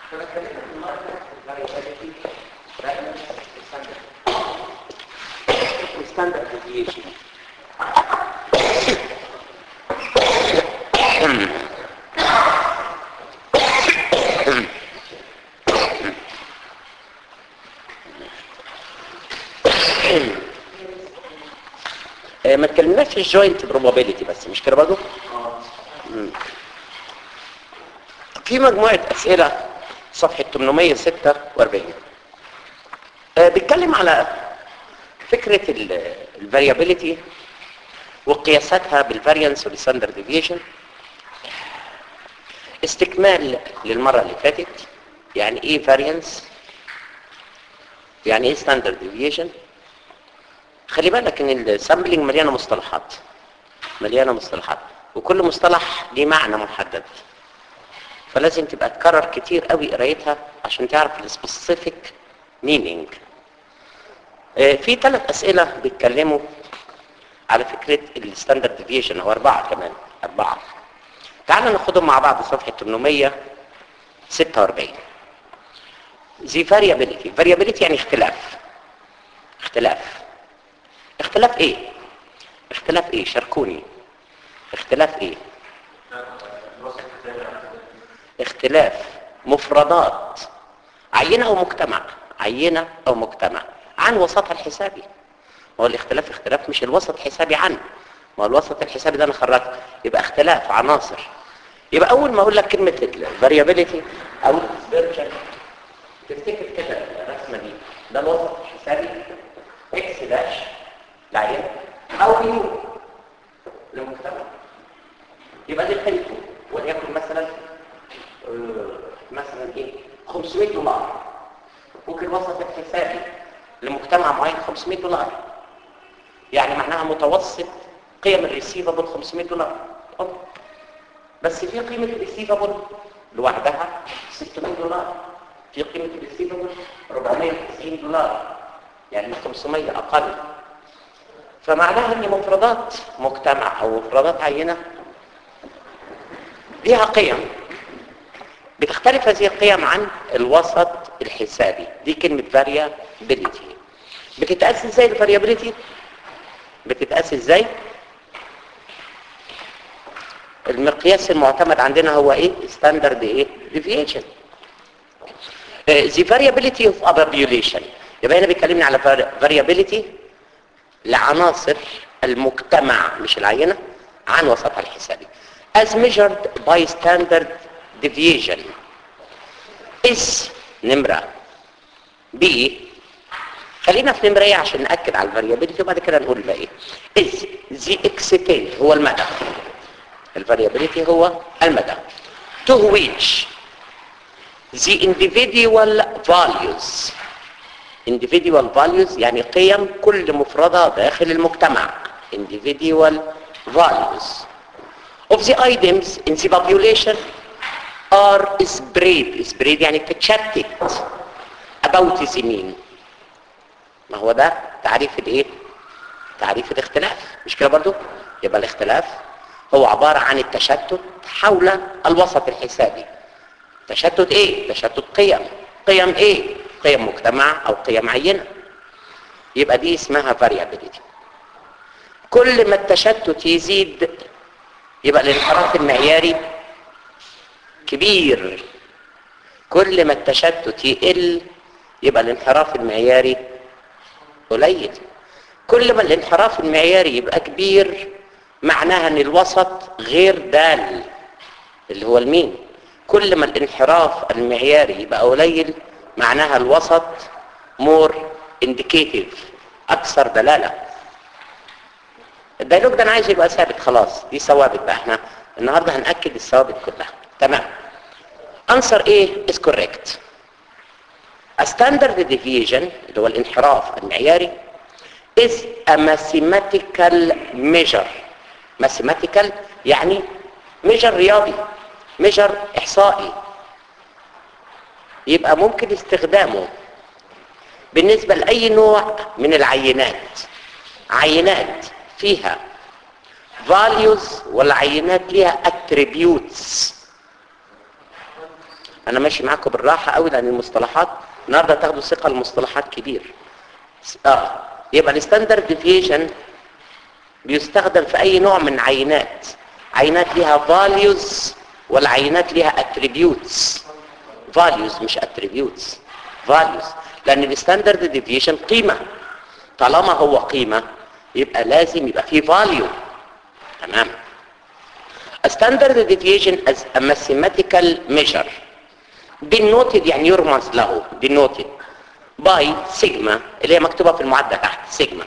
فبتكلم النهارده variability balance standard standard deviation آه، ما اتكلمناش في الجوينت بروبابيلتي بس مش كده برضه مم. في مجموعة أسئلة صفحة 846 آه، بيتكلم على فكرة الفاريابيليتي وقياساتها بالفاريانس والستاندرد ديفيشن استكمال للمرة اللي فاتت يعني ايه فاريانس يعني ايه ستاندرد ديفيشن خلي بالك ان السامبلنج مليانه مصطلحات مليانه مصطلحات وكل مصطلح ليه معنى محدد فلازم تبقى تكرر كتير قوي قرايتها عشان تعرف السبيسيفيك مينينج في ثلاث اسئله بيتكلموا على فكره الستاندرد ديفيشن او اربعه كمان اربعه تعالوا ناخدهم مع بعض صفحه 846 زي variability variability يعني اختلاف اختلاف اختلاف ايه اختلاف ايه شاركوني اختلاف ايه اختلاف مفردات عينة او مجتمع عينة او مجتمع عن وسطها الحسابي هو الاختلاف اختلاف مش الوسط الحسابي عن ما هو الوسط الحسابي ده انا خرجت يبقى اختلاف عناصر يبقى اول ما اقول لك كلمة الفاريابيليتي او السبيرشن تفتكر كده الرسمة دي ده الوسط الحسابي اكس داش العينة او يو للمجتمع يبقى دي قيمته وليكن مثلا آه، مثلا ايه 500 دولار ممكن وسط الحسابي لمجتمع معين 500 دولار يعني معناها متوسط قيم الريسيفبل 500 دولار أوه. بس في قيمة الريسيفبل لوحدها 600 دولار في قيمة الريسيفبل 490 دولار يعني 500 أقل فمعناها ان مفردات مجتمع او مفردات عينة ليها قيم بتختلف هذه القيم عن الوسط الحسابي دي كلمة variability بتتقاس ازاي الفاريابيليتي بتتقاس ازاي المقياس المعتمد عندنا هو ايه standard ايه deviation آه، the variability of a population يبقى هنا بيكلمني على variability لعناصر المجتمع مش العينة عن وسطها الحسابي as measured by standard deviation is نمرة B خلينا في نمرة ايه عشان نأكد على الفاريابيلتي وبعد كده نقول بقى ايه is the extent هو المدى الفاريابيلتي هو المدى to which the individual values individual values يعني قيم كل مفردة داخل المجتمع individual values of the items in the population are spread spread يعني تتشتت about the mean ما هو ده تعريف الايه تعريف الاختلاف مش كده برضو يبقى الاختلاف هو عبارة عن التشتت حول الوسط الحسابي تشتت ايه تشتت قيم قيم ايه قيم مجتمع او قيم عينة يبقى دي اسمها variability كل ما التشتت يزيد يبقى الانحراف المعياري كبير كل ما التشتت يقل يبقى الانحراف المعياري قليل كل ما الانحراف المعياري يبقى كبير معناها ان الوسط غير دال اللي هو المين كل ما الانحراف المعياري يبقى قليل معناها الوسط مور انديكيتيف اكثر دلاله الديالوج ده انا عايز يبقى ثابت خلاص دي ثوابت بقى احنا النهارده هناكد الثوابت كلها تمام answer A is correct a standard deviation اللي هو الانحراف المعياري is a mathematical measure mathematical يعني measure رياضي measure احصائي يبقى ممكن استخدامه بالنسبة لأي نوع من العينات عينات فيها values ولا عينات ليها attributes انا ماشي معاكم بالراحه قوي لان المصطلحات النهارده تاخدوا ثقه المصطلحات كبير اه يبقى الستاندرد ديفيشن بيستخدم في اي نوع من عينات عينات ليها values والعينات ليها attributes values مش attributes values لان الستاندرد ديفيشن قيمه طالما هو قيمه يبقى لازم يبقى فيه value تمام A standard deviation as a mathematical measure denoted يعني يرمز له denoted by sigma اللي هي مكتوبة في المعدة تحت sigma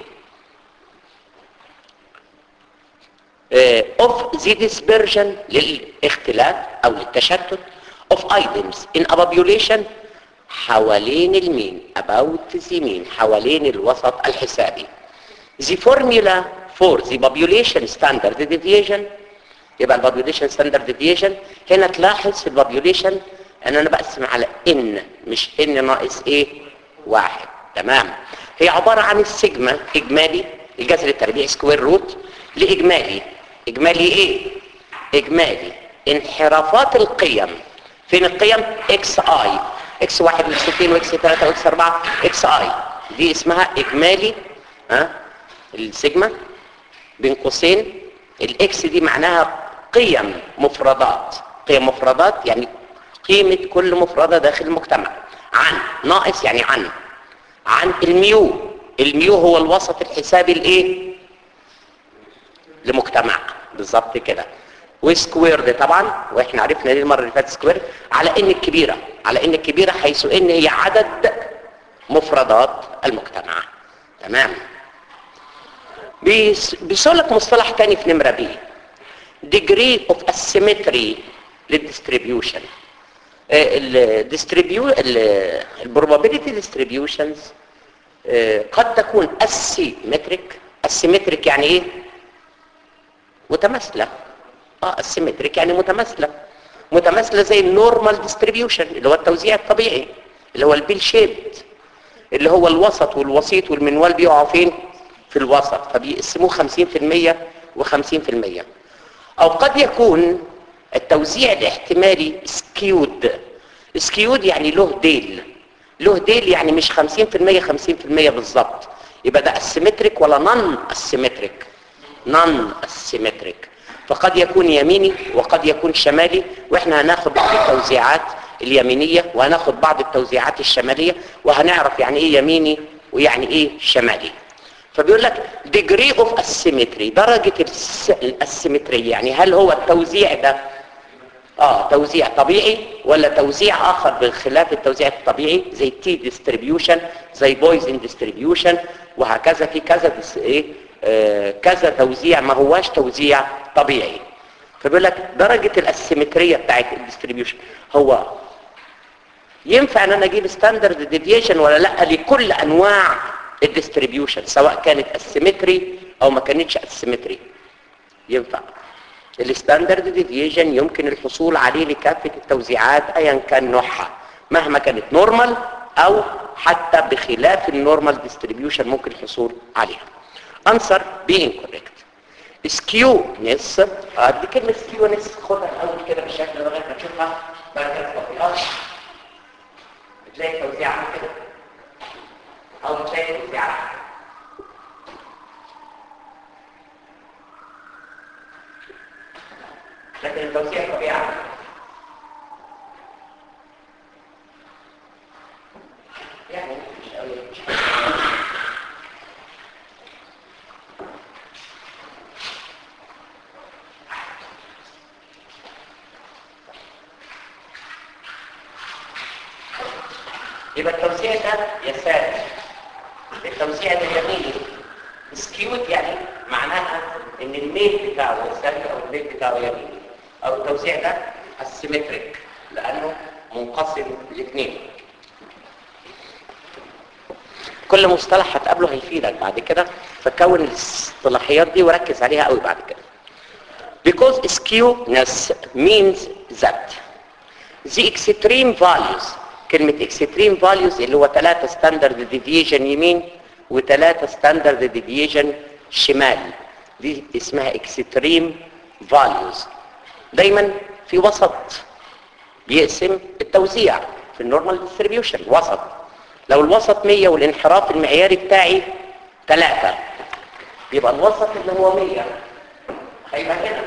uh, of the dispersion للاختلاف او للتشتت of items in a population حوالين المين about the mean حوالين الوسط الحسابي the formula for the population standard deviation يبقى البابيوليشن ستاندرد ديفيشن هنا تلاحظ في البابيوليشن ان انا بقسم على ان مش ان ناقص ايه واحد تمام هي عبارة عن السيجما اجمالي الجذر التربيعي سكوير روت لاجمالي اجمالي ايه اجمالي انحرافات القيم فين القيم اكس اي اكس واحد واكس اثنين واكس ثلاثة واكس اربعة اكس اي دي اسمها اجمالي ها السيجما بين قوسين الاكس دي معناها قيم مفردات قيم مفردات يعني قيمة كل مفردة داخل المجتمع عن ناقص يعني عن عن الميو الميو هو الوسط الحسابي الايه لمجتمع بالظبط كده وسكوير ده طبعا واحنا عرفنا ليه المره اللي فاتت سكوير على ان الكبيره على ان الكبيره حيث ان هي عدد مفردات المجتمع تمام بيسأل لك مصطلح تاني في نمرة بي degree of asymmetry للdistribution الديستريبيو البروبابيليتي distributions قد تكون asymmetric asymmetric يعني ايه متماثله اه asymmetric يعني متماثله متماثله زي النورمال ديستريبيوشن اللي هو التوزيع الطبيعي اللي هو البيل شيبد اللي هو الوسط والوسيط والمنوال بيقعوا فين في الوسط فبيقسموه 50% و50% او قد يكون التوزيع الاحتمالي سكيود سكيود يعني له ديل له ديل يعني مش 50% 50% بالظبط يبقى ده اسيمتريك ولا نون اسيمتريك نون اسيمتريك فقد يكون يميني وقد يكون شمالي واحنا هناخد بعض التوزيعات اليمينية وهناخد بعض التوزيعات الشمالية وهنعرف يعني ايه يميني ويعني ايه شمالي فبيقول لك degree of asymmetry درجة الاسيمترية يعني هل هو التوزيع ده اه توزيع طبيعي ولا توزيع اخر بخلاف التوزيع الطبيعي زي تي ديستريبيوشن زي بويزن ديستريبيوشن وهكذا في كذا دس ايه آه كذا توزيع ما هواش توزيع طبيعي فبيقول لك درجة الاسيمترية بتاعت الديستريبيوشن هو ينفع ان انا اجيب ستاندرد ديفيشن ولا لا لكل انواع الديستريبيوشن سواء كانت اسيمتري او ما كانتش اسيمتري ينفع الستاندرد ديفيشن يمكن الحصول عليه لكافة التوزيعات ايا كان نوعها مهما كانت نورمال او حتى بخلاف النورمال ديستريبيوشن ممكن الحصول عليها answer being correct skewness اه دي كلمة skewness خدها الاول كده بالشكل ده لغايه ما تشوفها بعد كده التطبيقات بتلاقي توزيع عامل كده او بتلاقي توزيع لكن التوزيع طبيعي يعني مش قوي مش يبقى التوزيع ده يساري التوزيع ده يميني سكيوت يعني معناها ان الميل بتاعه يساري او الميل بتاعه يميني او التوزيع ده اسيمتريك لانه منقسم لاثنين كل مصطلح هتقابله هيفيدك بعد كده فكون الاصطلاحيات دي وركز عليها قوي بعد كده because skewness means that the extreme values كلمة extreme values اللي هو ثلاثة standard deviation يمين وثلاثة standard deviation شمال دي اسمها extreme values دايما في وسط يقسم التوزيع في النورمال ديستريبيوشن وسط لو الوسط 100 والانحراف المعياري بتاعي 3 يبقى الوسط اللي هو 100 هيبقى هنا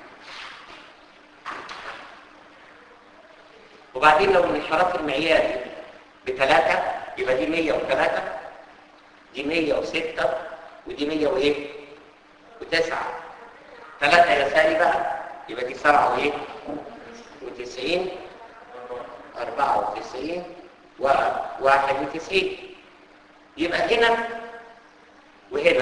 وبعدين لو الانحراف المعياري بثلاثة يبقى دي 103 دي 106 ودي 100 وايه وتسعة ثلاثة يساري بقى يبقى دي سبعة وايه وتسعين أربعة وتسعين وواحد وتسعين يبقى هنا وهنا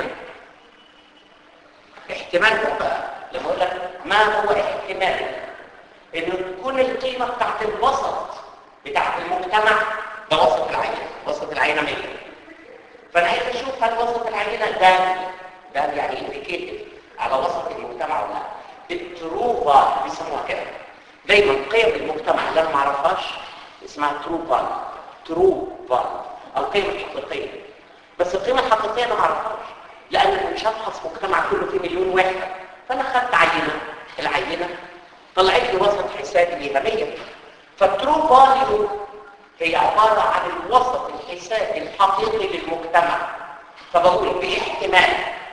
احتمال بقى لما اقول لك ما هو احتمال ان تكون القيمة بتاعت الوسط بتاعت المجتمع ده وسط العينة وسط العينة 100 فانا عايز اشوف هل وسط العينة ده ده يعني انديكيتد على وسط المجتمع ولا لا التروفا بيسموها كده دايما قيم المجتمع اللي انا ما اعرفهاش اسمها تروفا تروفا القيمة الحقيقية بس القيمة الحقيقية انا ما اعرفهاش لان انا مش هفحص مجتمع كله فيه مليون وحدة فانا خدت عينة العينة طلعت لي وسط حسابي ليها 100 فالترو فاليو هي عبارة عن الوسط الحسابي الحقيقي للمجتمع فبقول باحتمال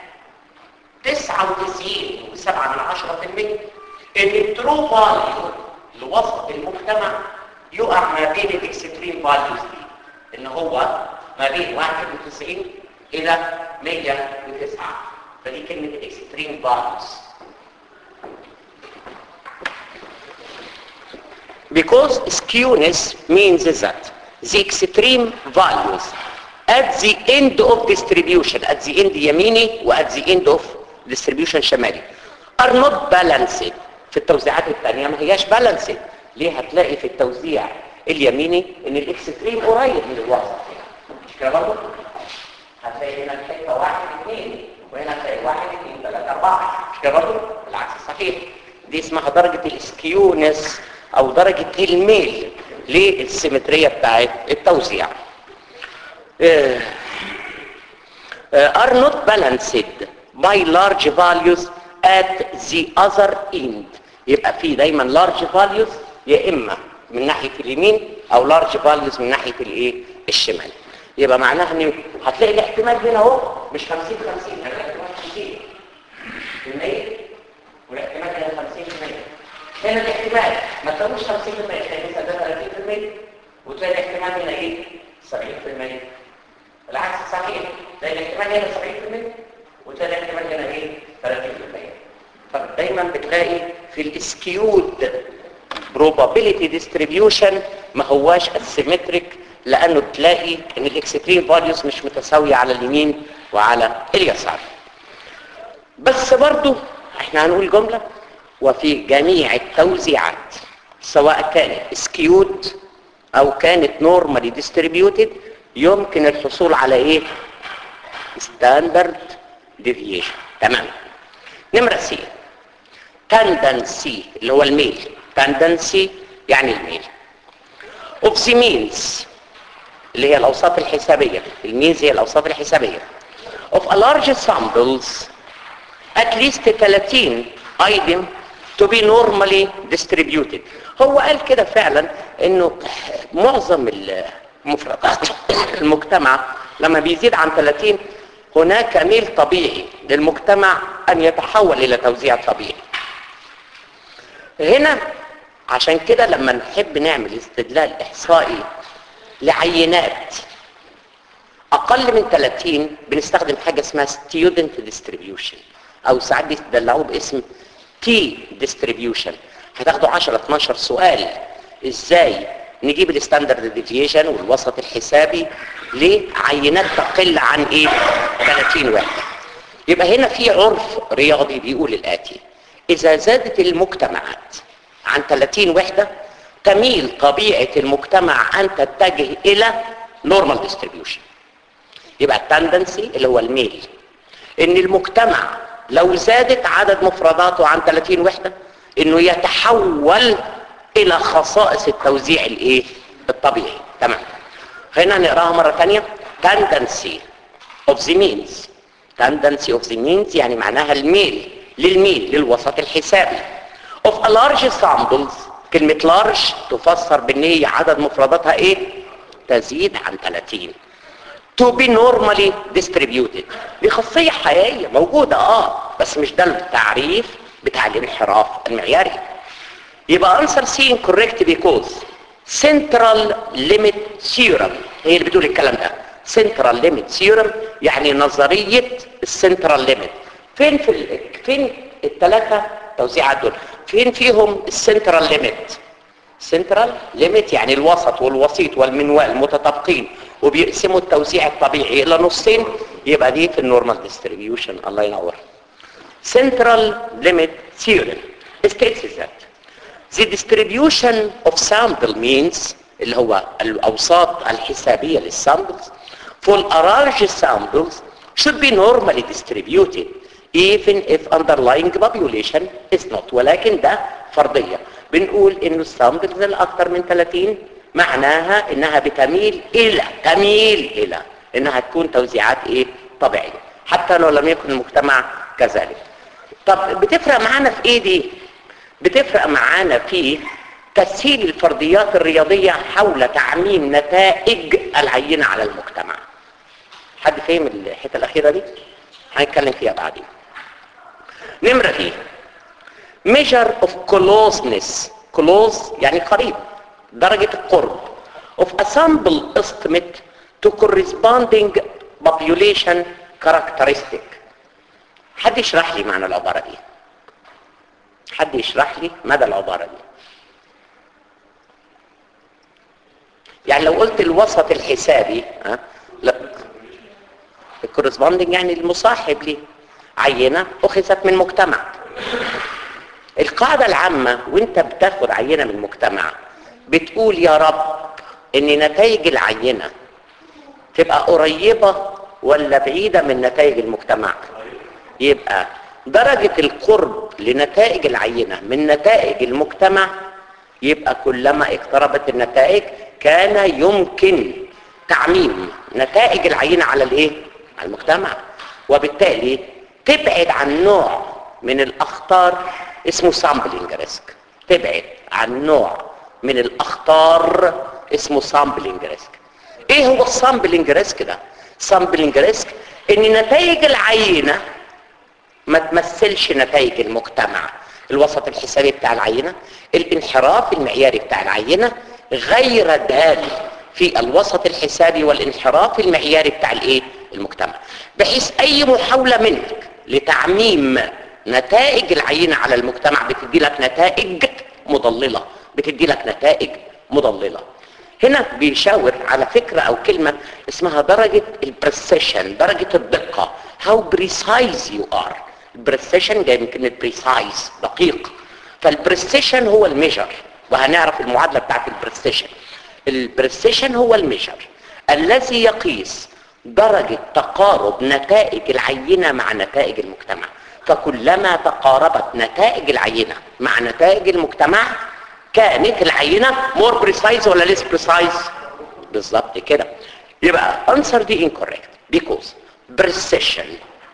99 وسبعة من عشرة في المية ان الترو فاليو لوسط المجتمع يقع ما بين الاكستريم فاليوز دي ان هو ما بين 91 الى 109 فدي كلمة الاكستريم فاليوز because skewness means that the extreme values at the end of distribution at the end يميني و at the end of distribution شمالي are not balanced في التوزيعات الثانية ما هياش balanced ليه هتلاقي في التوزيع اليميني ان الاكستريم قريب من الوسط مش كده برضه هتلاقي هنا الحته واحد اثنين وهنا هتلاقي واحد اثنين ثلاثة أربعة مش كده برضه العكس صحيح دي اسمها درجة السكيونس او درجة الميل للسيمترية بتاعت التوزيع uh, are not balanced by large values at the other end يبقى في دايما large values يا اما من ناحية اليمين او large values من ناحية الايه الشمال يبقى معناها ان هتلاقي الاحتمال هنا اهو مش 50 50 هتلاقي احتمال 50 في المية والاحتمال هنا 50 في المية هنا الاحتمال ما تلاقوش 50% تلاقي مثلا ده 30% وتلاقي الاحتمال هنا ايه 70% العكس صحيح تلاقي الاحتمال هنا 70% وتلاقي الاحتمال هنا ايه 30% فدايما بتلاقي في الاسكيود probability distribution ما هواش asymmetric لانه تلاقي ان الاكستريم فاليوز مش متساويه على اليمين وعلى اليسار بس برضو احنا هنقول جمله وفي جميع التوزيعات سواء كانت سكيود او كانت نورمالي ديستريبيوتد يمكن الحصول على ايه ستاندرد ديفيشن تمام نمره سي تندنسي اللي هو الميل تندنسي يعني الميل اوف ذا مينز اللي هي الاوساط الحسابيه المينز هي الاوساط الحسابيه of a large samples at least 30 item to be normally distributed هو قال كده فعلا انه معظم المفردات المجتمع لما بيزيد عن 30 هناك ميل طبيعي للمجتمع ان يتحول الى توزيع طبيعي هنا عشان كده لما نحب نعمل استدلال احصائي لعينات اقل من 30 بنستخدم حاجه اسمها student distribution او ساعات بيتدلعوه باسم تي ديستريبيوشن هتاخدوا 10 12 سؤال ازاي نجيب الستاندرد ديفيشن والوسط الحسابي لعينات تقل عن ايه 30 واحد يبقى هنا في عرف رياضي بيقول الاتي اذا زادت المجتمعات عن 30 وحده تميل طبيعه المجتمع ان تتجه الى نورمال ديستريبيوشن يبقى التندنسي اللي هو الميل ان المجتمع لو زادت عدد مفرداته عن 30 وحدة انه يتحول الى خصائص التوزيع الايه الطبيعي تمام هنا نقراها مرة ثانية tendency of the means tendency of the means يعني معناها الميل للميل للوسط الحسابي of a large samples كلمة لارج تفسر بان هي عدد مفرداتها ايه تزيد عن 30 to be normally distributed دي خاصية حقيقية موجودة اه بس مش ده التعريف بتاع الانحراف المعياري يبقى answer C incorrect because central limit theorem هي اللي بتقول الكلام ده central limit theorem يعني نظرية السنترال ليميت فين في ال... فين الثلاثة توزيعات دول فين فيهم السنترال ليميت سنترال ليميت يعني الوسط والوسيط والمنوال متطابقين وبيقسموا التوزيع الطبيعي الى نصين يبقى دي في النورمال ديستريبيوشن الله ينور central limit theorem states that the distribution of sample means اللي هو الاوساط الحسابيه للسامبلز for large samples should be normally distributed even if underlying population is not ولكن ده فرضيه بنقول انه السامبلز الاكثر من 30 معناها انها بتميل الى تميل الى انها تكون توزيعات ايه طبيعيه حتى لو لم يكن المجتمع كذلك طب بتفرق معانا في ايه دي بتفرق معانا في تسهيل الفرضيات الرياضيه حول تعميم نتائج العينه على المجتمع حد فهم الحته الاخيره دي هنتكلم فيها بعدين نمره ايه measure of closeness close يعني قريب درجة القرب of a sample estimate to corresponding population characteristic حد يشرح لي معنى العبارة دي حد يشرح لي مدى العبارة دي يعني لو قلت الوسط الحسابي ها لا الكورسبوندنج يعني المصاحب ليه عينة أخذت من مجتمع القاعدة العامة وانت بتاخد عينة من مجتمع بتقول يا رب ان نتائج العينة تبقى قريبة ولا بعيدة من نتائج المجتمع يبقى درجة القرب لنتائج العينة من نتائج المجتمع يبقى كلما اقتربت النتائج كان يمكن تعميم نتائج العينة على الايه على المجتمع وبالتالي تبعد عن نوع من الاخطار اسمه سامبلينج ريسك تبعد عن نوع من الاخطار اسمه سامبلينج ريسك ايه هو السامبلينج ريسك ده سامبلينج ريسك ان نتائج العينه ما تمثلش نتائج المجتمع الوسط الحسابي بتاع العينه الانحراف المعياري بتاع العينه غير دال في الوسط الحسابي والانحراف المعياري بتاع الايه المجتمع بحيث اي محاوله منك لتعميم نتائج العينة على المجتمع بتدي لك نتائج مضللة بتدي لك نتائج مضللة هنا بيشاور على فكرة او كلمة اسمها درجة البرسيشن درجة الدقة how precise you are البرسيشن جاي من كلمة precise دقيق فالبرسيشن هو الميجر وهنعرف المعادلة بتاعت البرسيشن البرسيشن هو الميجر الذي يقيس درجة تقارب نتائج العينة مع نتائج المجتمع فكلما تقاربت نتائج العينة مع نتائج المجتمع كانت العينة more precise ولا less precise بالظبط كده يبقى answer دي incorrect because precision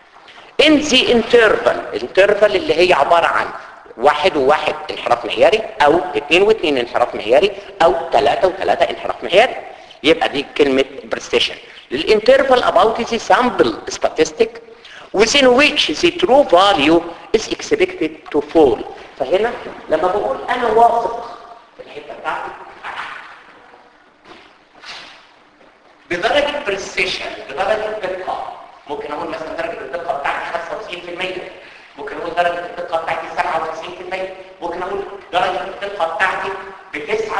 in the interval interval اللي هي عبارة عن واحد وواحد انحراف معياري او اثنين واثنين انحراف معياري او ثلاثة وثلاثة انحراف معياري يبقى دي كلمة precision الانترفال about the sample statistic within which the true value is expected to fall فهنا لما بقول انا واثق في الحته بتاعتي بدرجه بريسيشن بدرجه دقه ممكن اقول مثلا درجه الدقه بتاعتي 95% ممكن اقول درجه الدقه بتاعتي 97% ممكن اقول درجه الدقه بتاعتي ب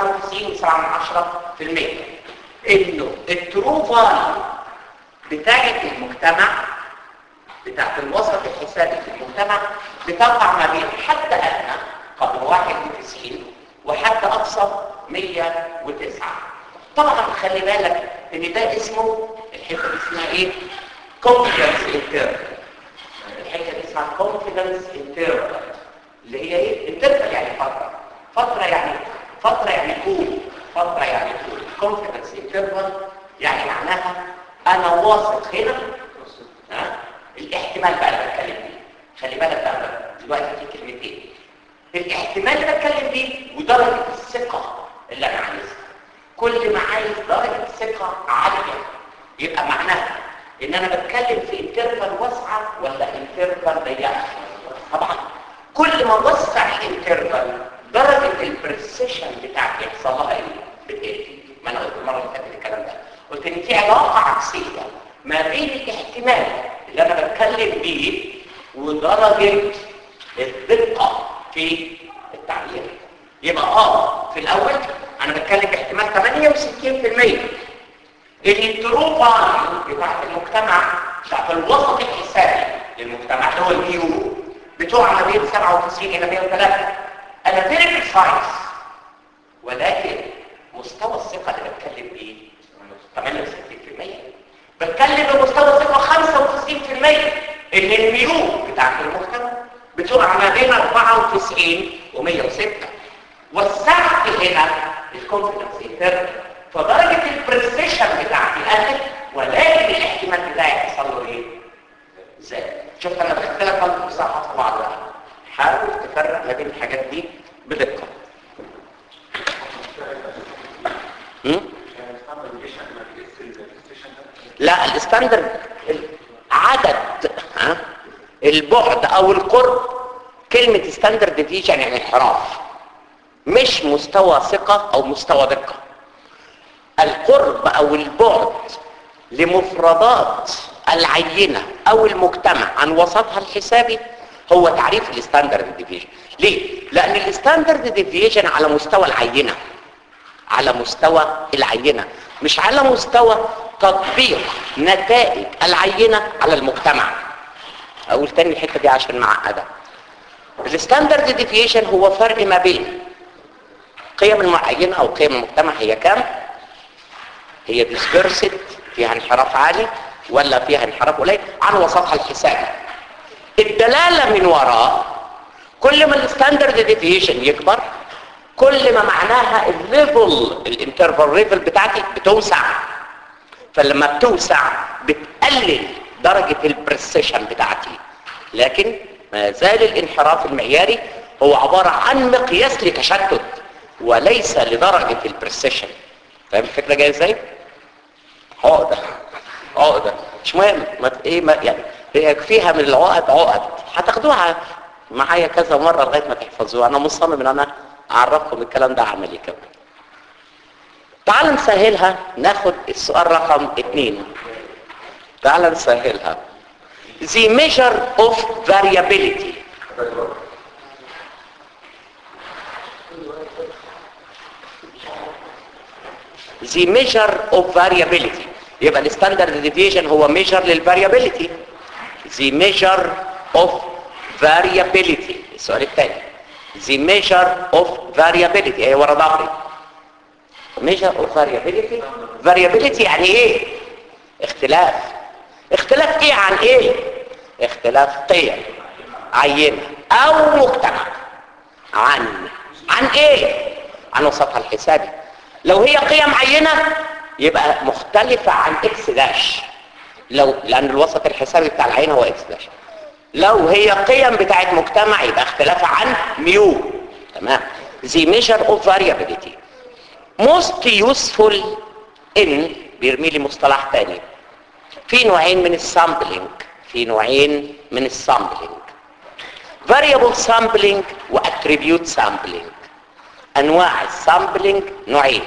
99.7% انه الترو فاليو بتاعت المجتمع بتاعت الوسط الحسابي في المجتمع بتقع ما بين حد ادنى قدر 91 وحد اقصى 109 طبعا خلي بالك ان ده اسمه الحته دي اسمها ايه confidence interval الحته دي اسمها confidence interval اللي هي ايه interval يعني فتره فتره يعني فتره يعني طول فتره يعني طول confidence interval يعني معناها انا واثق هنا ها الاحتمال بقى اللي بتكلم فيه خلي بالك بقى دلوقتي في كلمتين الاحتمال اللي بتكلم بيه ودرجه الثقه اللي انا عايزها كل ما عايز درجه ثقه عاليه يبقى معناها ان انا بتكلم في انترفال واسعه ولا انترفال ضيقه طبعا كل ما وسع الانترفال درجه البريسيشن بتاعتي يحصل لها ايه بتقل ما انا قلت المره اللي فاتت الكلام ده قلت ان في علاقه عكسيه ما بين الاحتمال اللي انا بتكلم بيه ودرجه الدقه في التعبير يبقى اه في الاول انا بتكلم باحتمال 68% الانترو فاليو بتاعت المجتمع بتاعت الوسط الحسابي للمجتمع اللي هو البيو بتوع ما بين 97 الى 103 انا فيري بريسايز ولكن مستوى الثقه اللي بتكلم بيه 68% بتكلم بمستوى ثقه 95% ان الميو بتاعت المجتمع بتقع ما بين 94 و106 وسعت هنا الكونفدنس انترنال فدرجه البريسيشن بتاعتي قلت ولكن الاحتمال بتاعي يحصل له ايه؟ زاد شفت انا بختلف على المصحف في بعضها حاول تفرق ما بين الحاجات دي بدقه هم؟ لا الستاندرد عدد ها البعد او القرب كلمة ستاندرد ديفيجن يعني انحراف مش مستوى ثقة او مستوى دقة القرب او البعد لمفردات العينة او المجتمع عن وسطها الحسابي هو تعريف الستاندرد ديفيجن ليه؟ لان الستاندرد ديفيجن على مستوى العينة على مستوى العينة مش على مستوى تطبيق نتائج العينة على المجتمع اقول تاني الحتة دي عشان معقدة الستاندرد ديفيشن هو فرق ما بين قيم المعينة او قيم المجتمع هي كام هي ديسبرسد فيها انحراف عالي ولا فيها انحراف قليل عن وسطها الحسابي الدلالة من وراء كل ما الستاندرد ديفيشن يكبر كل ما معناها الليفل الانترفال ليفل بتاعتي بتوسع فلما بتوسع بتقلل درجة البريسيشن بتاعتي لكن ما زال الانحراف المعياري هو عبارة عن مقياس لتشتت وليس لدرجة البريسيشن فاهم الفكرة جاية ازاي؟ عقدة عقدة مش مهم ما ايه ما يعني هي يكفيها من العقد عقد هتاخدوها معايا كذا مرة لغاية ما تحفظوها انا مصمم ان انا اعرفكم الكلام ده عملي كمان تعال نسهلها ناخد السؤال رقم اتنين تعال نسهلها the measure of variability the measure of variability يبقى الستاندرد ديفيجن هو measure للفاريابيليتي the measure of variability السؤال الثاني the measure of variability ايه ورا ظهري measure of variability variability يعني ايه اختلاف اختلاف ايه عن ايه اختلاف قيم عينة او مجتمع عن عن ايه عن وسطها الحسابي لو هي قيم عينة يبقى مختلفة عن اكس داش لو لان الوسط الحسابي بتاع العينة هو اكس داش لو هي قيم بتاعت مجتمع يبقى اختلاف عن ميو تمام the measure of variability most useful in بيرمي لي مصطلح تاني في نوعين من السامبلينج في نوعين من السامبلينج variable sampling وattribute sampling انواع السامبلينج نوعين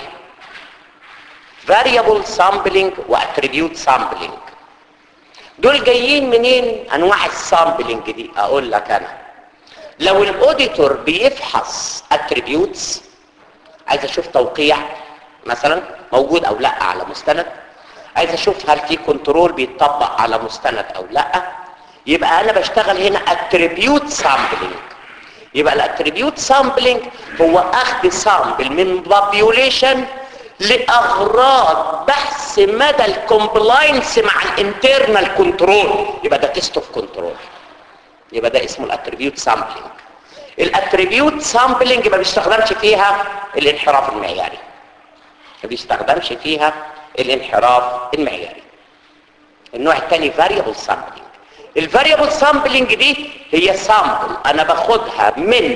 variable sampling وattribute sampling دول جايين منين انواع السامبلينج دي اقول لك انا لو الاوديتور بيفحص attributes عايز اشوف توقيع مثلا موجود او لا على مستند عايز اشوف هل في كنترول بيتطبق على مستند او لا يبقى انا بشتغل هنا اتريبيوت سامبلينج يبقى الاتريبيوت سامبلينج هو اخذ سامبل من بابيوليشن لاغراض بحث مدى الكومبلاينس مع الانترنال كنترول يبقى ده تيست اوف كنترول يبقى ده اسمه الاتريبيوت سامبلينج الاتريبيوت سامبلينج ما بيستخدمش فيها الانحراف المعياري ما بيستخدمش فيها الانحراف المعياري النوع الثاني variable sampling الفاريبل سامبلينج دي هي سامبل انا باخدها من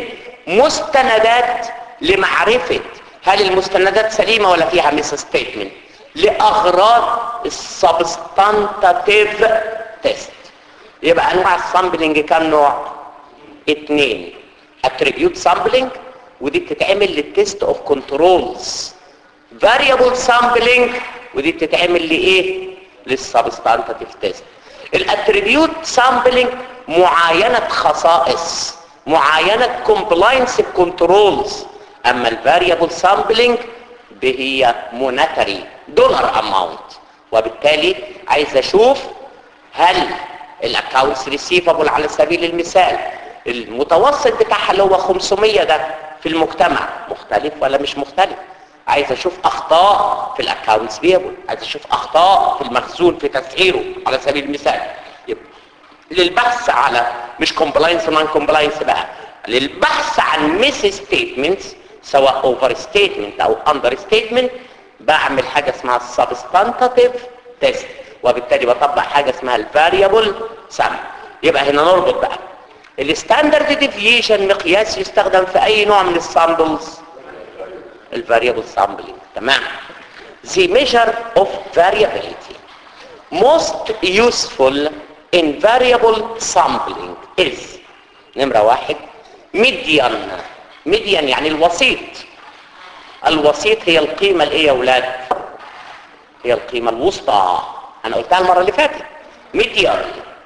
مستندات لمعرفة هل المستندات سليمة ولا فيها ميس ستيتمنت لأغراض السبستانتاتيف تيست يبقى انواع السامبلنج كام نوع اتنين اتريبيوت سامبلنج ودي بتتعمل للتيست اوف كنترولز فاريبل سامبلنج ودي بتتعمل لايه للسبستانتاتيف تيست الاتريبيوت سامبلنج معاينه خصائص معاينه كومبلاينس كنترولز اما الفاريبل سامبلنج هي مونتري دولار اماونت وبالتالي عايز اشوف هل الاكونتس ريسيفبل على سبيل المثال المتوسط بتاعها اللي هو 500 ده في المجتمع مختلف ولا مش مختلف عايز اشوف اخطاء في الاكونتس بيبل عايز اشوف اخطاء في المخزون في تسعيره على سبيل المثال يبقى للبحث على مش كومبلاينس ونون كومبلاينس بقى للبحث عن ميس ستيتمنتس سواء اوفر ستيتمنت او اندر ستيتمنت بعمل حاجه اسمها السبستانتاتيف تيست وبالتالي بطبق حاجه اسمها الفاريبل سم يبقى هنا نربط بقى الستاندرد ديفيشن مقياس يستخدم في اي نوع من السامبلز الفاريبل سامبلينج تمام the measure of variability most useful in variable sampling is نمرة واحد median median يعني الوسيط الوسيط هي القيمة الايه يا اولاد هي القيمة الوسطى انا قلتها المرة اللي فاتت median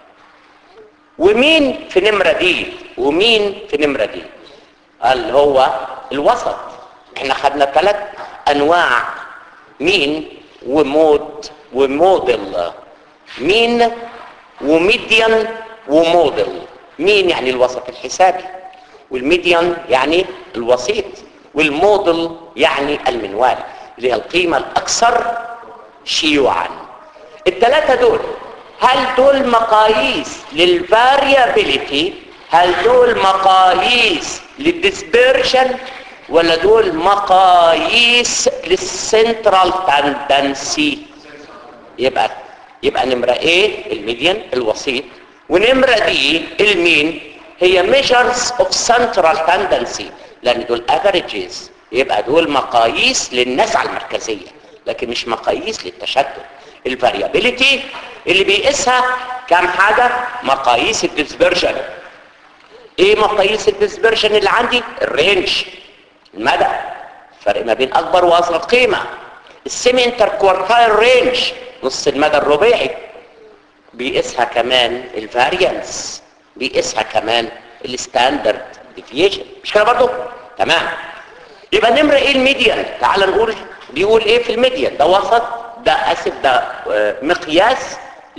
ومين في نمرة دي ومين في نمرة دي اللي هو الوسط احنا خدنا ثلاث انواع مين ومود وموديل مين وميديان وموديل مين يعني الوسط الحسابي والميديان يعني الوسيط والموديل يعني المنوال اللي هي القيمة الأكثر شيوعا الثلاثة دول هل دول مقاييس للفاريابيليتي هل دول مقاييس للديسبيرشن ولا دول مقاييس للسنترال تندنسي يبقى يبقى نمرة ايه الميديان الوسيط ونمرة دي المين هي measures of central tendency لان دول averages يبقى دول مقاييس للنزعة المركزية لكن مش مقاييس للتشتت الفاريابيليتي اللي بيقيسها كام حاجة مقاييس الديسبرشن ايه مقاييس الديسبرشن اللي عندي الرينج المدى الفرق ما بين اكبر واصغر قيمة السيمي انتر كوارتايل رينج نص المدى الربيعي بيقيسها كمان الفاريانس بيقيسها كمان الستاندرد ديفيشن مش كده برضو تمام يبقى نمرة ايه الميديان تعال نقول بيقول ايه في الميديان ده وسط ده اسف ده آه، مقياس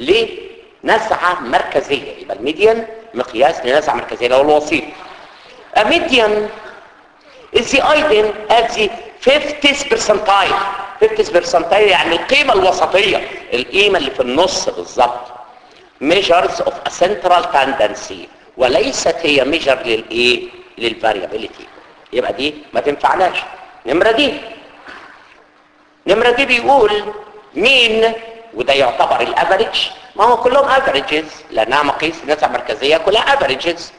لنزعة مركزية يبقى الميديان مقياس لنزعة مركزية لو الوسيط A median is the item at the 50th percentile 50th percentile يعني القيمة الوسطية القيمة اللي في النص بالظبط measures of a central tendency وليست هي measure للايه للفاريابيليتي يبقى دي ما تنفعناش نمرة دي نمرة دي بيقول مين وده يعتبر الافريج ما هو كلهم افريجز لانها مقاييس نزعة مركزية كلها افريجز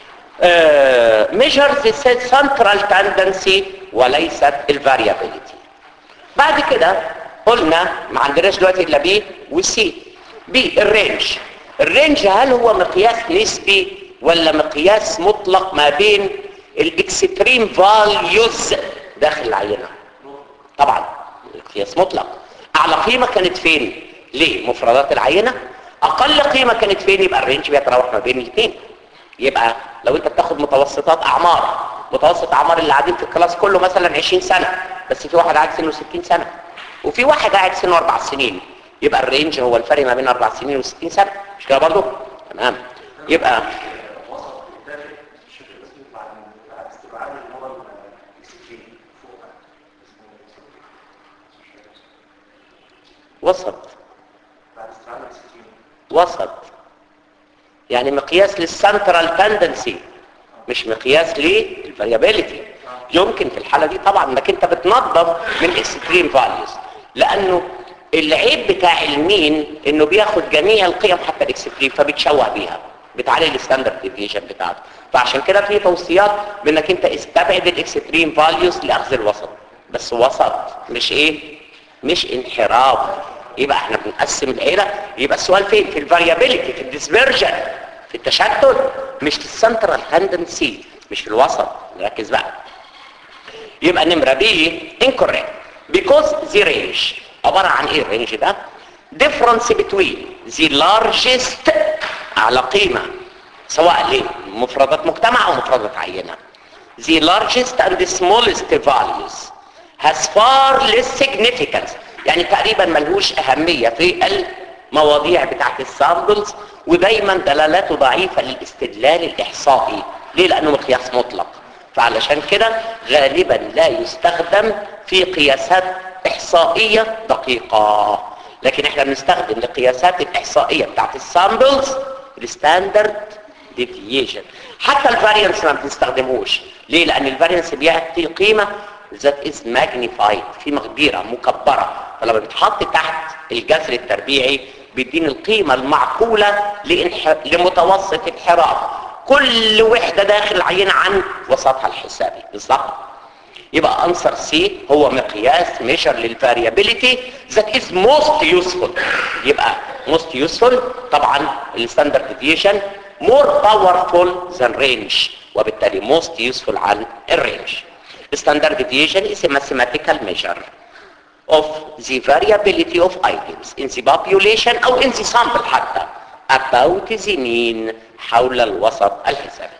measures the central tendency وليست الفاريابيليتي بعد كده قلنا ما عندناش دلوقتي الا بي وسي بي الرينج الرينج هل هو مقياس نسبي ولا مقياس مطلق ما بين الاكستريم فاليوز داخل العينه طبعا مقياس مطلق اعلى قيمه كانت فين ليه مفردات العينه اقل قيمه كانت فين يبقى الرينج بيتراوح ما بين الاثنين يبقى لو انت بتاخد متوسطات اعمار متوسط اعمار اللي قاعدين في الكلاس كله مثلا 20 سنه بس في واحد قاعد سنه 60 سنه وفي واحد قاعد سنه 4 سنين يبقى الرينج هو الفرق ما بين 4 سنين و60 سنه مش كده برضه تمام يبقى وسط وسط يعني مقياس للسنترال تندنسي مش مقياس للفاريابيليتي يمكن في الحاله دي طبعا انك انت بتنظف من اكستريم فاليوز لانه العيب بتاع المين انه بياخد جميع القيم حتى الاكستريم فبتشوه بيها بتعلي الستاندرد ديفيشن بتاعته فعشان كده في توصيات بانك انت استبعد الاكستريم فاليوز لاخذ الوسط بس وسط مش ايه مش انحراف يبقى احنا بنقسم العيله يبقى السؤال فين في الفاريابيليتي في الديسبرجن في التشتت مش في السنترال تندنسي مش في الوسط ركز بقى يبقى نمرة بي incorrect because the range عبارة عن ايه الرينج ده difference between the largest على قيمة سواء لمفردات مجتمع او مفردات عينة the largest and the smallest values has far less significance يعني تقريبا ملهوش اهمية في المواضيع بتاعت السامبلز ودايما دلالته ضعيفة للاستدلال الاحصائي ليه لانه مقياس مطلق فعلشان كده غالبا لا يستخدم في قياسات احصائية دقيقة لكن احنا بنستخدم القياسات الاحصائية بتاعت السامبلز الستاندرد ديفيشن حتى الفاريانس ما بنستخدموش ليه لان الفاريانس بيعطي قيمة ذات از ماجنيفايد قيمة كبيرة مكبرة فلما بيتحط تحت الجذر التربيعي بيديني القيمة المعقولة لإنح... لمتوسط انحراف كل وحدة داخل العينة عن وسطها الحسابي بالظبط يبقى انسر سي هو مقياس ميجر للفاريابيليتي ذات از موست يوسفول يبقى موست يوسفول طبعا الستاندرد ديفيشن مور باورفول ذان رينج وبالتالي موست يوسفول عن الرينج standard deviation is a mathematical measure of the variability of items in the population او in the sample حتى about the mean حول الوسط الحسابي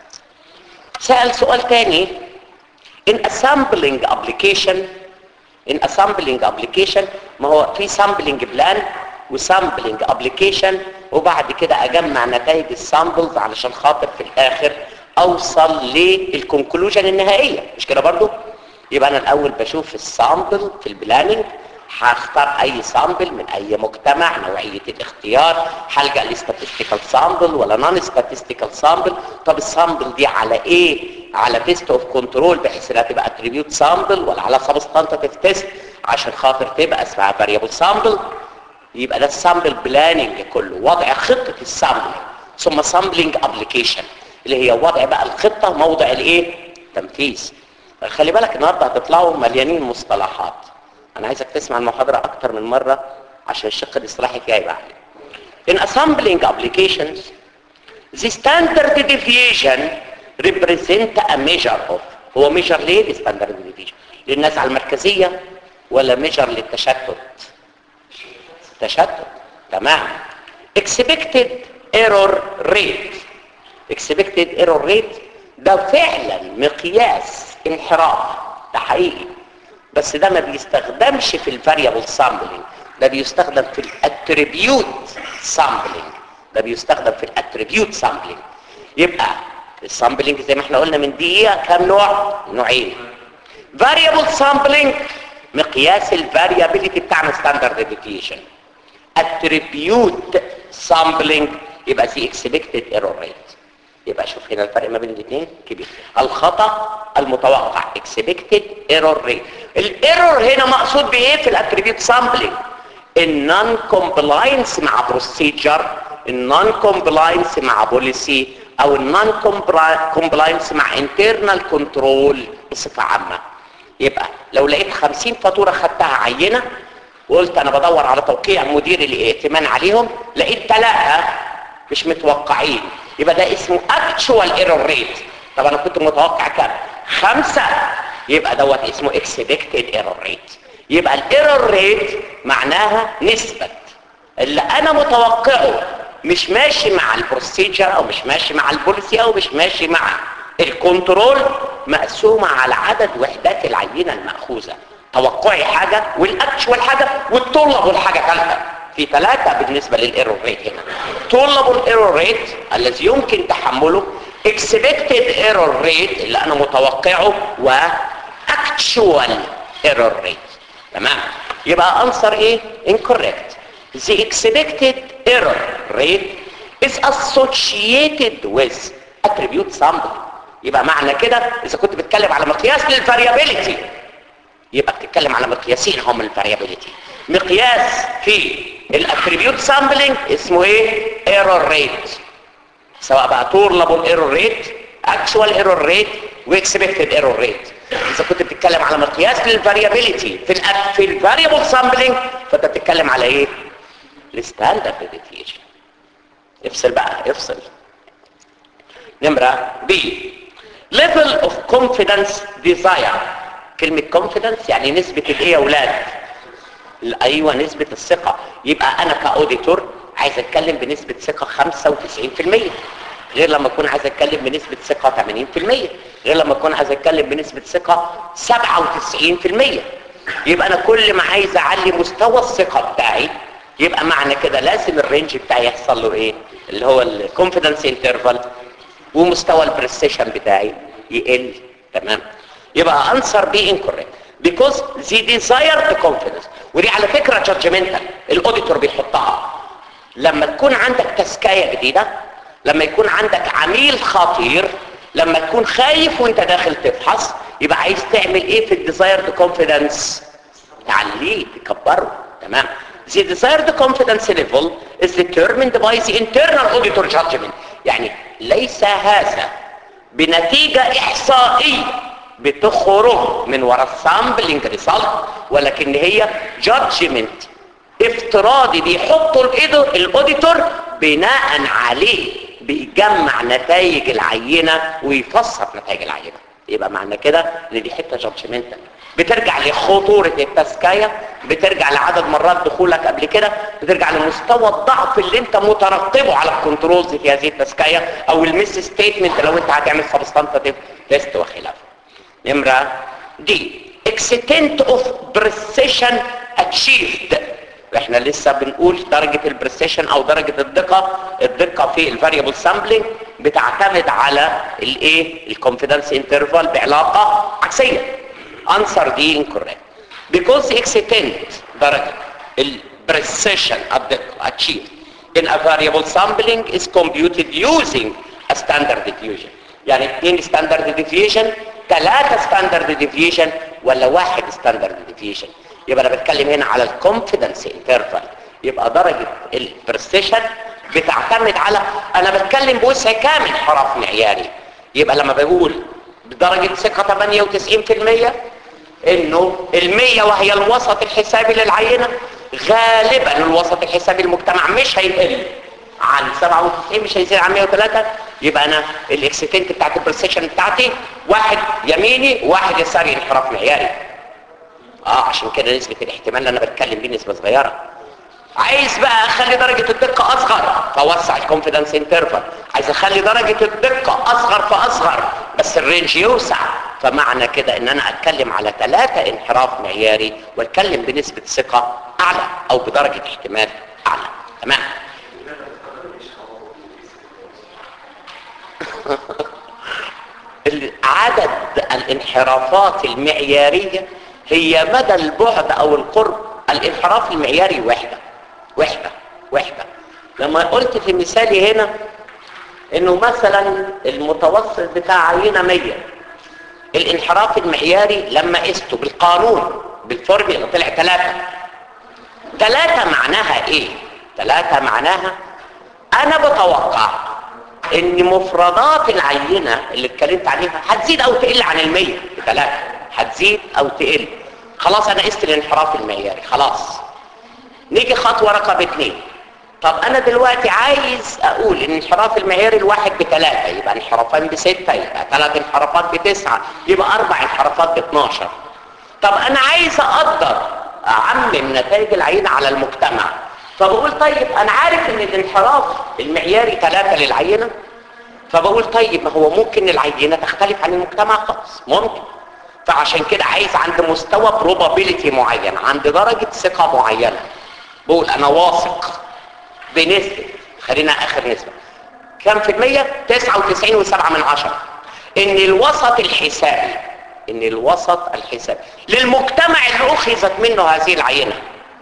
سأل سؤال تاني in a sampling application in a sampling application ما هو في sampling plan وسامبلنج ابلكيشن وبعد كده اجمع نتائج السامبلز علشان خاطر في الاخر اوصل للكونكلوجن النهائيه مش كده برضو يبقى انا الاول بشوف السامبل في البلاننج هختار اي سامبل من اي مجتمع نوعيه الاختيار هلجا لستاتستيكال سامبل ولا نون ستاتستيكال سامبل طب السامبل دي على ايه على تيست اوف كنترول بحيث انها تبقى اتريبيوت سامبل ولا على سبستانتيف تيست عشان خاطر تبقى اسمها فاريبل سامبل يبقى ده السامبل بلاننج كله وضع خطه السامبل ثم سامبلنج ابلكيشن اللي هي وضع بقى الخطه موضع الايه تنفيذ خلي بالك النهارده هتطلعوا مليانين مصطلحات انا عايزك تسمع المحاضره اكتر من مره عشان الشق الاصلاحي فيها يبقى عليك in assembling applications the standard deviation represent a measure of هو measure ليه الستاندرد deviation للناس على المركزيه ولا measure للتشتت تشتت تمام expected error rate expected error rate ده فعلا مقياس انحراف ده حقيقي بس ده ما بيستخدمش في الفاريبل سامبلينج ده بيستخدم في الاتريبيوت سامبلينج ده بيستخدم في الاتريبيوت سامبلينج يبقى السامبلينج زي ما احنا قلنا من دقيقه كام نوع نوعين فاريبل سامبلينج مقياس الفاريابيليتي بتاعنا ستاندرد ديفيشن اتريبيوت سامبلينج يبقى في اكسبكتد ايرور ريت يبقى شوف هنا الفرق ما بين الاثنين كبير الخطا المتوقع expected error rate الايرور هنا مقصود بايه في الاتريبيوت سامبلينج النون كومبلاينس مع بروسيجر النون كومبلاينس مع بوليسي او النون كومبلاينس مع انترنال كنترول بصفه عامه يبقى لو لقيت 50 فاتوره خدتها عينه وقلت انا بدور على توقيع مدير الائتمان عليهم لقيت ثلاثه مش متوقعين يبقى ده اسمه actual error rate طب انا كنت متوقع كام خمسة يبقى دوت اسمه expected error rate يبقى الايرور ريت معناها نسبة اللي انا متوقعه مش ماشي مع البروسيجر او مش ماشي مع البوليسي او مش ماشي مع الكنترول مقسومة على عدد وحدات العينة المأخوذة توقعي حاجة والاكشوال حاجة والطلب حاجة ثالثة في ثلاثة بالنسبة للايرور ريت هنا طلب الايرور ريت الذي يمكن تحمله expected error rate اللي انا متوقعه و actual error rate تمام يبقى answer ايه incorrect the expected error rate is associated with attribute sample يبقى معنى كده اذا كنت بتتكلم على مقياس للفاريابيليتي يبقى بتتكلم على مقياسين هم الفاريابيليتي مقياس في الاتريبيوت سامبلينج اسمه ايه ايرور ريت سواء بقى طورلابل ايرور ريت اكشوال ايرور ريت واكسبكتد ايرور ريت اذا كنت بتتكلم على مقياس للفاريابيليتي في ال في الفاريبل سامبلنج فانت بتتكلم على ايه الستاندرد ديفيشن افصل بقى افصل نمرة بي level of confidence desire كلمة confidence يعني نسبة الايه يا اولاد ايوه نسبة الثقة يبقى انا كاوديتور عايز اتكلم بنسبة ثقة 95% غير لما اكون عايز اتكلم بنسبة ثقة 80% غير لما اكون عايز اتكلم بنسبة ثقة 97% يبقى انا كل ما عايز اعلي مستوى الثقة بتاعي يبقى معنى كده لازم الرينج بتاعي يحصل له ايه اللي هو الكونفيدنس انترفال ومستوى البريسيشن بتاعي يقل تمام يبقى انسر بي انكوريكت because the desired confidence ودي على فكرة جادجمنتال الاوديتور بيحطها لما تكون عندك تسكاية جديدة لما يكون عندك عميل خطير لما تكون خايف وانت داخل تفحص يبقى عايز تعمل ايه في الديزايرد كونفيدنس تعليه تكبره تمام The desired confidence level is determined by the internal auditor judgment يعني ليس هذا بنتيجة إحصائية بتخرج من وراء السامبلينج ريسالت ولكن هي judgment افتراضي بيحطوا الايده الاوديتور بناء عليه بيجمع نتائج العينة ويفسر نتائج العينة يبقى معنى كده ان دي حته جادجمنتال بترجع لخطورة التسكاية بترجع لعدد مرات دخولك قبل كده بترجع لمستوى الضعف اللي انت مترقبه على الكنترولز في هذه التسكاية او المس ستيتمنت لو انت هتعمل سبستانتيف تيست وخلافه نمرة دي extent of precision achieved احنا لسه بنقول درجة البريسيشن او درجة الدقة الدقة في الفاريبل سامبلينج بتعتمد على الايه الكونفيدنس انترفال بعلاقة عكسية answer دي incorrect because extent درجة البريسيشن الدقة achieved in a variable sampling is computed using a standard deviation يعني اثنين standard deviation ثلاثة standard deviation ولا واحد standard deviation يبقى انا بتكلم هنا على الكونفيدنس انترفال يبقى درجة البرستيشن بتعتمد على انا بتكلم بوسع كامل حرف معياري يبقى لما بقول بدرجة ثقة 98% انه المية وهي الوسط الحسابي للعينة غالبا الوسط الحسابي المجتمع مش هيقل عن 97 مش هيزيد عن 103 يبقى انا الاكستنت بتاعت البرسيشن بتاعتي واحد يميني وواحد يساري انحراف معياري اه عشان كده نسبة الاحتمال اللي انا بتكلم بيه نسبة صغيرة عايز بقى اخلي درجة الدقة اصغر فوسع الكونفيدنس انترفال عايز اخلي درجة الدقة اصغر فاصغر بس الرينج يوسع فمعنى كده ان انا اتكلم على ثلاثة انحراف معياري واتكلم بنسبة ثقة اعلى او بدرجة احتمال اعلى تمام عدد الانحرافات المعيارية هي مدى البعد او القرب الانحراف المعياري وحدة وحدة وحدة لما قلت في مثالي هنا انه مثلا المتوسط بتاع عينة 100 الانحراف المعياري لما قسته بالقانون بالفورميلا طلع ثلاثة ثلاثة معناها ايه ثلاثة معناها انا بتوقع ان مفردات العينة اللي اتكلمت عليها هتزيد او تقل عن المية بثلاثة هتزيد او تقل خلاص انا قست الانحراف المعياري خلاص نيجي خطوة رقم اتنين طب انا دلوقتي عايز اقول ان الانحراف المعياري الواحد بثلاثة يبقى انحرافان بستة يبقى ثلاث انحرافات بتسعة يبقى اربع انحرافات باتناشر طب انا عايز اقدر اعمم نتائج العينة على المجتمع فبقول طيب انا عارف ان الانحراف المعياري ثلاثة للعينة فبقول طيب ما هو ممكن العينة تختلف عن المجتمع خالص ممكن فعشان كده عايز عند مستوى probability معين عند درجة ثقة معينة بقول انا واثق بنسبة خلينا اخر نسبة كم في المية 99 وسبعة من عشرة ان الوسط الحسابي ان الوسط الحسابي للمجتمع اللي اخذت منه هذه العينة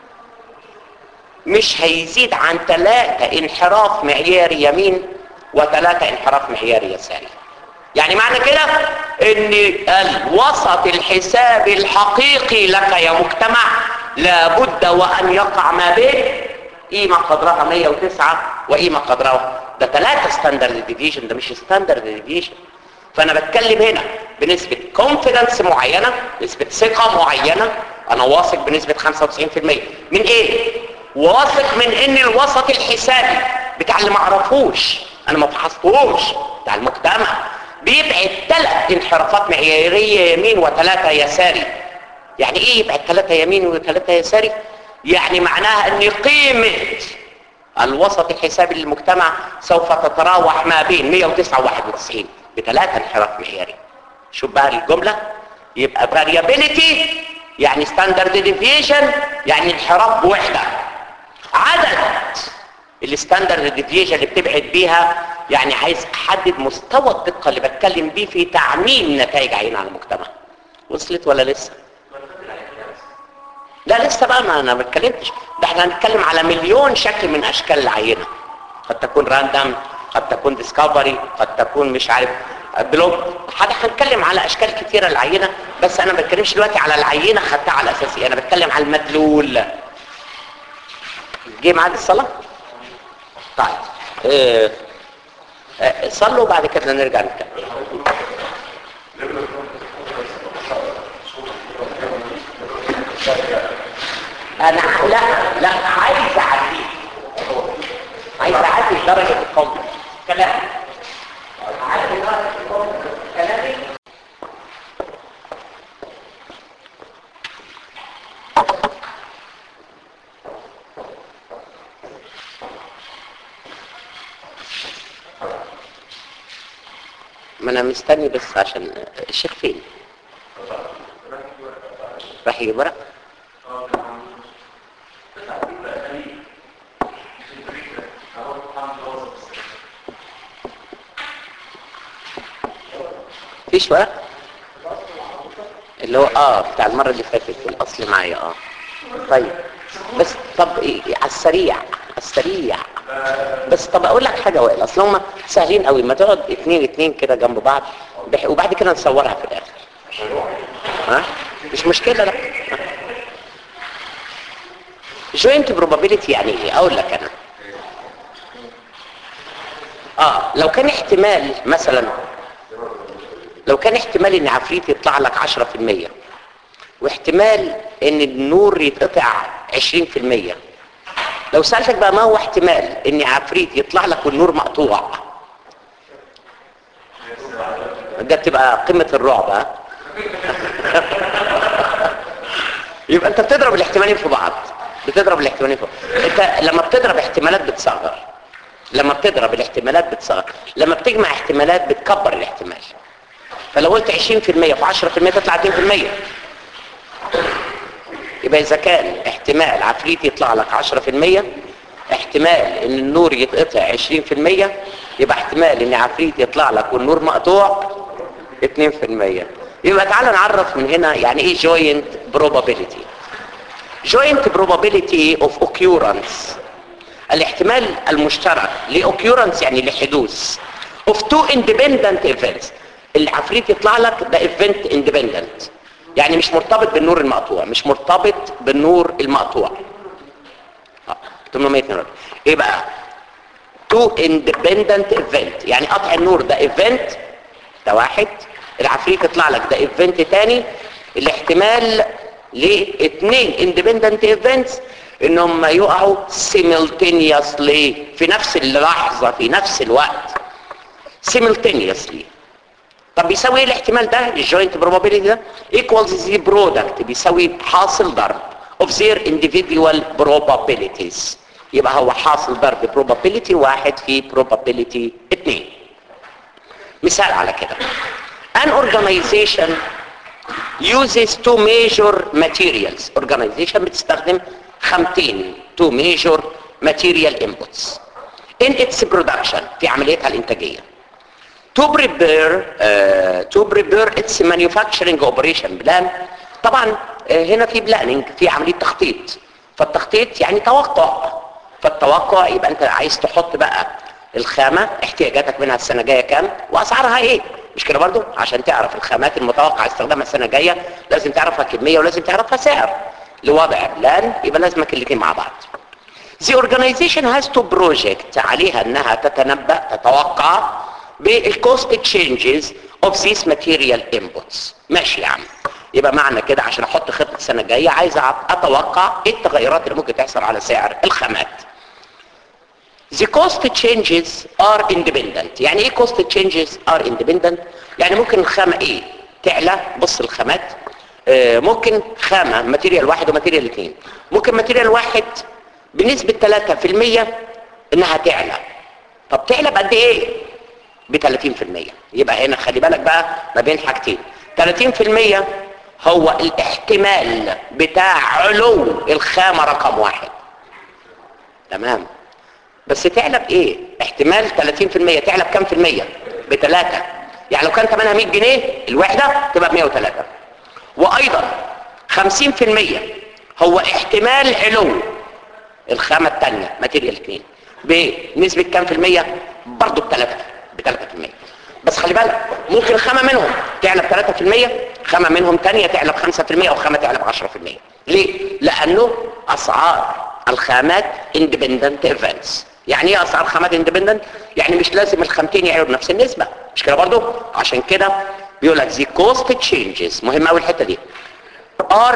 مش هيزيد عن ثلاثة انحراف معياري يمين وثلاثة انحراف معياري يساري يعني معنى كده ان الوسط الحسابي الحقيقي لك يا مجتمع لابد وان يقع ما بين قيمة قدرها 109 وقيمة قدرها ده ثلاثة ستاندرد ديفيشن ده مش ستاندرد ديفيشن فانا بتكلم هنا بنسبة كونفيدنس معينة نسبة ثقة معينة انا واثق بنسبة 95% من ايه واثق من ان الوسط الحسابي بتاع اللي ما اعرفوش انا ما فحصتهوش بتاع المجتمع بيبعد ثلاث انحرافات معيارية يمين وثلاثة يساري يعني ايه يبعد ثلاثة يمين وثلاثة يساري يعني معناها ان قيمة الوسط الحسابي للمجتمع سوف تتراوح ما بين 109 و 91 بثلاثة انحراف معياري شوف بقى الجملة يبقى variability يعني standard deviation يعني انحراف بوحدة عدد الستاندرد ديفيشن اللي بتبعد بيها يعني عايز احدد مستوى الدقة اللي بتكلم بيه في تعميم نتائج عينة على المجتمع وصلت ولا لسه لا لسه بقى ما انا ما اتكلمتش ده احنا هنتكلم على مليون شكل من اشكال العينه قد تكون راندم قد تكون ديسكفري قد تكون مش عارف بلوك حاجه هنتكلم على اشكال كتيره العينه بس انا ما بتكلمش دلوقتي على العينه خدتها على اساس ايه انا بتكلم على المدلول جه ميعاد الصلاه طيب اه اه صلوا وبعد كده نرجع نتكلم انا لا لا عايز اعدي عايز اعدي درجه القوم كلام عايز درجه القوم كلامي ما انا مستني بس عشان الشيخ فين راح يجيب ورق فيش ورق اللي هو اه بتاع المرة اللي فاتت الاصل معايا اه طيب بس طب إيه على السريع على السريع بس طب اقول لك حاجة وائل اصل هم سهلين قوي ما تقعد اتنين اتنين كده جنب بعض بح- وبعد كده نصورها في الاخر ها مش مشكلة لا جوينت بروبابيلتي يعني ايه اقول لك انا اه لو كان احتمال مثلا لو كان احتمال ان عفريت يطلع لك 10% واحتمال ان النور يتقطع 20% لو سألتك بقى ما هو احتمال ان عفريت يطلع لك والنور مقطوع ده تبقى قمة الرعب ها يبقى انت بتضرب الاحتمالين في بعض بتضرب الاحتمالين في بعض انت لما بتضرب احتمالات بتصغر لما بتضرب الاحتمالات بتصغر لما بتجمع احتمالات بتكبر الاحتمال فلو قلت 20% في 10% تطلع 2% يبقى اذا كان احتمال عفريت يطلع لك 10% احتمال ان النور يتقطع 20% يبقى احتمال ان عفريت يطلع لك والنور مقطوع 2% يبقى تعال نعرف من هنا يعني ايه joint probability joint probability of occurrence الاحتمال المشترك لاوكيورنس يعني لحدوث of two independent events العفريت يطلع لك ده event independent يعني مش مرتبط بالنور المقطوع مش مرتبط بالنور المقطوع آه، 842 ايه بقى two independent event يعني قطع النور ده event ده واحد العفريت يطلع لك ده event تاني الاحتمال لاثنين independent events انهم يقعوا simultaneously في نفس اللحظة في نفس الوقت simultaneously طب بيساوي ايه الاحتمال ده الجوينت probability ده equals the product بيساوي حاصل ضرب of their individual probabilities يبقى هو حاصل ضرب probability واحد في probability اتنين مثال على كده an organization uses to measure materials organization بتستخدم خامتين to measure material inputs in its production في عمليتها الانتاجيه to prepare uh, to prepare its manufacturing operation plan طبعا uh, هنا في بلاننج في عمليه تخطيط فالتخطيط يعني توقع فالتوقع يبقى انت عايز تحط بقى الخامه احتياجاتك منها السنه الجايه كام واسعارها ايه مش كده برضو عشان تعرف الخامات المتوقع استخدامها السنه الجايه لازم تعرفها كميه ولازم تعرفها سعر لوضع بلان يبقى لازمك الاثنين مع بعض The organization has to project عليها انها تتنبأ تتوقع بالcost changes of these material inputs ماشي يا عم يبقى معنى كده عشان احط خطة السنة الجاية عايز اتوقع ايه التغيرات اللي ممكن تحصل على سعر الخامات The cost changes are independent يعني ايه cost changes are independent يعني ممكن الخامة ايه تعلى بص الخامات آه ممكن خامة ماتيريال واحد وماتيريال اثنين ممكن ماتيريال واحد بنسبة 3% انها تعلى طب تعلى بقد ايه ب 30% يبقى هنا خلي بالك بقى ما بين حاجتين 30% هو الاحتمال بتاع علو الخامة رقم واحد تمام بس تعلى بايه احتمال 30% تعلى بكام في المية بثلاثة يعني لو كان ثمنها 100 جنيه الوحدة تبقى ب 103 وايضا 50% هو احتمال علو الخامة الثانية ماتيريال 2 بنسبة كام في المية برضه بثلاثة بثلاثة في المية بس خلي بالك ممكن خامة منهم تعلى بثلاثة في المية خامة منهم تانية تعلى بخمسة في المية او خامة تعلى بعشرة في المية ليه؟ لانه اسعار الخامات independent events يعني ايه اسعار خامات independent؟ يعني مش لازم الخامتين يعلوا بنفس النسبة مش كده برضه؟ عشان كده بيقول لك the cost changes مهمة قوي الحتة دي are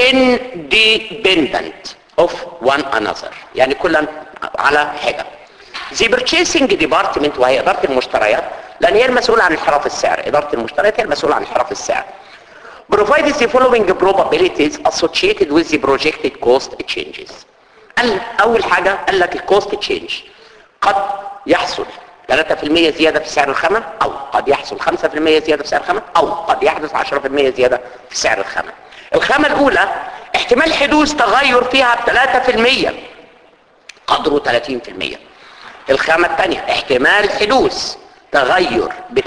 independent of one another يعني كلا على حاجة the purchasing department وهي إدارة المشتريات لأن هي المسؤولة عن انحراف السعر إدارة المشتريات هي المسؤولة عن انحراف السعر provides the following probabilities associated with the projected cost changes قال أول حاجة قال لك الكوست تشينج قد يحصل 3% زيادة في سعر الخامة أو قد يحصل 5% زيادة في سعر الخامة أو قد يحدث 10% زيادة في سعر الخامة الخامة الأولى احتمال حدوث تغير فيها ب 3% قدره 30% الخامة الثانية احتمال حدوث تغير ب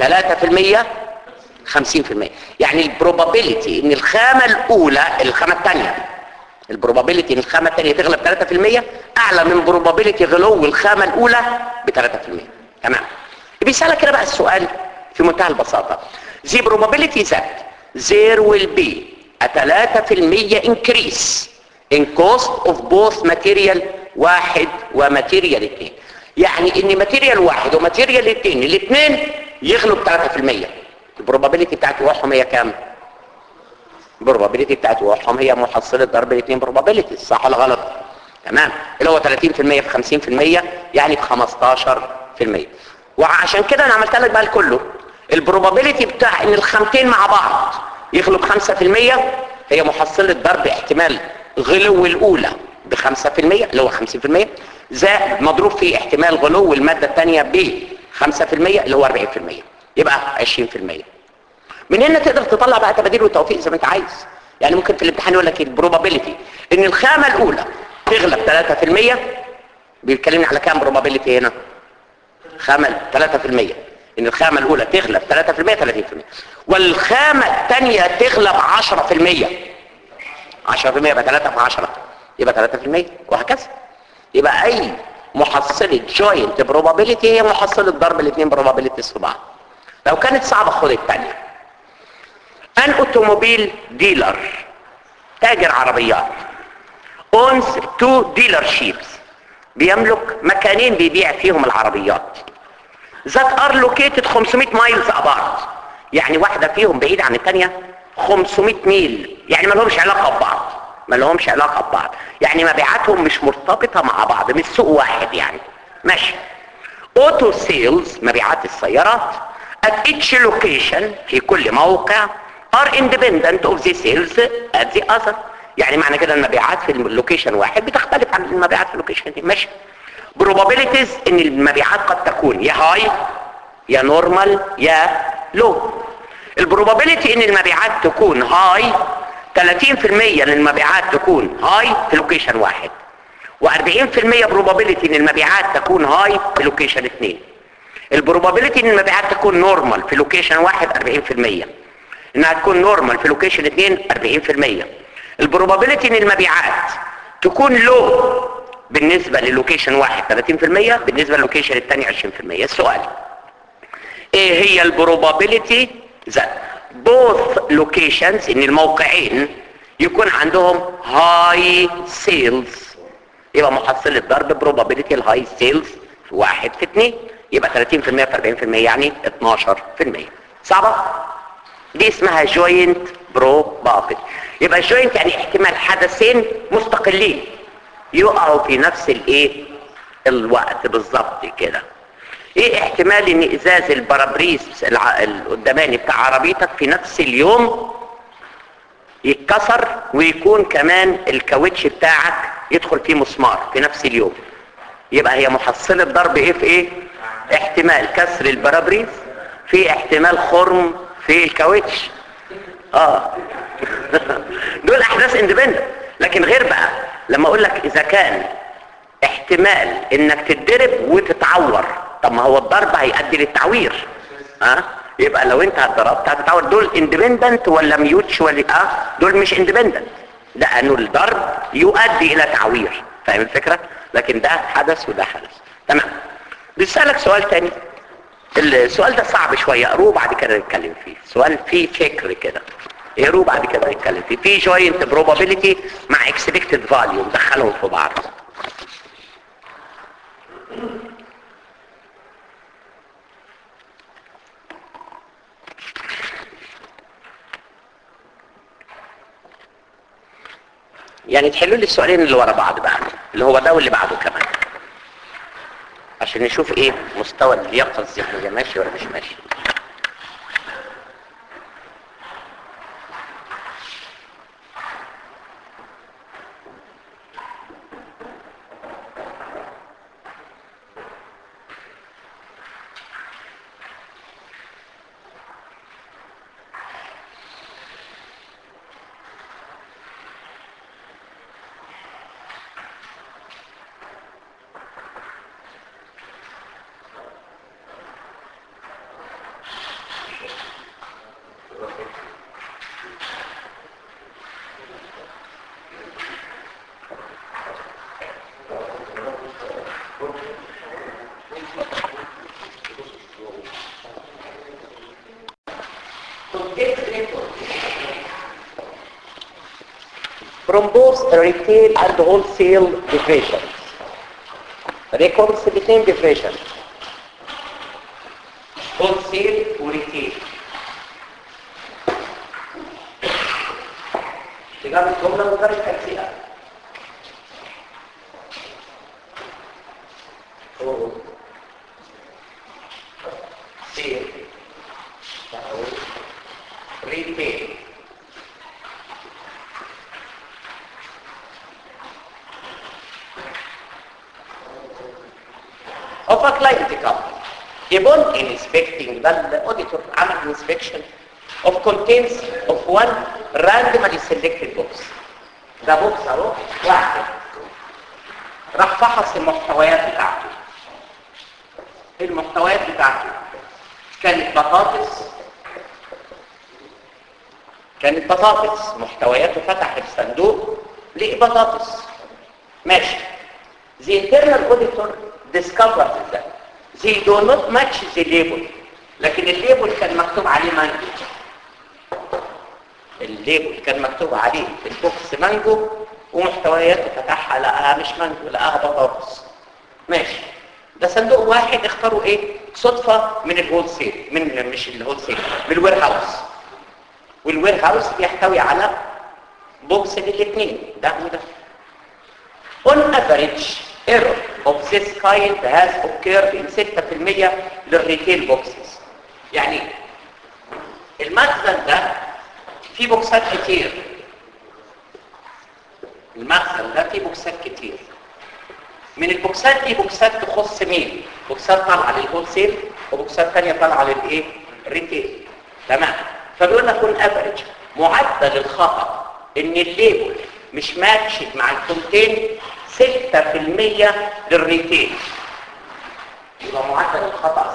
3% 50% يعني البروبابيلتي ان الخامة الاولى الخامة الثانية البروبابيلتي ان الخامة الثانية تغلب 3% اعلى من بروبابيلتي غلو الخامة الاولى ب 3% تمام بيسألك كده بقى السؤال في منتهى البساطة the probability that there will be a 3% increase in cost of both material واحد وماتيريال اثنين يعني ان ماتيريال واحد وماتيريال اثنين الاثنين يغلوا ب 3% البروبابيلتي بتاعت وقوعهم هي كام البروبابيلتي بتاعت وقوعهم هي محصله ضرب الاثنين بروبابيلتي صح ولا غلط تمام اللي هو 30% في 50% يعني في 15% وعشان كده انا عملت لك بقى الكله البروبابيلتي بتاع ان الخامتين مع بعض يغلوا ب 5% هي محصله ضرب احتمال غلو الاولى ب 5% اللي هو 50% زائد مضروب في احتمال غلو المادة الثانية ب 5% اللي هو 40% يبقى 20% من هنا تقدر تطلع بقى تباديل وتوفيق زي ما انت عايز يعني ممكن في الامتحان يقول لك البروبابيلتي ان الخامة الاولى تغلب 3% بيتكلمني على كام بروبابيلتي هنا خامة 3% ان الخامة الاولى تغلب 3% 30% والخامة الثانية تغلب 10% 10% يبقى 3 في 10 يبقى 3% وهكذا يبقى اي محصلة جوينت بروبابيلتي هي محصلة ضرب الاثنين بروبابيلتيز في بعض لو كانت صعبة خد الثانية ان اوتوموبيل ديلر تاجر عربيات owns two dealerships بيملك مكانين بيبيع فيهم العربيات that are located 500 miles apart يعني واحدة فيهم بعيدة عن الثانية 500 ميل يعني ما لهمش علاقة ببعض ما لهمش علاقة ببعض يعني مبيعاتهم مش مرتبطة مع بعض مش سوق واحد يعني ماشي اوتو سيلز مبيعات السيارات at each location في كل موقع are independent of the sales at the other يعني معنى كده المبيعات في اللوكيشن واحد بتختلف عن المبيعات في اللوكيشن دي ماشي probabilities ان المبيعات قد تكون يا هاي يا نورمال يا لو البروبابيلتي ان المبيعات تكون هاي 30% ان المبيعات تكون هاي في لوكيشن واحد و40% بروبابيلتي ان المبيعات تكون هاي في لوكيشن اثنين البروبابيلتي ان المبيعات تكون نورمال في لوكيشن واحد 40% انها تكون نورمال في لوكيشن اثنين 40% البروبابيلتي ان المبيعات تكون لو بالنسبة للوكيشن واحد 30% بالنسبة للوكيشن الثاني 20% السؤال ايه هي البروبابيلتي that both locations ان الموقعين يكون عندهم high sales يبقى محصل الضرب probability الهاي سيلز واحد في اتنين يبقى 30% في 40% يعني 12% صعبة؟ دي اسمها joint probability يبقى joint يعني احتمال حدثين مستقلين يقعوا في نفس الايه الوقت بالظبط كده ايه احتمال ان ازاز البرابريس الع- القداماني بتاع عربيتك في نفس اليوم يتكسر ويكون كمان الكاوتش بتاعك يدخل فيه مسمار في نفس اليوم يبقى هي محصلة ضرب ايه في ايه احتمال كسر البرابريس في احتمال خرم في الكاوتش اه دول احداث اندبندنت لكن غير بقى لما اقول لك اذا كان احتمال انك تتضرب وتتعور طب ما هو الضرب هيؤدي للتعوير ها أه؟ يبقى لو انت اتضربت هتتعور دول اندبندنت ولا ميوتشوال اه دول مش اندبندنت لانه الضرب يؤدي الى تعوير فاهم الفكره لكن ده حدث وده حدث تمام بيسالك سؤال تاني السؤال ده صعب شويه اقروه بعد كده نتكلم فيه سؤال فيه فكر كده اقروه بعد كده نتكلم فيه في جوينت probability مع expected value دخلهم في بعض يعني تحلوا لي السؤالين اللي ورا بعض بقى اللي هو ده واللي بعده كمان عشان نشوف ايه مستوى اللياقه الذهنيه ماشي ولا مش ماشي from both retail and wholesale divisions. Records between divisions. Wholesale وريتيل. تجاب الجملة مجرد تجزئة. سيل ريتيل of a client company. Upon inspecting the auditor عمل inspection of contents of one randomly selected box. ده بوكس اهو واحد راح فحص المحتويات بتاعته المحتويات بتاعته كانت بطاطس كانت بطاطس محتوياته فتح الصندوق لقي بطاطس ماشي The internal auditor discovered that they do not match the label لكن الليبل كان مكتوب عليه مانجو الليبل كان مكتوب عليه البوكس مانجو ومحتوياته فتحها لقاها مش مانجو لقاها بطاطس ماشي ده صندوق واحد اختاروا ايه صدفة من الهول سيل من مش الهول سيل من الوير هاوس والوير هاوس بيحتوي على بوكس للاثنين ده وده On average, error of this kind has occurred in 6% للريتيل بوكسز. يعني المخزن ده فيه بوكسات كتير. المخزن ده فيه بوكسات كتير. من البوكسات دي بوكسات تخص مين؟ بوكسات طالعه للهول سيل وبوكسات ثانيه طالعه للايه؟ الريتيل. تمام. فبيقول لك on average معدل الخطأ ان الليبل مش ماتشت مع الكونتين 6% للريتيل يبقى معدل الخطأ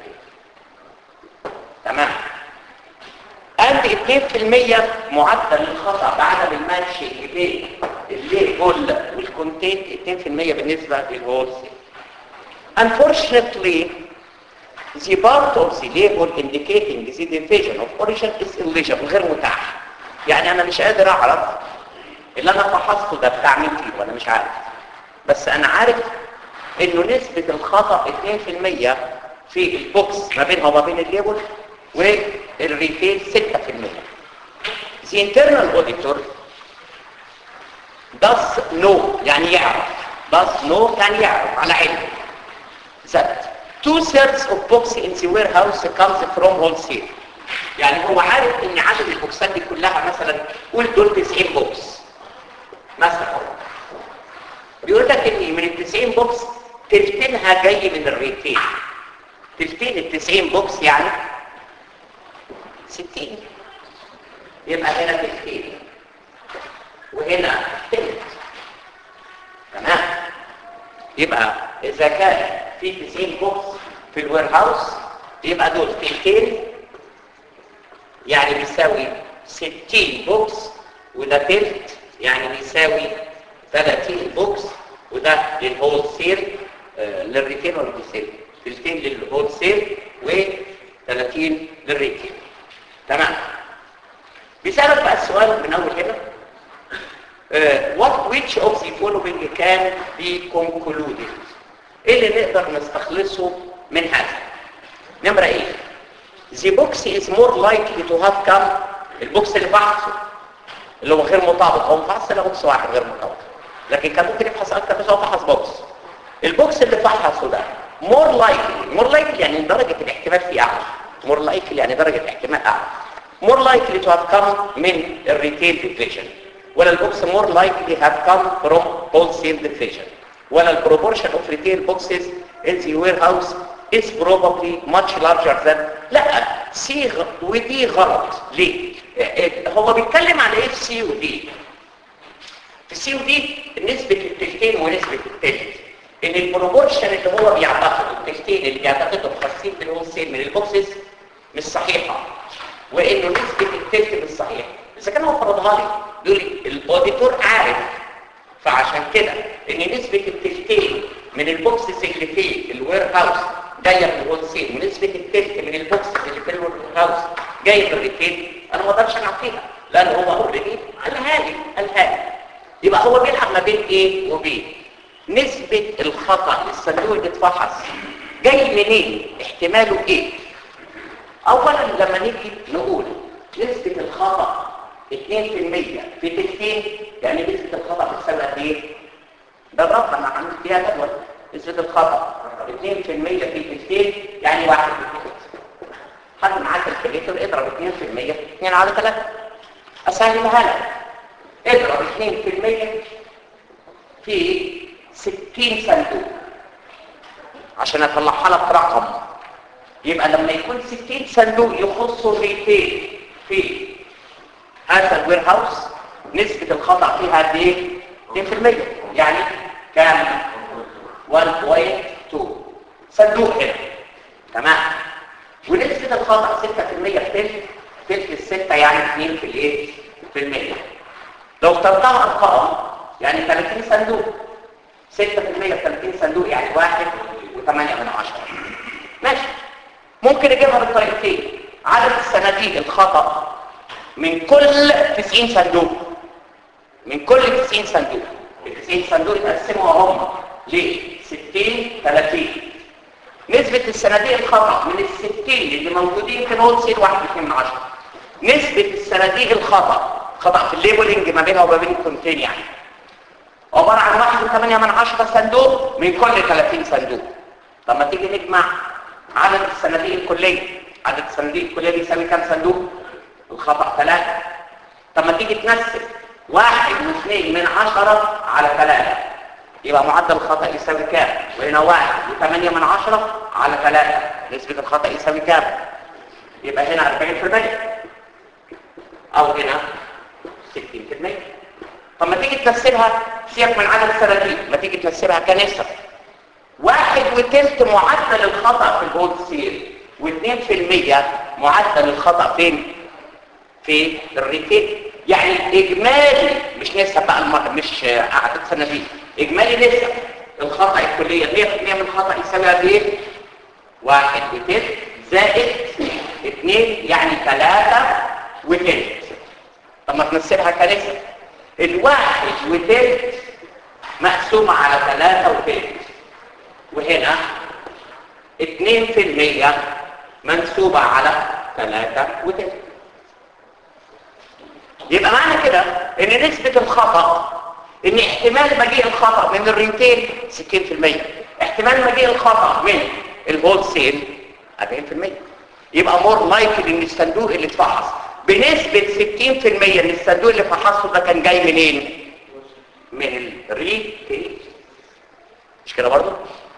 6% تمام عند 2% معدل الخطأ بعدم الماتش بين الليبل والكونتين 2% بالنسبة للهول سيل Unfortunately, the part of the label indicating the division of origin is illegible غير متاح يعني انا مش قادر اعرف اللي انا فحصته ده بتاع مين فيه وانا مش عارف بس انا عارف انه نسبة الخطأ 2% في البوكس ما بينها وما بين الليبل والريتيل 6% The internal auditor does know يعني يعرف does know يعني يعرف على علم that two thirds of books in the warehouse comes from wholesale يعني هو عارف ان عدد البوكسات دي كلها مثلا قول دول 90 بوكس مثلا بيقول لك ان من ال 90 بوكس تلتينها جاي من الريتيل تلتين ال 90 بوكس يعني 60 يبقى هنا تلتين وهنا تلت تمام يبقى اذا كان في 90 بوكس في الوير هاوس يبقى دول تلتين يعني بيساوي 60 بوكس وده تلت يعني بيساوي 30 بوكس وده للهول سيل آه للريتيل ولا للسيل تلتين للهول سيل و30 للريتيل تمام بيسألك بقى السؤال من اول هنا uh, what which of the following can be concluded ايه اللي نقدر نستخلصه من هذا نمرة ايه the box is more likely to have come البوكس اللي فحصه اللي هو غير مطابق هو مفحص لا بوكس واحد غير مطابق لكن كان ممكن يفحص اكتر بس هو فحص بوكس البوكس اللي فحصه ده more likely more likely يعني درجة الاحتمال فيه اعلى more likely يعني درجة الاحتمال اعلى more likely to have come من الريتيل division ولا البوكس more likely have come from wholesale division ولا البروبورشن اوف ريتيل بوكسز in the warehouse is probably much larger than لا سي غ... ودي غلط ليه هو بيتكلم على ايه في سي ودي في سي ودي نسبة التلتين ونسبة التلت ان البروبورشن اللي هو بيعتقده التلتين اللي بيعتقده خاصين بالهولسيل من البوكسز مش صحيحة وانه نسبة التلت مش صحيحة اذا كان هو فرضها لي بيقول لي الاوديتور عارف فعشان كده ان نسبة التلتين من البوكسز اللي في الوير هاوس جايه من الهولسيل ونسبه التلت من البوكسز اللي في الوير هاوس جايه من الريتيل انا ما اقدرش اعطيها لان هو اوريدي قالها لي قالها لي يبقى هو بيلعب ما بين ايه وبين نسبه الخطا الصندوق اللي اتفحص جاي منين احتماله ايه اولا لما نيجي نقول نسبه الخطا 2% في تلتين يعني نسبه الخطا بتساوي قد ايه ده الرقم انا عملت فيها جدول نسبة الخطأ 2% في تلتين يعني واحد في التلت حد معاه كالكوليتر اضرب 2% 2 على 3 اسهلها لك اضرب 2% في 60 صندوق عشان اطلعها لك رقم يبقى لما يكون 60 صندوق يخصوا الريتيل في هذا الوير هاوس نسبة الخطأ فيها قد ايه؟ 2% يعني كام 1.2 صندوق هنا تمام ونسبة الخطأ 6% في تلت تلت الستة يعني 2 في الايه في المية لو اخترتها ارقام يعني 30 صندوق 6% في 30 صندوق يعني 1 و8 من 10 ماشي ممكن اجيبها بالطريقتين عدد الصناديق الخطأ من كل 90 صندوق من كل 90 صندوق ال 90 صندوق يتقسموا هم ليه 60 30 نسبة الصناديق الخطأ من ال 60 اللي موجودين في الهولسيل 1 من 10 نسبة الصناديق الخطأ خطأ في الليبلنج ما بينها وما بين الكونتين يعني عبارة عن 1 من 10 صندوق من كل 30 صندوق طب ما تيجي نجمع عدد الصناديق الكلية عدد الصناديق الكلية بيساوي كام صندوق؟ الخطأ 3 طب ما تيجي تنسب واحد واثنين من عشرة على ثلاثة يبقى معدل الخطأ يساوي كام وهنا واحد وثمانية من عشرة على ثلاثة نسبة الخطأ يساوي كام يبقى هنا أربعين في المية أو هنا ستين في المية طب ما تيجي تنسبها سيبك من عدد الصناديق ما تيجي تنسبها كنسب واحد وتلت معدل الخطأ في الهول سيل واثنين في المية معدل الخطأ فين في الريتيل يعني اجمالي مش نسب بقى الم... مش اعداد صناديق اجمالي نسب الخطا الكليه 100% من الخطا يساوي قد ايه واحد وتلت زائد اثنين يعني ثلاثة وتلت طب ما تنسبها كنسب الواحد وتلت مقسومة على 3 وتلت وهنا 2% منسوبة على 3 وتلت يبقى معنى كده ان نسبة الخطأ ان احتمال مجيء الخطأ من الريتيل 60% احتمال مجيء الخطأ من الهول سيل 40% يبقى مور لايكلي ان الصندوق اللي اتفحص بنسبة 60% ان الصندوق اللي فحصه ده كان جاي منين؟ من الريتيل مش كده برضه؟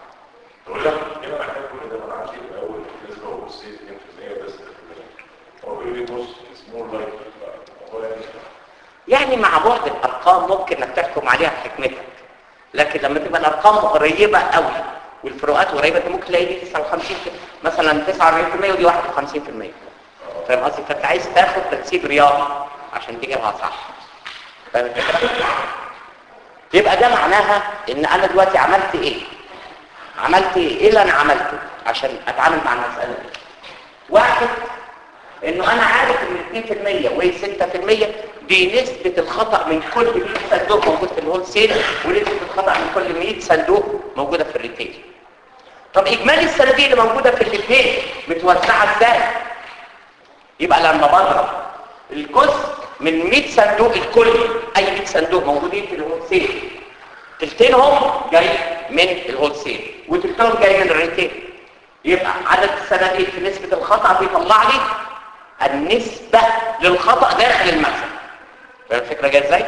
يعني مع بعد الارقام ممكن انك تحكم عليها بحكمتك لكن لما تبقى الارقام قريبه قوي والفروقات قريبه انت ممكن تلاقي دي 59 مثلا 49% ودي 51% فاهم قصدي فانت عايز تاخد تنسيب رياضي عشان تجيبها صح فاهم الفكره يبقى ده معناها ان انا دلوقتي عملت ايه عملت ايه ايه اللي انا عملته عشان اتعامل مع المساله دي واحد انه انا عارف ان 2% وهي 6% دي نسبة الخطأ من كل 100 صندوق موجود في الهول سيل ونسبة الخطأ من كل 100 صندوق موجودة في الريتيل طب اجمالي الصناديق اللي موجودة في الاثنين متوزعة ازاي يبقى لما بضرب الجزء من 100 صندوق الكل اي 100 صندوق موجودين في الهول سيل تلتينهم جاي من الهول سيل وتلتهم جاي من الريتيل يبقى عدد الصناديق في نسبة الخطأ بيطلع لي النسبة للخطأ داخل المخزن فاهم الفكرة جاية ازاي؟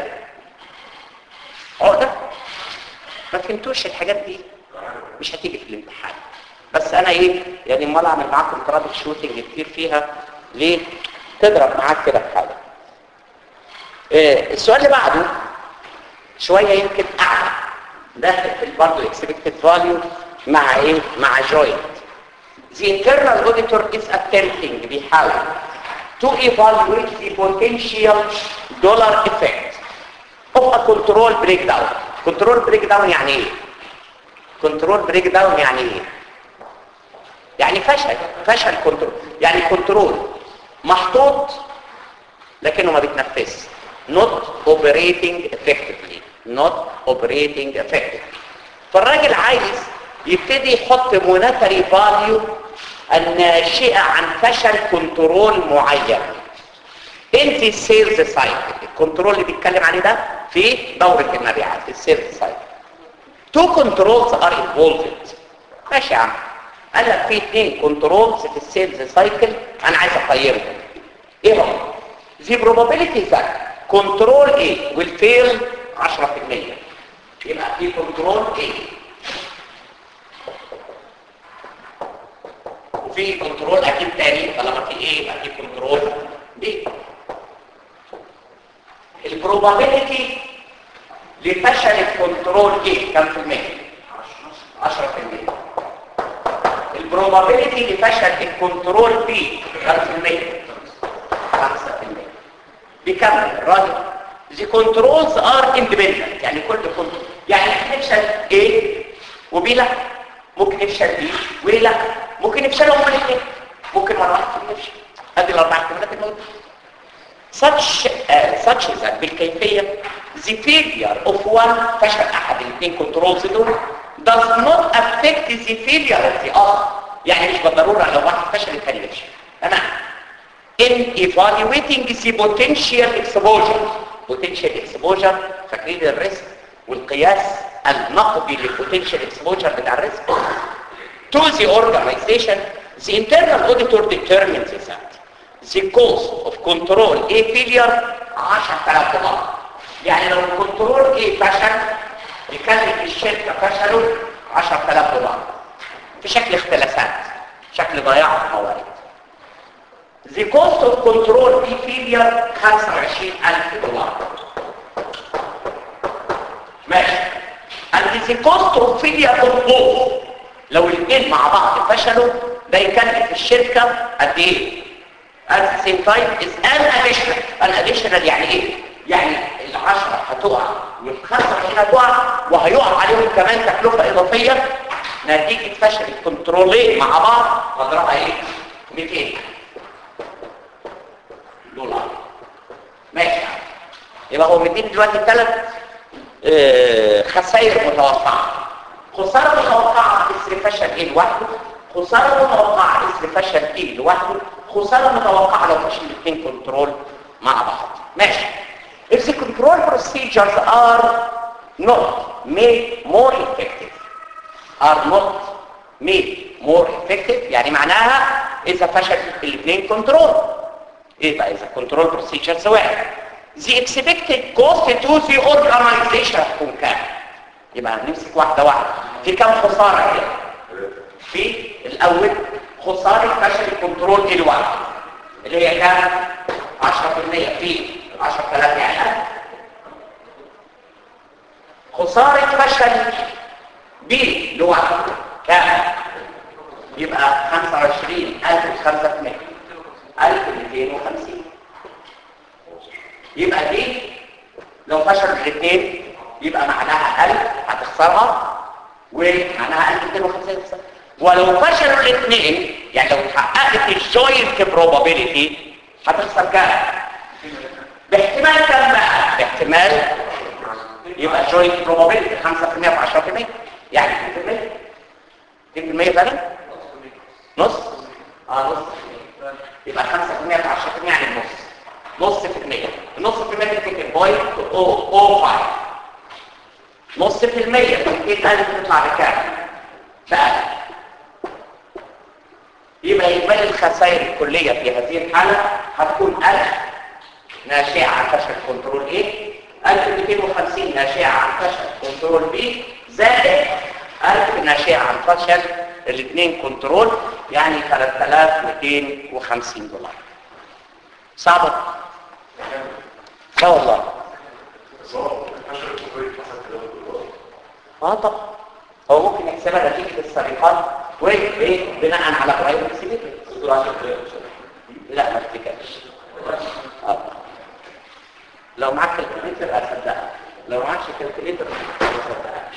عقدة ما فهمتوش الحاجات دي مش هتيجي في الامتحان بس انا ايه يعني امال اعمل معاكم ترابل شوتنج كتير فيها ليه؟ تضرب معاك كده في حاجة إيه السؤال اللي بعده شوية يمكن اعلى داخل في برضه اكسبكتد فاليو مع ايه؟ مع جوينت The internal auditor is attempting بيحاول to evaluate the potential dollar effect of a control breakdown. control breakdown يعني ايه؟ control breakdown يعني ايه؟ يعني فشل فشل كنترول يعني كنترول محطوط لكنه ما بيتنفذش not operating effectively not operating effectively فالراجل عايز يبتدي يحط monetary value الناشئة عن فشل كنترول معين انت السيلز سايكل الكنترول اللي بيتكلم عليه ده في دورة المبيعات السيلز سايكل تو كنترولز ار انفولفد ماشي يا عم قال لك في اثنين كنترولز في السيلز سايكل انا عايز اقيمهم ايه هم the probability that كنترول A will fail 10% يبقى في كنترول A وفي كنترول اكيد تاني طالما في ايه يبقى في كنترول بي البروبابيلتي لفشل الكنترول ايه كم في المية 10% البروبابيلتي لفشل الكنترول بي كم في المية 5% بيكمل الراجل The controls are independent يعني كل كنترول يعني يفشل A وB لا ممكن يفشل B وA لا ممكن يفشلوا هما الاثنين ممكن مرة واحدة يفشل ادي الاربع احتمالات الموجودة such uh, such that بالكيفية the failure of one فشل احد الاثنين كنترولز دول does not affect the failure of the other يعني مش بالضرورة لو واحد فشل الثاني يفشل تمام in evaluating the potential exposure potential exposure فاكرين الريسك والقياس النقدي للبوتنشال exposure بتاع الريسك to the organization the internal auditor determines that the cost of control A failure 10000 دولار يعني لو الكنترول A فشل يكلف الشركة فشله 10000 دولار في شكل اختلافات شكل ضياع الموارد The cost of control B failure 25000 دولار ماشي and the cost of failure of both لو الاثنين مع بعض فشلوا ده يكلف الشركة قد ايه at the same time is an additional an additional يعني ايه يعني العشرة هتقع والخمسة مش هتقع وهيقع عليهم كمان تكلفة اضافية نتيجة فشل الكنترولين مع بعض قدرها ايه 200 دولار ماشي يبقى هو مدين دلوقتي ثلاث آه، خسائر متوقعة خسارة متوقعة اسر فشل ايه لوحده خسارة متوقعة اسر فشل ايه لوحده خسارة متوقعة لو فشل الاثنين كنترول مع بعض ماشي if the control procedures are not made more effective are not made more effective يعني معناها اذا فشل الاثنين كنترول ايه بقى اذا كنترول procedures واحد the expected cost to the organization هتكون كام يبقى هنمسك واحدة واحدة في كم خسارة كده في الاول خسارة فشل الكنترول دي لوحده اللي هي كام 10% في 10000 يعني خسارة فشل بي لوحده كام يبقى 25000 5 1250 يبقى دي لو فشل الاثنين يبقى معناها 1000 هتخسرها ومعناها 1250 هتخسرها ولو فشلوا الاثنين يعني لو حققت الجوينت بروبابيلتي هتخسر كام باحتمال كام بقى باحتمال يبقى جوينت بروبابيلتي 5% في 10% يعني 2% 2% فعلا نص اه نص يبقى 5% في 10% يعني النص نص في المية النص في المية تفتكر بوينت او او فايف نص في المية من 200000 تطلع بكام؟ بألف يبقى إجمالي الخسائر الكلية في هذه الحالة هتكون 1000 ناشئة عن فشل كنترول A 1250 ناشئة عن فشل كنترول B زائد 1000 ناشئة عن فشل الاثنين كنترول يعني 3250 دولار صعبة لا والله اه طبعا هو ممكن يحسبها نتيجة السرقات وايه بناء على قرائب اكسبيتر لا ما افتكرش آه. لو معاك كالكوليتر اصدقها لو معكش كالكوليتر ما اصدقهاش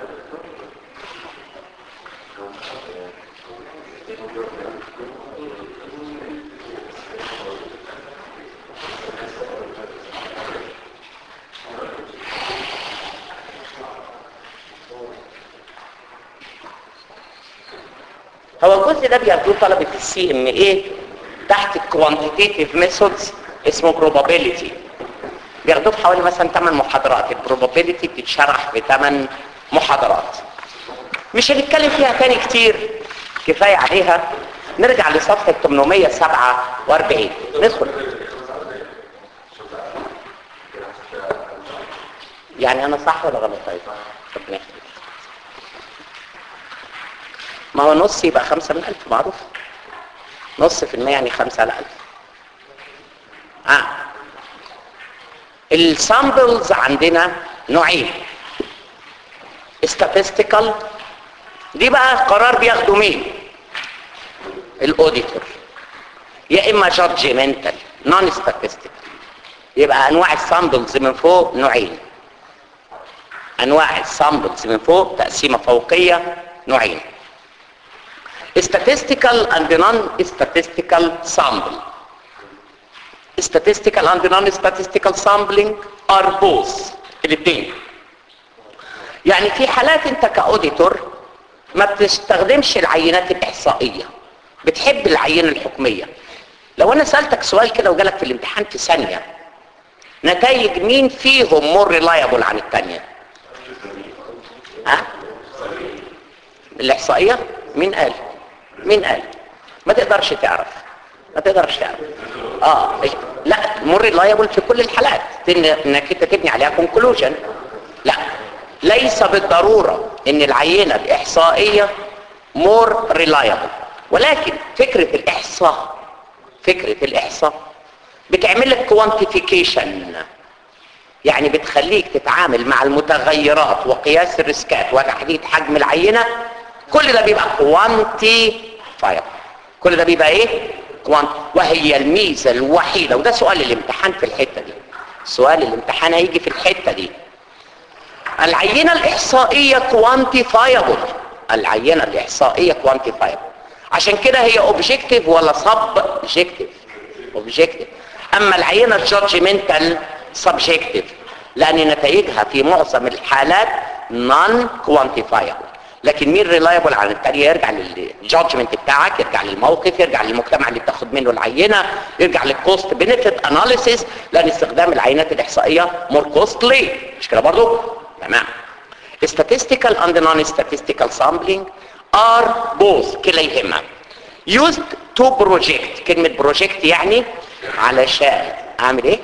هو الجزء ده بياخدوه طلبة السي ام ايه تحت الكوانتيتيف ميثودز اسمه probability بياخدوه في حوالي مثلا 8 محاضرات البروبابيلتي بتتشرح في 8 محاضرات مش هنتكلم فيها تاني كتير كفاية عليها نرجع لصفحة 847 ندخل يعني انا صح ولا غلط طيب ربنا يخليك ما هو نص يبقى خمسة من ألف معروف نص في المية يعني خمسة على ألف آه. السامبلز عندنا نوعين statistical دي بقى قرار بياخده مين الاوديتور يا اما judgmental non statistical يبقى انواع السامبلز من فوق نوعين انواع السامبلز من فوق تقسيمه فوقيه نوعين statistical and non-statistical sample. Statistical and non-statistical sampling are both الاثنين. يعني في حالات انت كاوديتور ما بتستخدمش العينات الاحصائيه بتحب العينه الحكميه لو انا سالتك سؤال كده وجالك في الامتحان في ثانيه نتائج مين فيهم مور ريلايبل عن الثانيه ها الاحصائيه مين قال مين قال ما تقدرش تعرف ما تقدرش تعرف اه إيه؟ لا مور ريلايبل في كل الحالات انك انت تبني عليها كونكلوجن لا ليس بالضروره ان العينه الاحصائيه مور ريلايبل ولكن فكره الاحصاء فكره الاحصاء بتعمل لك كوانتيفيكيشن يعني بتخليك تتعامل مع المتغيرات وقياس الريسكات وتحديد حجم العينه كل ده بيبقى كوانتيفاير كل ده بيبقى ايه كوانت وهي الميزه الوحيده وده سؤال الامتحان في الحته دي سؤال الامتحان هيجي في الحته دي العينه الاحصائيه كوانتيفايبل العينه الاحصائيه كوانتيفايبل عشان كده هي اوبجكتيف ولا سبجكتيف اوبجكتيف اما العينه الجادجمنتال سبجكتيف لان نتائجها في معظم الحالات نون كوانتيفايبل لكن مين ريلايبل عن التاني يرجع للجادجمنت بتاعك يرجع للموقف يرجع للمجتمع اللي بتاخد منه العينه يرجع للكوست بنفيت اناليسيس لان استخدام العينات الاحصائيه مور كوستلي مش كده برضه تمام statistical and non-statistical sampling are both كليهما used to project كلمة project يعني علشان اعمل ايه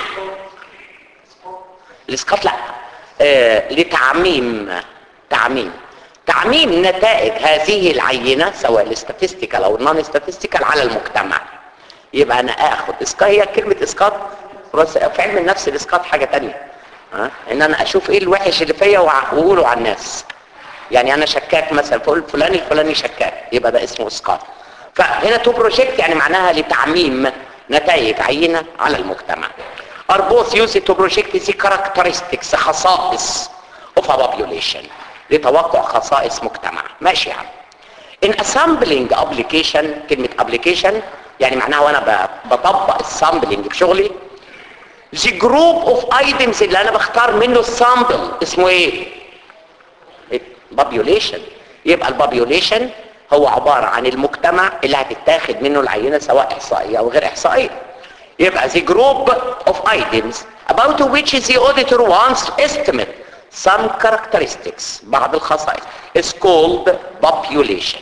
الاسقاط لا آه لتعميم تعميم تعميم نتائج هذه العينة سواء الاستاتستيكال او النون استاتستيكال على المجتمع يبقى انا اخد اسقاط هي كلمة اسقاط بس في علم النفس الاسقاط حاجة تانية ها؟ ان انا اشوف ايه الوحش اللي فيا واقوله على الناس يعني انا شكاك مثلا فاقول فلان الفلاني شكاك يبقى ده اسمه اسقاط فهنا تو بروجكت يعني معناها لتعميم نتائج عينة على المجتمع are both used to project the characteristics خصائص of a population لتوقع خصائص مجتمع ماشي يا عم in assembling application كلمة application يعني معناها وانا بطبق السامبلينج في شغلي the group of items اللي انا بختار منه السامبل اسمه ايه population يبقى البابيوليشن هو عبارة عن المجتمع اللي هتتاخد منه العينة سواء احصائية او غير احصائية يبقى the group of items about which the auditor wants to estimate some characteristics بعض الخصائص is called population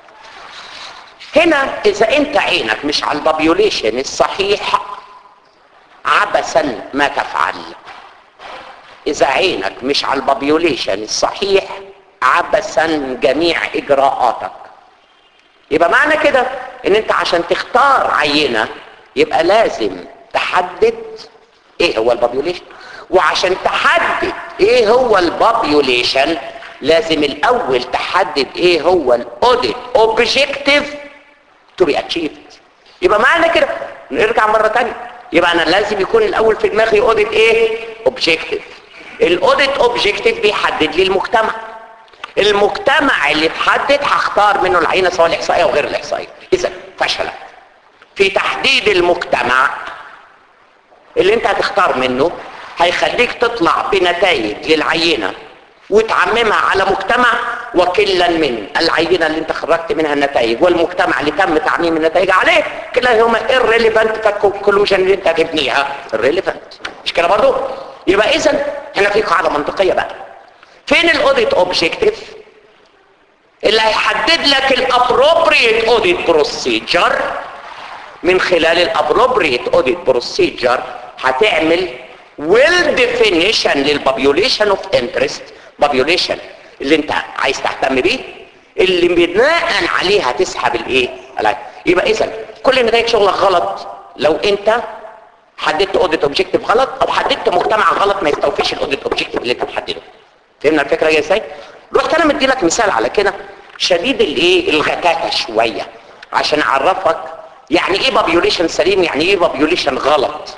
هنا اذا انت عينك مش على البابيوليشن الصحيح عبثا ما تفعل اذا عينك مش على البابيوليشن الصحيح عبثا جميع اجراءاتك يبقى معنى كده ان انت عشان تختار عينة يبقى لازم تحدد ايه هو البابيوليشن وعشان تحدد ايه هو البابيوليشن لازم الاول تحدد ايه هو الاوديت اوبجيكتيف تو بي اتشيفد يبقى معنى كده نرجع مرة تانية يبقى انا لازم يكون الاول في دماغي اوديت ايه اوبجيكتيف الاوديت اوبجيكتيف بيحدد لي المجتمع المجتمع اللي اتحدد هختار منه العينة سواء الاحصائية او غير الاحصائية اذا فشلت في تحديد المجتمع اللي انت هتختار منه هيخليك تطلع بنتائج للعينة وتعممها على مجتمع وكلا من العينة اللي انت خرجت منها النتائج والمجتمع اللي تم تعميم النتائج عليه كلاهما irrelevant كالكونكلوجن اللي انت هتبنيها irrelevant مش كده برضو يبقى اذا هنا في قاعدة منطقية بقى فين الاوديت اوبجيكتيف اللي هيحدد لك الابروبريت اوديت بروسيجر من خلال الابروبريت اوديت بروسيجر هتعمل ويل ديفينيشن للبابيوليشن اوف انترست بابيوليشن اللي انت عايز تهتم بيه اللي بناء عليه هتسحب الايه يبقى اذا كل نتائج شغلك غلط لو انت حددت اوديت اوبجيكتيف غلط او حددت مجتمع غلط ما يستوفيش الاوديت اوبجيكتيف اللي انت محدده فهمنا الفكره جايه ازاي رحت انا مدي لك مثال على كده شديد الايه الغتاتة شويه عشان اعرفك يعني ايه بابيوليشن سليم يعني ايه بابيوليشن غلط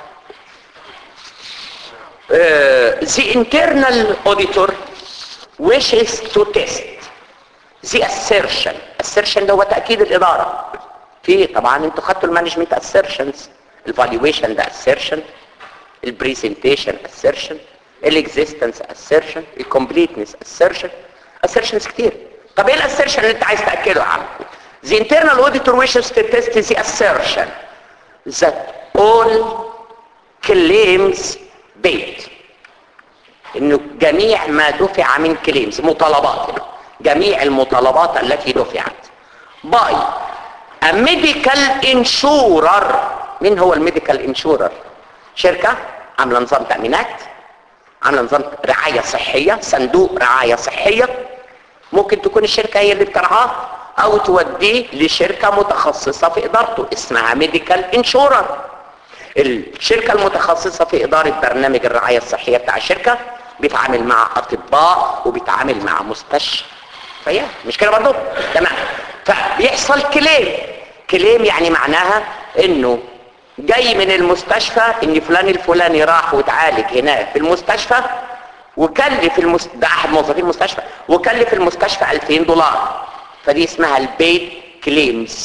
uh, the internal auditor wishes to test the assertion assertion ده هو تأكيد الإدارة في طبعا انتوا خدتوا المانجمنت assertions الفالويشن ده assertion البريزنتيشن assertion الاكزيستنس assertion الكومبليتنس assertion assertions كتير طب ايه الاسيرشن اللي انت عايز تأكده يا عم the internal auditor wishes to test the assertion that all claims paid انه جميع ما دفع من كليمز مطالبات جميع المطالبات التي دفعت باي a medical insurer مين هو الميديكال انشورر شركة عاملة نظام تأمينات عاملة نظام رعاية صحية صندوق رعاية صحية ممكن تكون الشركة هي اللي بترعاه او توديه لشركة متخصصة في ادارته اسمها ميديكال انشورر الشركة المتخصصة في ادارة برنامج الرعاية الصحية بتاع الشركة بيتعامل مع اطباء وبيتعامل مع مستشفيات مش كده برضه تمام فبيحصل كليم كليم يعني معناها انه جاي من المستشفى ان فلان الفلاني راح وتعالج هناك في المستشفى وكلف المست... ده احد موظفين المستشفى وكلف المستشفى 2000 دولار فدي اسمها البيت كليمز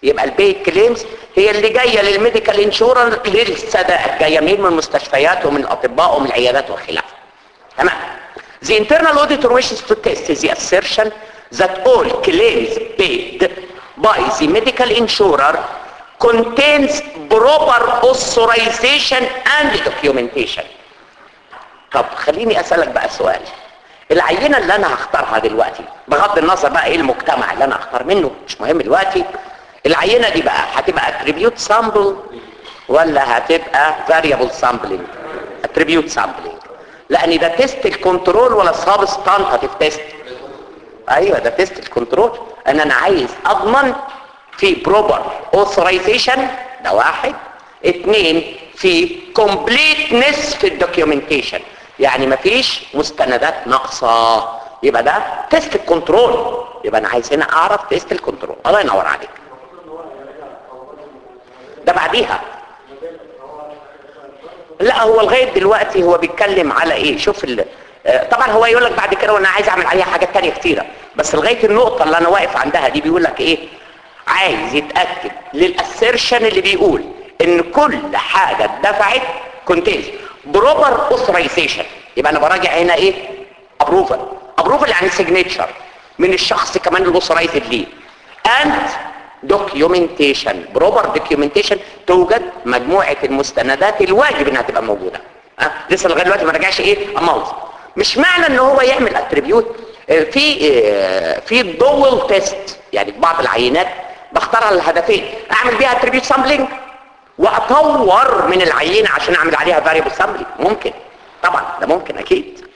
يبقى البي كليمز هي اللي جايه للميديكال انشورنس للسداد جايه منين من المستشفيات ومن الاطباء ومن العيادات وخلافه تمام The internal auditor wishes to test the assertion that all claims paid by the medical insurer contains proper authorization and documentation. طب خليني اسألك بقى سؤال العينة اللي انا هختارها دلوقتي بغض النظر بقى ايه المجتمع اللي انا هختار منه مش مهم دلوقتي العينة دي بقى هتبقى attribute sample ولا هتبقى variable sampling attribute sampling لان ده تيست الكنترول ولا سبستانتيف تيست ايوه ده تيست الكنترول ان انا عايز اضمن في بروبر اوثرايزيشن ده واحد اتنين في كومبليتنس في الدوكيومنتيشن يعني مفيش مستندات ناقصه يبقى ده تيست الكنترول يبقى انا عايز هنا اعرف تيست الكنترول الله ينور عليك ده بعديها لا هو لغايه دلوقتي هو بيتكلم على ايه شوف ال... آه، طبعا هو يقول لك بعد كده وانا عايز اعمل عليها حاجات تانية كتيره بس لغايه النقطه اللي انا واقف عندها دي بيقول لك ايه عايز يتاكد للاسيرشن اللي بيقول ان كل حاجه اتدفعت كونتينز بروبر اوثرايزيشن يبقى انا براجع هنا ايه ابروفل ابروفل يعني سيجنتشر من الشخص كمان الاوثرايزد ليه اند دوكيومنتيشن بروبر دوكيومنتيشن توجد مجموعه المستندات الواجب انها تبقى موجوده أه؟ لسه لغايه دلوقتي ما رجعش ايه اماونت مش معنى ان هو يعمل اتريبيوت في آه، في دول تيست يعني في بعض العينات بختارها للهدفين اعمل بيها اتريبيوت سامبلينج واطور من العينه عشان اعمل عليها فاريبل سامبلينج ممكن طبعا ده ممكن اكيد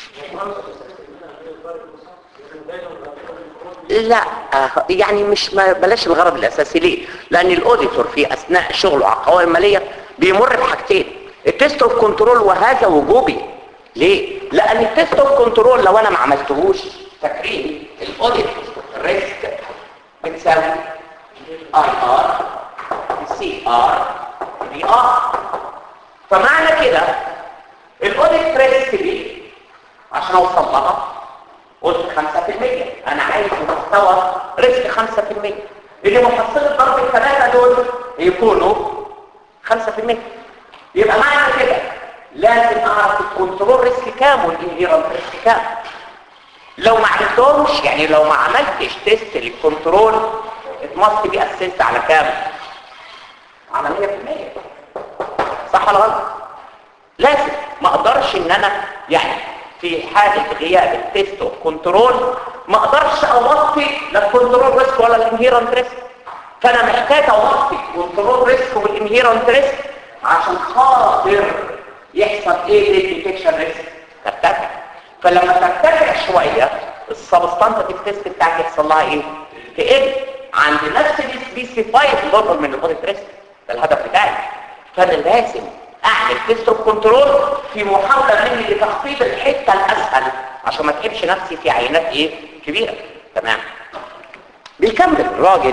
لا آه، يعني مش ما بلاش الغرض الاساسي ليه لان الاوديتور في اثناء شغله على القوائم الماليه بيمر بحاجتين التيست اوف كنترول وهذا وجوبي ليه لان التيست اوف كنترول لو انا ما عملتهوش فاكرين الاوديت ريسك بتساوي اي ار سي ار بي ار فمعنى كده الاوديت ريسك دي عشان اوصل لها قلت 5% انا عايز مستوى ريسك 5% اللي محصله ضرب الثلاثه دول يكونوا 5% يبقى معنى كده لازم اعرف الكنترول ريسك كام والانهيرنت ريسك كام لو ما عملتهمش يعني لو ما عملتش تيست للكنترول اتمص بي اسست على كام على 100% صح ولا غلط لازم ما اقدرش ان انا يعني في حالة غياب التيست اوف كنترول ما اقدرش اوطي لا الكنترول ريسك ولا الانهيرنت ريسك فانا محتاج اوطي الكنترول ريسك والانهيرنت ريسك عشان خاطر يحصل ايه للديتكشن ريسك ترتفع فلما ترتفع شويه السبستانتيف تيست بتاعك يحصل لها ايه تقل عند نفس السبيسيفايد ليفل من الاوديت ريسك ده الهدف بتاعي فانا لازم اعمل تيست اوف كنترول في محاوله مني لتخفيض الحته الاسهل عشان ما اتعبش نفسي في عينات ايه كبيره تمام بيكمل الراجل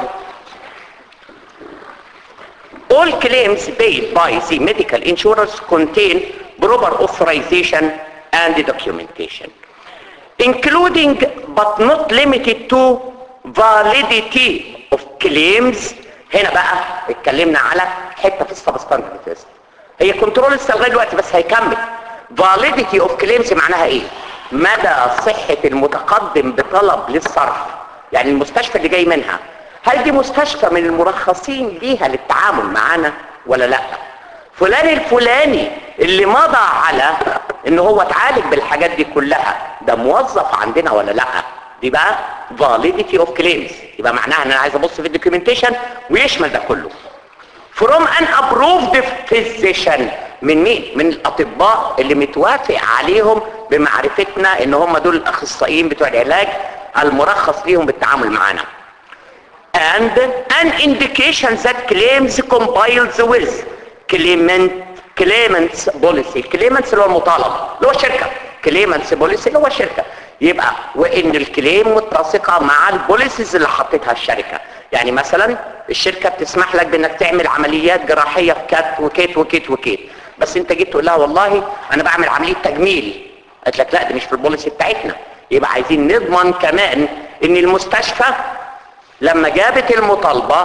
All claims paid by the medical insurers contain proper authorization and documentation, including but not limited to validity of claims هنا بقى اتكلمنا على حته في السبستانتيف تيست هي كنترول لسه لغايه دلوقتي بس هيكمل validity of claims معناها ايه مدى صحه المتقدم بطلب للصرف يعني المستشفى اللي جاي منها هل دي مستشفى من المرخصين ليها للتعامل معانا ولا لا فلان الفلاني اللي مضى على ان هو اتعالج بالحاجات دي كلها ده موظف عندنا ولا لا دي بقى validity of claims يبقى معناها ان انا عايز ابص في الدوكيومنتيشن ويشمل ده كله from an approved physician من مين من الاطباء اللي متوافق عليهم بمعرفتنا ان هم دول الاخصائيين بتوع العلاج المرخص ليهم بالتعامل معانا and an indication that claims compiles with claimant claimant's policy claimant's اللي هو المطالب اللي هو الشركة claimant's policy اللي هو الشركة يبقى وان الكليم متسقة مع البوليسيز اللي حطتها الشركة يعني مثلا الشركة بتسمح لك بانك تعمل عمليات جراحية في كات وكيت وكيت وكيت بس انت جيت تقول لها والله انا بعمل عملية تجميل قالت لك لا دي مش في البوليسي بتاعتنا يبقى عايزين نضمن كمان ان المستشفى لما جابت المطالبة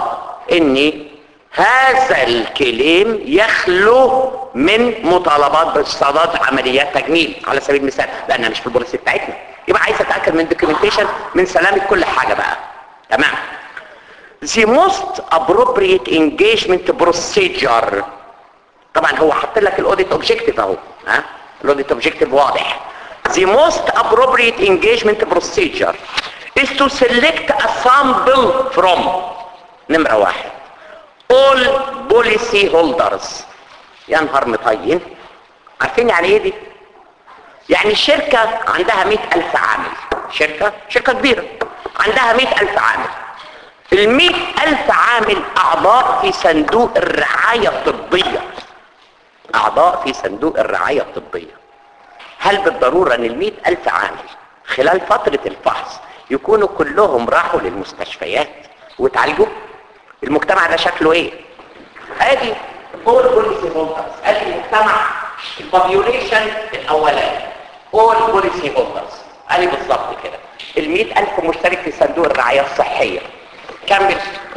ان هذا الكليم يخلو من مطالبات باستعراض عمليات تجميل على سبيل المثال لانها مش في البوليسي بتاعتنا يبقى عايز اتاكد من دوكيومنتيشن من سلامه كل حاجه بقى تمام the most appropriate engagement procedure طبعا هو حط لك الاوديت اوبجيكتيف اهو ها الاوديت اوبجيكتيف واضح the most appropriate engagement procedure is to select a sample from نمرة واحد all policy holders يا نهار مطين عارفين يعني ايه دي يعني شركة عندها مئة ألف عامل شركة شركة كبيرة عندها مئة ألف عامل المئة ألف عامل أعضاء في صندوق الرعاية الطبية أعضاء في صندوق الرعاية الطبية هل بالضرورة أن المئة ألف عامل خلال فترة الفحص يكونوا كلهم راحوا للمستشفيات وتعالجوا المجتمع ده شكله ايه ادي all policy holders ادي المجتمع البوبيوليشن الاولاني all policy holders ادي بالظبط كده المئة ألف مشترك في صندوق الرعاية الصحية كمل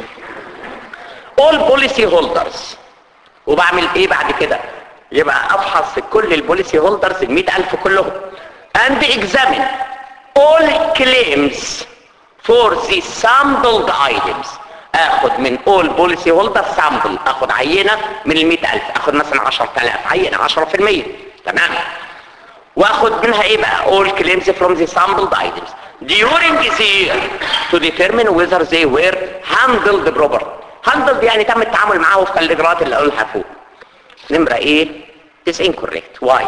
all policy holders وبعمل ايه بعد كده يبقى افحص كل البوليسي هولدرز المئة ألف كلهم and examine all claims for the sampled items اخد من all policy holder sample اخد عينة من المئة ألف اخد مثلا عشر تلاف عينة عشرة في المية تمام واخد منها ايه بقى all claims from the sampled items during the year to determine whether they were handled proper handled يعني تم التعامل معاه وفق الاجراءات اللي قلنا فوق نمرة ايه is incorrect why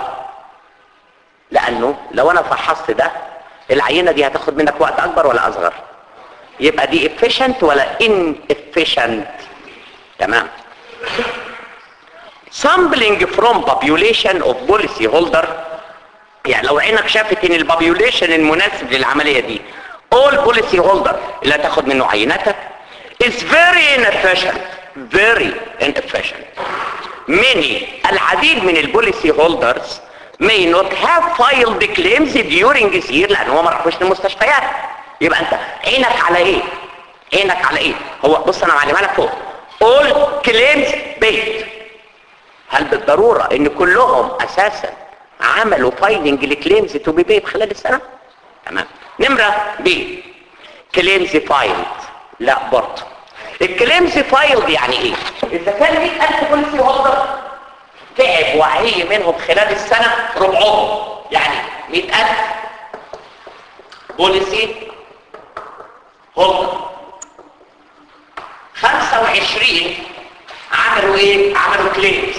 لانه لو انا فحصت ده العينة دي هتاخد منك وقت اكبر ولا اصغر يبقى دي efficient ولا inefficient تمام sampling from population of policy holder يعني لو عينك شافت ان البوبيوليشن المناسب للعملية دي all policy holder اللي هتاخد منه عيناتك is very inefficient very inefficient many العديد من البوليسي هولدرز may not have filed claims during this year لان هو ما راحوش للمستشفيات يبقى انت عينك على ايه عينك على ايه هو بص انا معلمها لك فوق all claims paid هل بالضرورة ان كلهم اساسا عملوا فايلنج لكليمز تو بي بيد خلال السنة تمام نمرة بي كليمز فايلد لا برضه الكليمز فايلد يعني ايه اذا كان 100000 بوليسي هولدر تعب وعي منهم خلال السنة ربعهم يعني 100000 بوليسي هولدر 25 عملوا ايه عملوا كليمز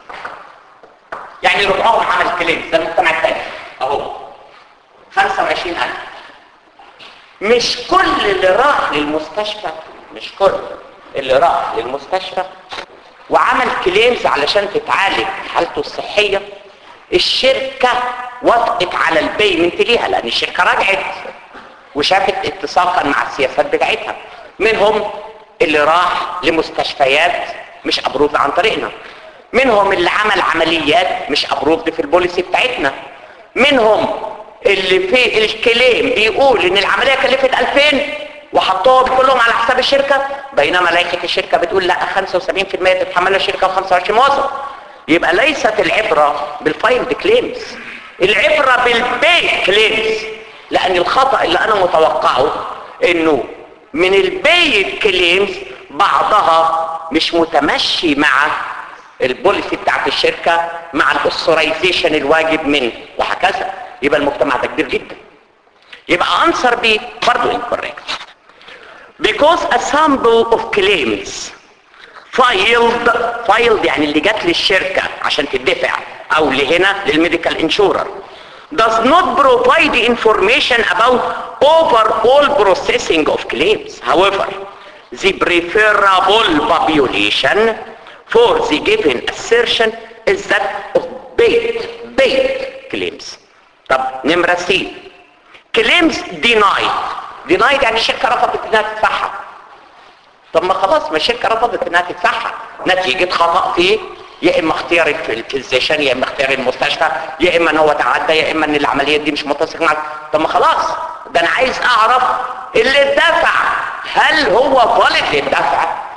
يعني ربعهم عمل كليمز ده المجتمع الثاني اهو 25000 مش كل اللي راح للمستشفى مش كل اللي راح للمستشفى وعمل كليمز علشان تتعالج حالته الصحية الشركة وافقت على البيمنت ليها لان الشركة رجعت وشافت اتساقا مع السياسات بتاعتها منهم اللي راح لمستشفيات مش ابروفد عن طريقنا منهم اللي عمل عمليات مش ابروفد في البوليسي بتاعتنا منهم اللي في الكليم بيقول ان العملية كلفت 2000 وحطوهم كلهم على حساب الشركة بينما لائحة الشركة بتقول لا 75% تتحملها الشركة و25 موظف يبقى ليست العبرة بالفايلد كليمز العبرة بالبي كليمز لان الخطأ اللي انا متوقعه انه من البي كليمز بعضها مش متمشي مع البوليسي بتاعت الشركة مع الاسترايزيشن الواجب منه وهكذا يبقى المجتمع ده كبير جدا يبقى answer B برضو incorrect because a sample of claims filed filed يعني اللي جات للشركة عشان تدفع او لهنا للميديكال انشورر does not provide information about overall processing of claims however the preferable population for the given assertion is that of paid paid claims طب نمرة سي claims denied denied يعني الشركة رفضت انها تدفعها طب ما خلاص ما الشركة رفضت انها تدفعها نتيجة خطأ في يا اما اختيار الفيزيشن يا اما اختيار المستشفى يا اما ان هو تعدى يا اما ان العملية دي مش متسق مع طب ما خلاص ده انا عايز اعرف اللي دفع هل هو فالid للدفع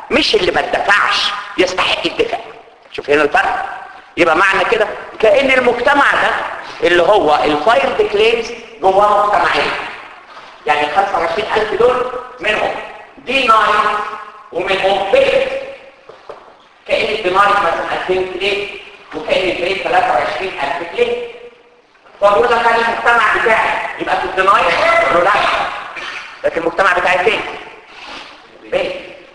مش اللي ما اتدفعش يستحق الدفع شوف هنا الفرق يبقى معنى كده كأن المجتمع ده اللي هو الفايل كليمز جواه مجتمعين يعني ال 25000 دول منهم دي ناين ومنهم بيت كأن الدينار مثلا 2000 جنيه وكأن البيت 23000 جنيه فبقول لك انا المجتمع بتاعي يبقى في الدينار يقول لا لكن المجتمع بتاعي فين؟ بيت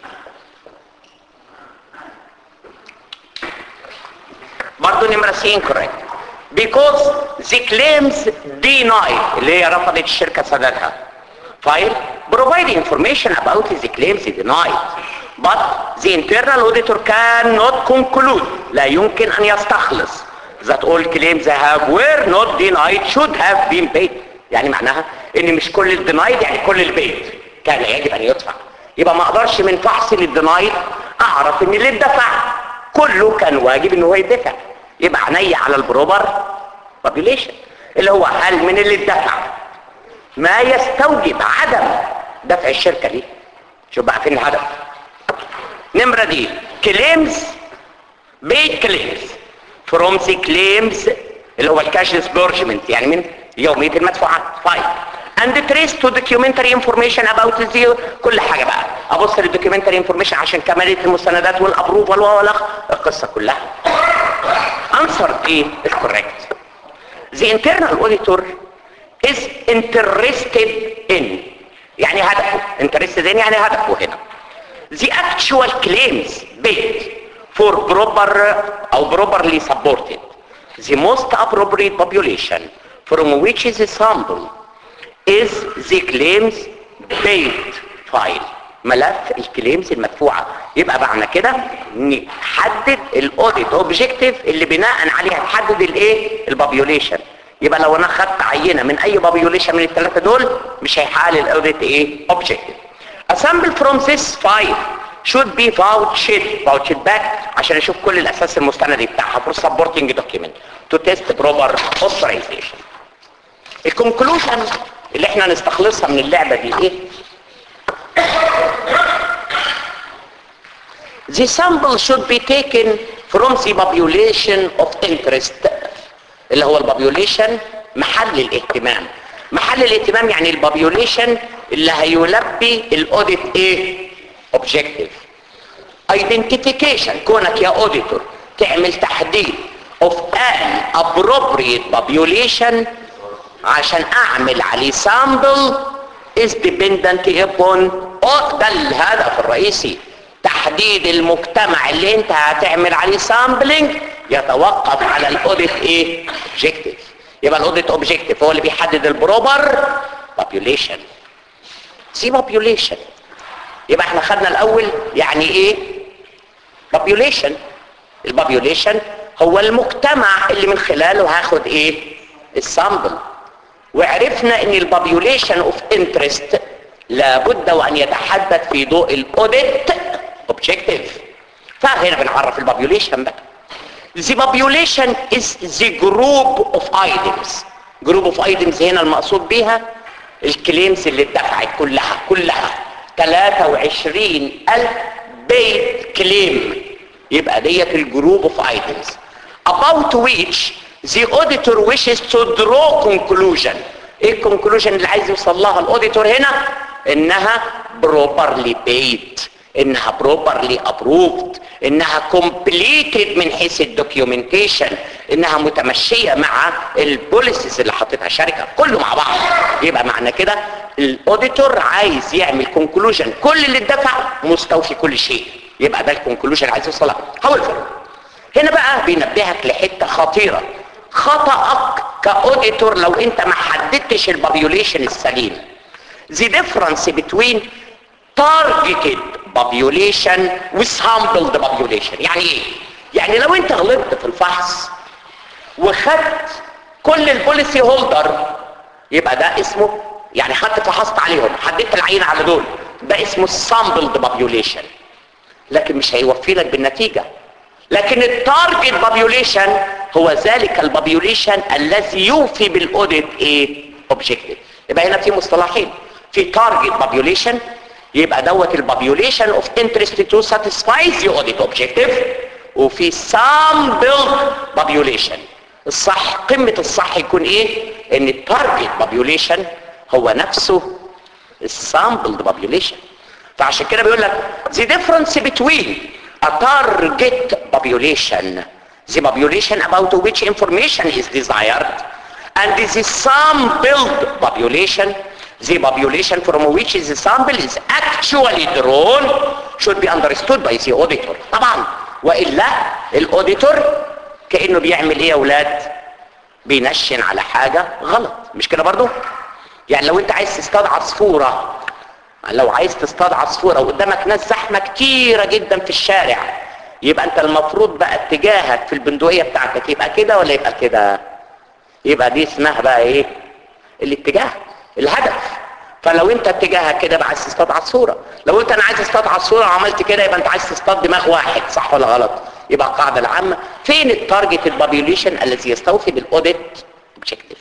برضه نمرة سي incorrect because the claims denied اللي هي رفضت الشركة سدادها file provide information about the claims denied but the internal auditor cannot conclude لا يمكن أن يستخلص that all claims have were not denied should have been paid يعني معناها ان مش كل الدينايد يعني كل البيت كان يجب ان يدفع يبقى ما اقدرش من فحص للدينايد اعرف ان اللي اتدفع كله كان واجب ان هو يدفع يبقى عينيا على البروبر population اللي هو هل من اللي اتدفع ما يستوجب عدم دفع الشركة دي شوف بقى فين الهدف نمرة دي claims paid claims from the claims اللي هو الكاش disbursement يعني من يومية المدفوعات فايل and trace to documentary information about the كل حاجة بقى ابص للدوكيومنتري انفورميشن عشان كمالية المستندات والابروفال والخ القصة كلها answer ايه الكوريكت the internal auditor is interested in يعني هدفه interested in يعني هدفه هنا the actual claims paid for proper او properly supported the most appropriate population from which is a sample is the claims paid file ملف الكليمز المدفوعة يبقى معنى كده نحدد الاوديت اوبجيكتيف اللي بناء عليها نحدد الايه البابيوليشن يبقى لو انا خدت عينة من اي بابيوليشن من الثلاثة دول مش هيحقق الاوديت ايه اوبجيكتيف A sample from this file should be vouched vouched back عشان اشوف كل الاساس المستندي بتاعها for supporting document to test proper authorization الكونكلوجن اللي احنا نستخلصها من اللعبة دي ايه The sample should be taken from the population of interest اللي هو البابيوليشن محل الاهتمام محل الاهتمام يعني البابيوليشن اللي هيلبي الاوديت ايه objective identification كونك يا auditor تعمل تحديد of an appropriate population عشان اعمل عليه sample is dependent upon ده الهدف الرئيسي تحديد المجتمع اللي انت هتعمل عليه سامبلنج يتوقف على الاوديت ايه اوبجيكتيف يبقى الاوديت اوبجيكتيف هو اللي بيحدد البروبر population سي population يبقى احنا خدنا الاول يعني ايه population البابيوليشن هو المجتمع اللي من خلاله هاخد ايه السامبل وعرفنا ان البابيوليشن اوف انترست لابد وان يتحدد في ضوء الاوديت اوبجيكتيف فهنا بنعرف البابيوليشن بقى The population is the group of items group of items هنا المقصود بيها الكليمز اللي اتدفعت كلها كلها 23 ألف بيت كليم يبقى ديت الجروب of items about which the auditor wishes to draw conclusion ايه الكونكلوجن اللي عايز يوصل لها الاوديتور هنا انها properly paid انها properly approved انها completed من حيث الدوكيومنتيشن انها متمشية مع البوليسيز اللي حاططها الشركة كله مع بعض يبقى معنى كده الاوديتور عايز يعمل كونكلوجن كل اللي اتدفع مستوفي كل شيء يبقى ده الكونكلوجن اللي عايز يوصل لها however هنا بقى بينبهك لحتة خطيرة خطأك كاوديتور لو انت ما حددتش البابيوليشن السليم the difference between targeted population with sampled population يعني ايه يعني لو انت غلطت في الفحص وخدت كل البوليسي هولدر يبقى ده اسمه يعني خدت فحصت عليهم حددت العينة على دول ده اسمه sampled population لكن مش هيوفي لك بالنتيجة لكن التارجت بابيوليشن هو ذلك البابيوليشن الذي يوفي بالاوديت ايه اوبجكتيف يبقى هنا في مصطلحين في تارجت بابيوليشن يبقى دوت البوبيوليشن اوف انترست تو ساتيسفاي ذا اوديت اوبجيكتيف وفي سامبل بوبيوليشن الصح قمة الصح يكون ايه ان التارجت بوبيوليشن هو نفسه السامبل بوبيوليشن فعشان كده بيقول لك the difference between a target population the population about which information is desired and the sampled population the population from which the sample is actually drawn should be understood by the auditor طبعا وإلا الأوديتور كأنه بيعمل ايه يا اولاد بينشن على حاجة غلط مش كده برضو يعني لو انت عايز تصطاد عصفورة لو عايز تصطاد عصفورة وقدامك ناس زحمة كتيرة جدا في الشارع يبقى انت المفروض بقى اتجاهك في البندقية بتاعتك يبقى كده ولا يبقى كده يبقى دي اسمها بقى ايه الاتجاه الهدف فلو انت اتجاهك كده بقى عايز تصطاد عصفورة لو انت انا عايز اصطاد عصفورة وعملت كده يبقى انت عايز تصطاد دماغ واحد صح ولا غلط يبقى القاعدة العامة فين التارجت البوبيوليشن الذي يستوفي بالاوديت اوبجكتيف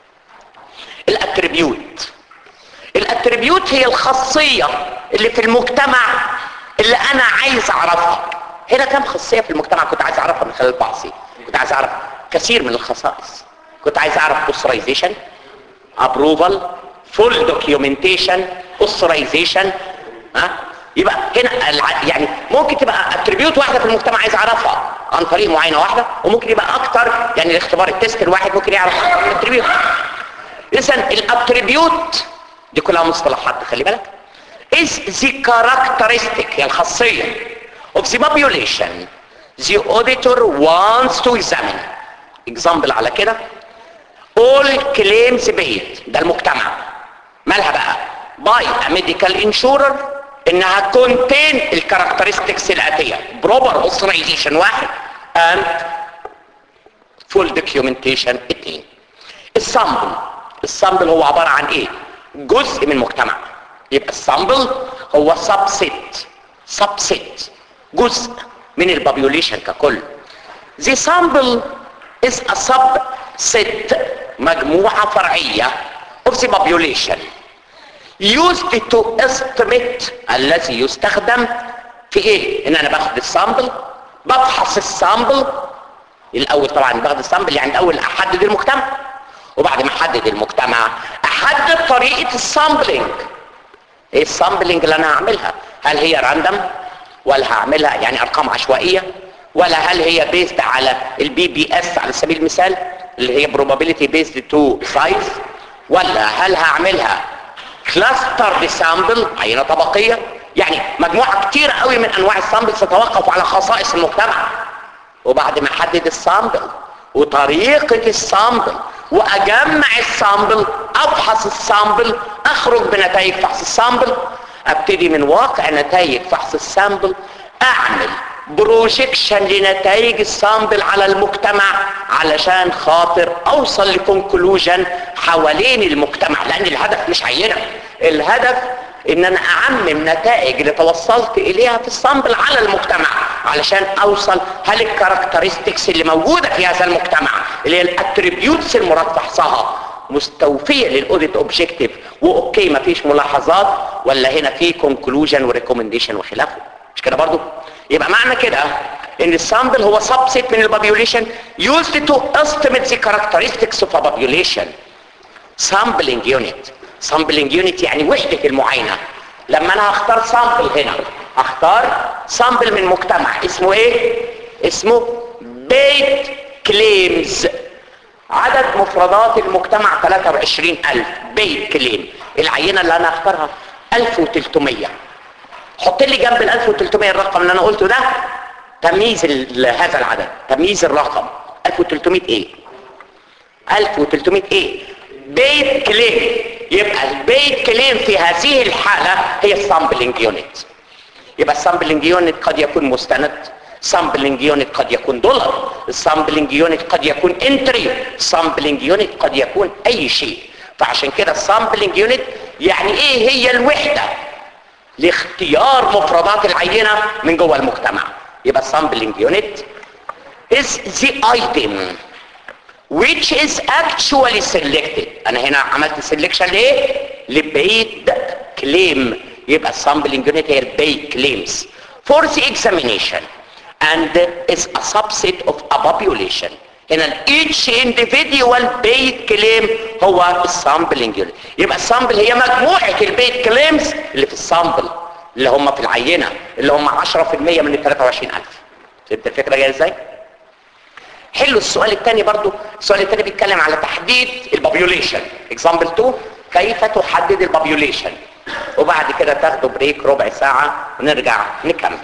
الاتريبيوت الاتريبيوت هي الخاصية اللي في المجتمع اللي انا عايز اعرفها هنا كم خاصية في المجتمع كنت عايز اعرفها من خلال بحثي كنت عايز اعرف كثير من الخصائص كنت عايز اعرف authorization approval full documentation authorization ها يبقى هنا الع... يعني ممكن تبقى اتريبيوت واحده في المجتمع عايز اعرفها عن طريق معاينه واحده وممكن يبقى اكتر يعني الاختبار التست الواحد ممكن يعرف اكتر من الاتريبيوت اذا الاتريبيوت دي كلها مصطلحات خلي بالك is the characteristic هي الخاصيه of the population the auditor wants to examine example على كده all claims paid ده المجتمع مالها بقى by a medical insurer انها كونتين الكاركترستكس الاتيه بروبر authorization واحد and full documentation اتنين السامبل السامبل هو عبارة عن ايه جزء من مجتمع يبقى السامبل هو subset subset جزء من البابيوليشن ككل the sample is a subset مجموعة فرعية of the population used to estimate الذي يستخدم في ايه ان انا باخد السامبل بفحص السامبل الاول طبعا باخد السامبل يعني الاول احدد المجتمع وبعد ما احدد المجتمع احدد طريقة السامبلينج ايه السامبلينج اللي انا هعملها هل هي راندم ولا هعملها يعني ارقام عشوائية ولا هل هي بيزد على البي بي اس على سبيل المثال اللي هي probability based to size ولا هل هعملها كلاستر بسامبل عينة طبقية يعني مجموعة كتير قوي من انواع السامبل تتوقف على خصائص المجتمع وبعد ما احدد السامبل وطريقة السامبل واجمع السامبل افحص السامبل اخرج بنتائج فحص السامبل ابتدي من واقع نتائج فحص السامبل اعمل بروجيكشن لنتائج السامبل على المجتمع علشان خاطر اوصل لكونكلوجن حوالين المجتمع لان الهدف مش عينه الهدف ان انا اعمم نتائج اللي توصلت اليها في السامبل على المجتمع علشان اوصل هل الكاركترستكس اللي موجوده في هذا المجتمع اللي هي الاتريبيوتس المراد فحصها مستوفيه للاوديت اوبجيكتيف واوكي مفيش ملاحظات ولا هنا في كونكلوجن وريكومنديشن وخلافه مش كده برضو يبقى معنى كده ان السامبل هو سبسيت من البوبيوليشن used to estimate the characteristics of a population sampling unit sampling unit يعني وحدة المعاينة لما انا هختار سامبل هنا هختار سامبل من مجتمع اسمه ايه اسمه بيت كليمز عدد مفردات المجتمع 23000 بيت كليم العينة اللي انا هختارها 1300 حط لي جنب ال 1300 الرقم اللي انا قلته ده تمييز هذا العدد تمييز الرقم 1300 ايه 1300 ايه بيت كليم يبقى البيت كليم في هذه الحالة هي السامبلينج يونت يبقى السامبلينج يونت قد يكون مستند سامبلينج يونت قد يكون دولار السامبلينج يونت قد يكون انتري السامبلينج يونت قد يكون اي شيء فعشان كده السامبلينج يونت يعني ايه هي الوحدة لاختيار مفردات العينة من جوه المجتمع يبقى sampling unit is the item which is actually selected انا هنا عملت selection لايه لبعيد كليم يبقى السامبلنج يونت هي البي كليمز for the examination and is a subset of a population هنا each individual paid claim هو السامبلنج يونت يبقى السامبل هي مجموعة البيت كليمز اللي في السامبل اللي هم في العينة اللي هم 10% من ال 23000 فهمت الفكرة جاية ازاي؟ حلو السؤال الثاني برضو السؤال الثاني بيتكلم على تحديد البابيوليشن اكزامبل 2 كيف تحدد البابيوليشن وبعد كده تاخدوا بريك ربع ساعة ونرجع نكمل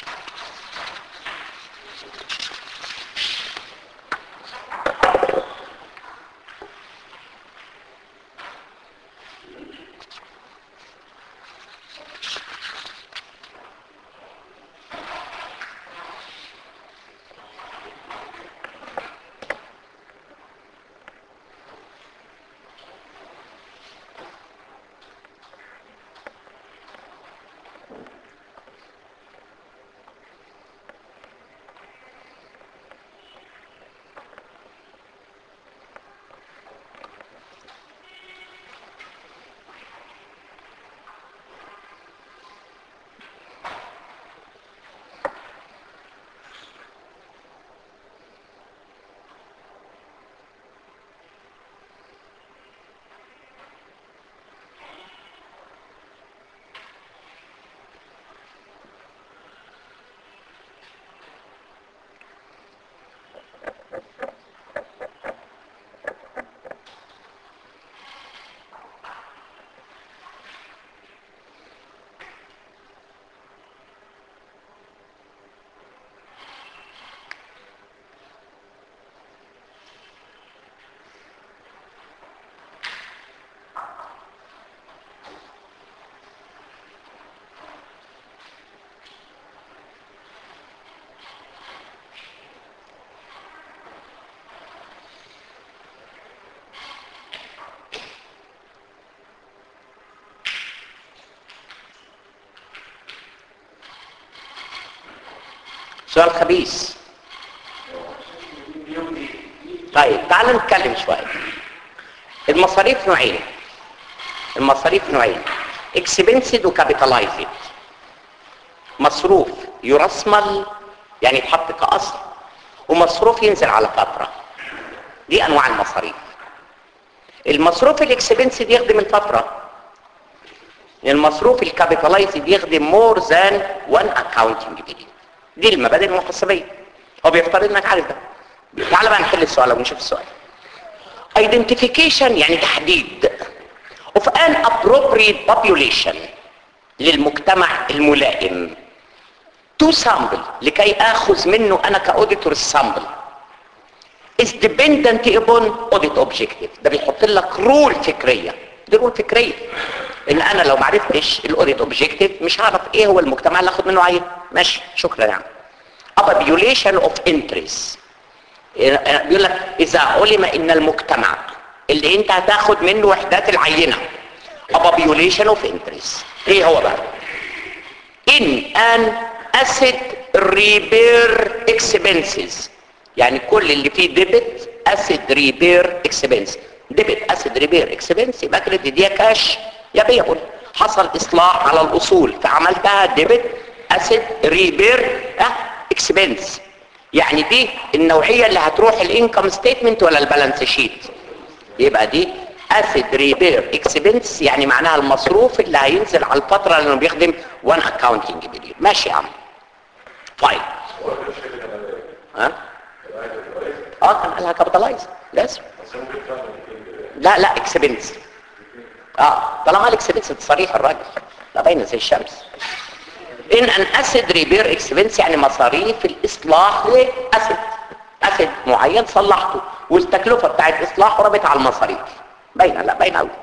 سؤال خبيث طيب تعال نتكلم شوية المصاريف نوعين المصاريف نوعين اكسبنسد وكابيتالايزد مصروف يرسمل يعني يتحط كأصل ومصروف ينزل على فترة دي انواع المصاريف المصروف الاكسبنسد يخدم الفترة المصروف الكابيتالايزد يخدم مور ذان وان اكاونتنج بيريد دي المبادئ المحاسبيه هو بيفترض انك عارف ده تعال بقى نحل السؤال ونشوف السؤال identification يعني تحديد of an appropriate population للمجتمع الملائم to sample لكي اخذ منه انا كاوديتور السامبل is dependent upon audit objective ده بيحط لك رول فكريه دي رول فكريه ان انا لو ما عرفتش الاوديت اوبجكتيف مش هعرف ايه هو المجتمع اللي اخد منه عين ماشي شكرا يعني ابابيوليشن اوف انتريست بيقول لك اذا علم ان المجتمع اللي انت هتاخد منه وحدات العينه ابابيوليشن اوف انتريست ايه هو بقى ان ان اسيد ريبير اكسبنسز يعني كل اللي فيه ديبت اسيد ريبير اكسبنس ديبت اسيد ريبير اكسبنس يبقى كريدت دي كاش يا بيقول حصل اصلاح على الاصول فعملتها ديبت اسيد ريبير اكسبنس يعني دي النوعيه اللي هتروح الانكم ستيتمنت ولا البالانس شيت يبقى دي اسيد ريبير اكسبنس يعني معناها المصروف اللي هينزل على الفتره اللي بيخدم وان اكاونتنج بيريد ماشي يا عم فاين ها اه كان قالها كابيتالايز لازم لا لا اكسبنس اه طالما الاكسبنس صريح الراجل لا باينه زي الشمس ان ان اسيد ريبير اكسبنس يعني مصاريف الاصلاح لاسيد اسيد معين صلحته والتكلفه بتاعت اصلاحه ربط على المصاريف باينه لا باينه قوي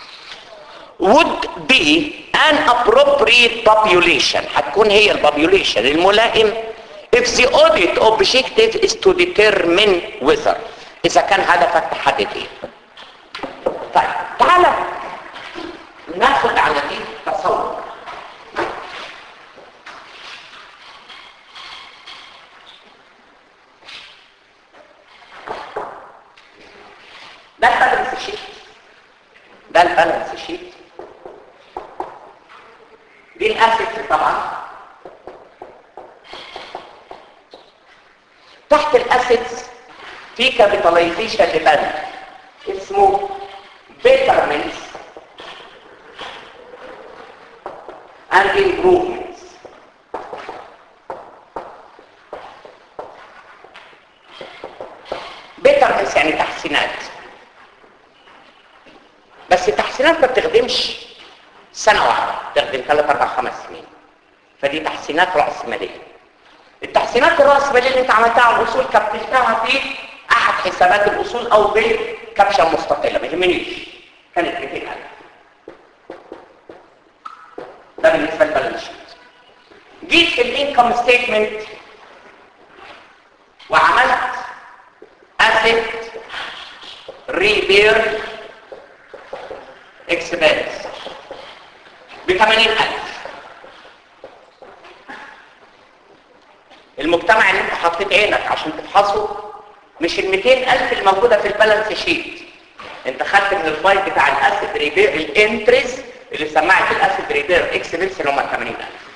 would be an appropriate population هتكون هي البوبوليشن الملائم if the audit objective is to determine whether اذا كان هدفك تحدد ايه طيب تعالى ناخد على دي تصور ده البالانس شيت ده البالانس شيت دي الاسيتس طبعا تحت الاسيتس في كابيتاليزيشن لبند اسمه betterments and improvements betterments يعني تحسينات بس التحسينات ما بتخدمش سنة واحدة تخدم ثلاث أربع خمس سنين فدي تحسينات رأس مالية التحسينات الرأس مالية اللي انت عملتها على الأصول كبتلتها في أحد حسابات الأصول أو بكبشة مستقلة ما يهمنيش كانت 200000 ده بالنسبة للبالانس شيت جيت في الانكم ستيتمنت وعملت asset repair expense ب 80000 المجتمع اللي انت حطيت عينك عشان تفحصه مش ال 200000 الموجوده في البالانس شيت انت خدت من الفايل بتاع الاسيد ريبير الانتريز اللي سمعت الاسيد ريبير اكسبنس اللي هم 80000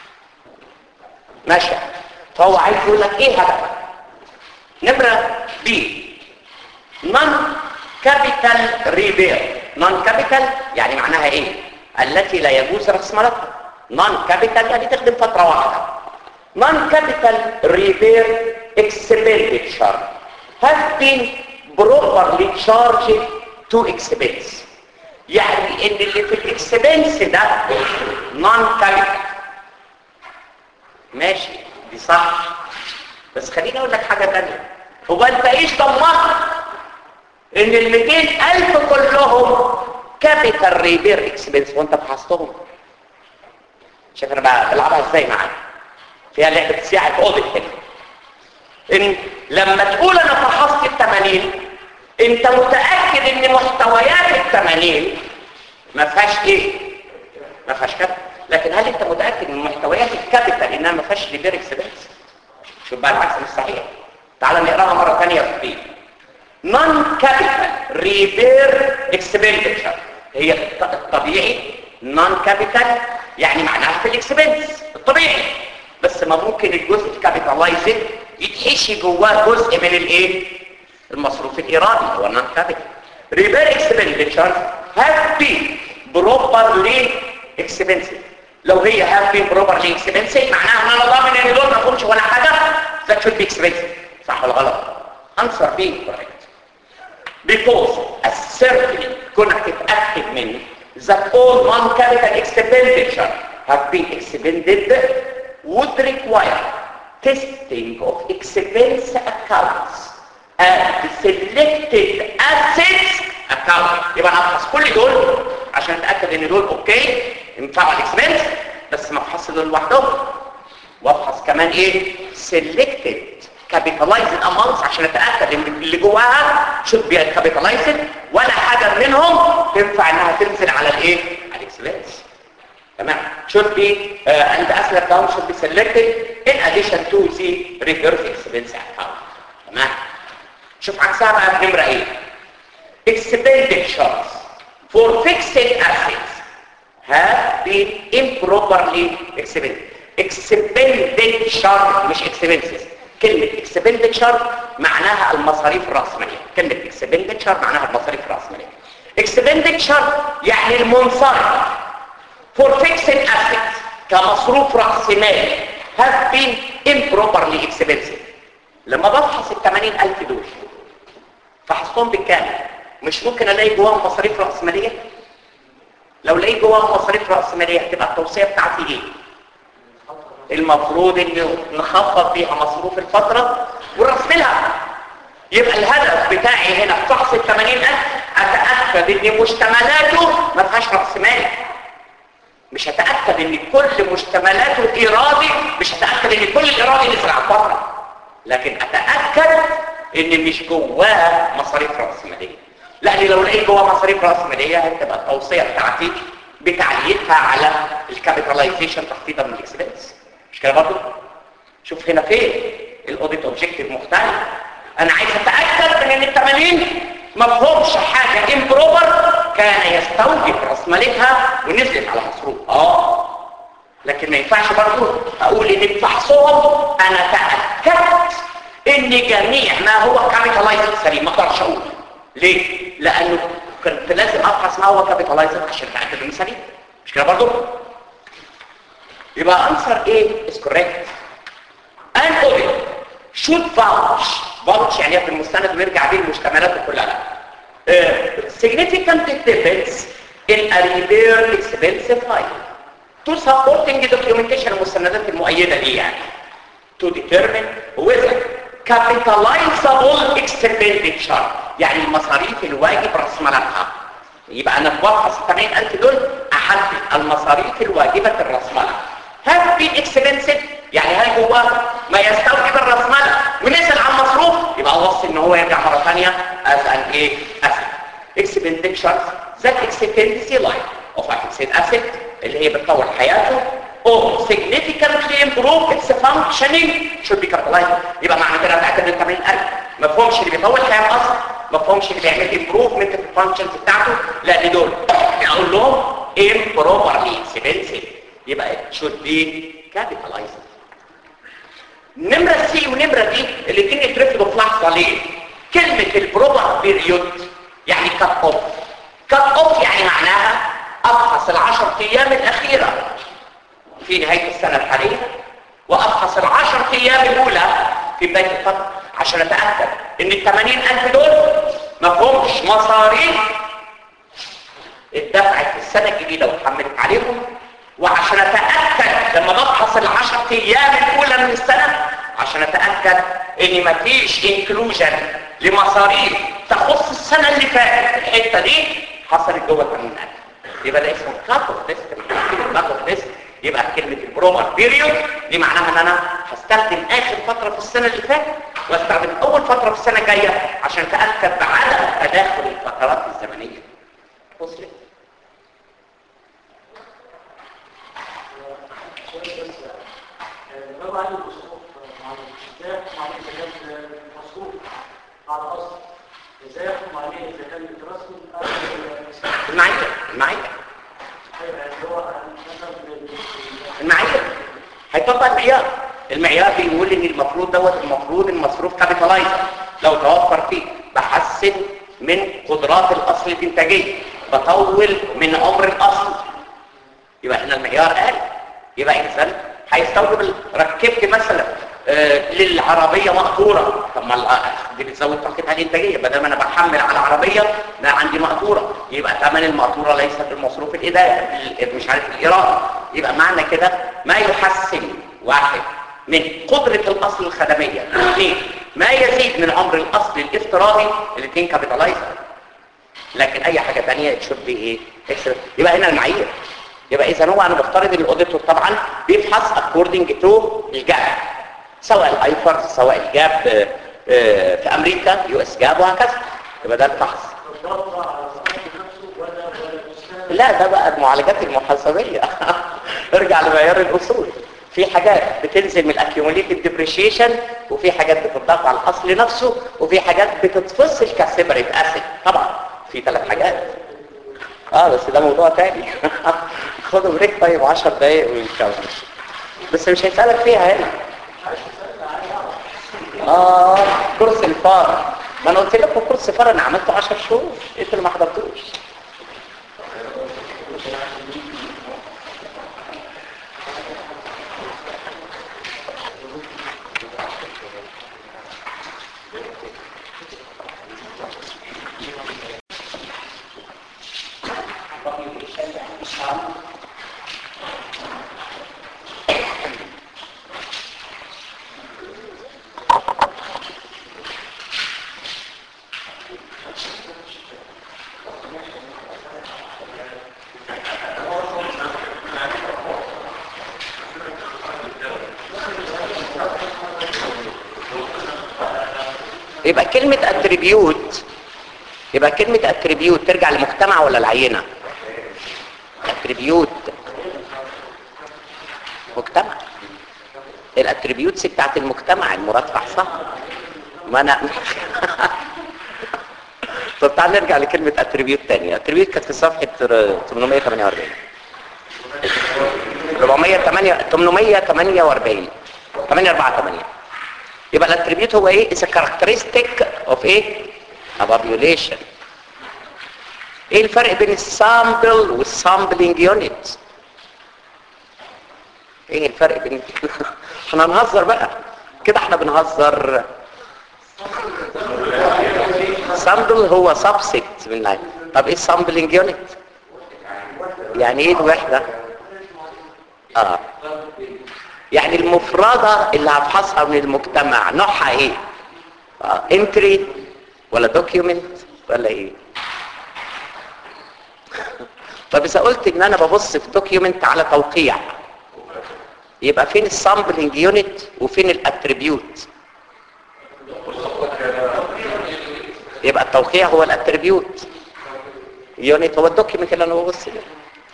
ماشي فهو عايز يقول لك ايه هدفك نمره بي نون كابيتال ريبير نون كابيتال يعني معناها ايه التي لا يجوز راس مالها نون كابيتال يعني تخدم فتره واحده نون كابيتال ريبير expenditure has been properly charged to expense يعني ان اللي في الاكسبنس ده نون كابيتال ماشي دي صح بس خليني اقول لك حاجه ثانيه هو انت ايش ضمنت ان ال 200000 كلهم كابيتال ريبير اكسبنس وانت فحصتهم شايف انا بقى بلعبها ازاي معاك فيها لعبه سياحه اوضه كده ان لما تقول انا فحصت ال 80 انت متاكد ان محتويات ال 80 ما فيهاش ايه ما فيهاش كده لكن هل انت متاكد ان محتويات الكابيتال انها ما فيهاش ريبير اكسبنس شوف بقى العكس مش صحيح تعال نقراها مره ثانيه في دي non capital repair expenditure هي الطبيعي non capital يعني معناها في الاكسبنس الطبيعي بس ما ممكن الجزء الكابيتالايزد يتحشي جواه جزء من الايه المصروف الارادي هو non capital repair expenditure have been properly expensive لو هي have been properly expensive معناها ان انا ضامن ان دول ما يكونش ولا حاجه that should be expensive صح ولا غلط answer B correct because certainly كونك تتأكد منه that all non-capital expenditure have been expended would require testing of expense accounts and selected assets account يبقى انا افحص كل دول عشان اتاكد ان دول اوكي ينفعوا الاكسبنس بس ما افحصش دول لوحدهم وافحص كمان ايه selected capitalized amounts عشان اتاكد ان اللي جواها should be capitalized ولا حاجه منهم تنفع انها تنزل على الايه على الاكسبنس تمام should be uh, and asset account should be selected in addition to the reverse expense account تمام شوف عكسها بقى في نمره ايه expenditures for fixed assets have been improperly expended expenditure مش expenses كلمة expenditure معناها المصاريف الرأسمالية كلمة expenditure معناها المصاريف الرأسمالية expenditure يعني المنصرف for fixed assets كمصروف رأسمالي have been improperly expensive لما بفحص ال 80000 دول فحصتهم بالكامل مش ممكن الاقي جواهم مصاريف رأسمالية لو لقيت جواهم مصاريف رأسمالية هتبقى التوصية بتاعتي ايه المفروض ان نخفض بيها مصروف الفترة ونرسملها يبقى الهدف بتاعي هنا في فحص ال 80000 اتاكد ان مشتملاته ما فيهاش راس مال مش هتاكد ان كل مشتملاته الارادي مش هتاكد ان كل الارادي نزل على الفتره لكن اتاكد ان مش جواه مصاريف راس ماليه لان لو لقيت جواه مصاريف راس ماليه هتبقى التوصيه بتاعتي بتعليقها على الكابيتاليزيشن تخفيضا من الاكسبنس مش كده برضه شوف هنا فين الاوديت اوبجيكتيف مختلف انا عايز اتاكد من ان ال 80 ما فيهمش حاجه امبروبر كان يستوجب راس مالتها ونزلت على مصروف اه لكن ما ينفعش برضه اقول ان بفحصهم انا تاكدت ان جميع ما هو كابيتالايزد سليم ما اقدرش اقول ليه لانه كنت لازم افحص ما هو كابيتالايزد عشان اتاكد انه سليم مش كده برضه يبقى answer A is correct an audit should vouch vouch يعني في المستند ويرجع بيه المشتملات كلها uh, significant defects in a repair expensive file to supporting documentation المستندات المؤيدة دي يعني to determine whether capitalizable expenditure يعني المصاريف الواجب رأس مالها يبقى انا بفحص 80000 دول احدد المصاريف الواجبة الرأسمالة have been expensive يعني هل هو ما يستوجب الرأسمالة ونزل عن مصروف يبقى وصي ان هو يرجع مرة ثانية as an ايه asset expenditures that extend the life of a fixed asset اللي هي بتطور حياته or significantly improve its functioning should be capitalized يبقى معنى كده تعتبر 80000 مفهومش اللي بيطول حياة اصلا مفهومش اللي بيعمل improvement في الفانكشنز بتاعته لان دول اقول لهم improperly expensive يبقى it should be capitalized نمرة سي ونمرة دي الاثنين يترفضوا في لحظة ليه؟ كلمة البروبر بيريود يعني كات اوف كات اوف يعني معناها افحص العشر ايام الاخيرة في نهاية السنة الحالية وافحص العشر ايام الاولى في بداية الفترة عشان اتأكد ان الثمانين الف دول مفهومش مصاريف اتدفعت في السنة الجديدة واتحملت عليهم وعشان اتأكد لما بفحص العشر ايام الاولى من السنة عشان اتأكد ان مفيش انكلوجن لمصاريف تخص السنة اللي فاتت الحتة دي حصلت جوه القانون يبقى ده اسمه كات اوف ليست كات اوف ليست يبقى كلمة البرومر بيريود دي معناها ان انا هستخدم اخر فترة في السنة اللي فاتت واستخدم اول فترة في السنة الجاية عشان اتأكد بعدم تداخل الفترات الزمنية وصلت طبعا المصروف مع الازاي مع الزكاه المصروف على الاصل ازاي يحكم عليه اذا كان مترسم المعايير المعايير اللي هو مثلا المعايير هيطبق المعيار المعيار بيقول ان المفروض دوت المفروض المصروف كابيتالايز لو توفر فيه بحسن من قدرات الاصل الانتاجيه بطول من عمر الاصل يبقى هنا المعيار قال يبقى اذا هيستوجب ال- ركبت مثلا آه، للعربيه مقطوره طب ما ال- دي بتزود طاقتها الانتاجيه بدل ما انا بحمل على العربيه ده عندي مقطوره يبقى ثمن المقطوره ليس بالمصروف الاداري ال- مش عارف الايراد يبقى معنى كده ما يحسن واحد من قدرة الأصل الخدمية اثنين ما يزيد من عمر الأصل الافتراضي الاثنين كابيتالايزر لكن اي حاجة تانية تشوف بي ايه اكسترا يبقى هنا المعايير يبقى اذا هو انا بفترض ان الاوديتور طبعا بيفحص اكوردنج تو الجاب سواء الايفر سواء الجاب آه، آه، في امريكا يو اس جاب وهكذا يبقى ده الفحص الضغط على الاصل نفسه ولا ولا الاستاذ لا ده بقى المعالجات المحاسبية ارجع لمعيار الاصول في حاجات بتنزل من الاكيوميليتد ديبريشيشن وفي حاجات بتضاف على الاصل نفسه وفي حاجات بتتفصل كسيبريت اسيد طبعا في ثلاث حاجات اه بس ده موضوع تاني خدوا بريك طيب 10 دقايق ونكمل بس مش هيسألك فيها هنا اه كورس الفار ما انا قلت لكم كورس الفار انا عملته 10 شهور انتوا اللي ما حضرتوش يبقى كلمة اتريبيوت يبقى كلمة اتريبيوت ترجع لمجتمع ولا العينة اتريبيوت مجتمع الاتريبيوتس بتاعت المجتمع المراد صح ما انا طب تعال نرجع لكلمة اتريبيوت تانية اتريبيوت كانت في صفحة 848 408 848 848 يبقى الاتريبيوت هو ايه؟ is a characteristic of ايه؟ a population ايه الفرق بين السامبل والسامبلينج يونت ايه الفرق بين احنا هنهزر بقى كده احنا بنهزر سامبل هو سبسيت من العين. طب ايه السامبلينج يونت يعني ايه الوحده اه يعني المفردة اللي هفحصها من المجتمع نوعها ايه آه. انتري ولا دوكيومنت ولا ايه طب اذا قلت ان انا ببص في دوكيومنت على توقيع يبقى فين السامبلنج يونت وفين الاتريبيوت يبقى التوقيع هو الاتريبيوت يونت هو الدوكيومنت اللي انا ببص له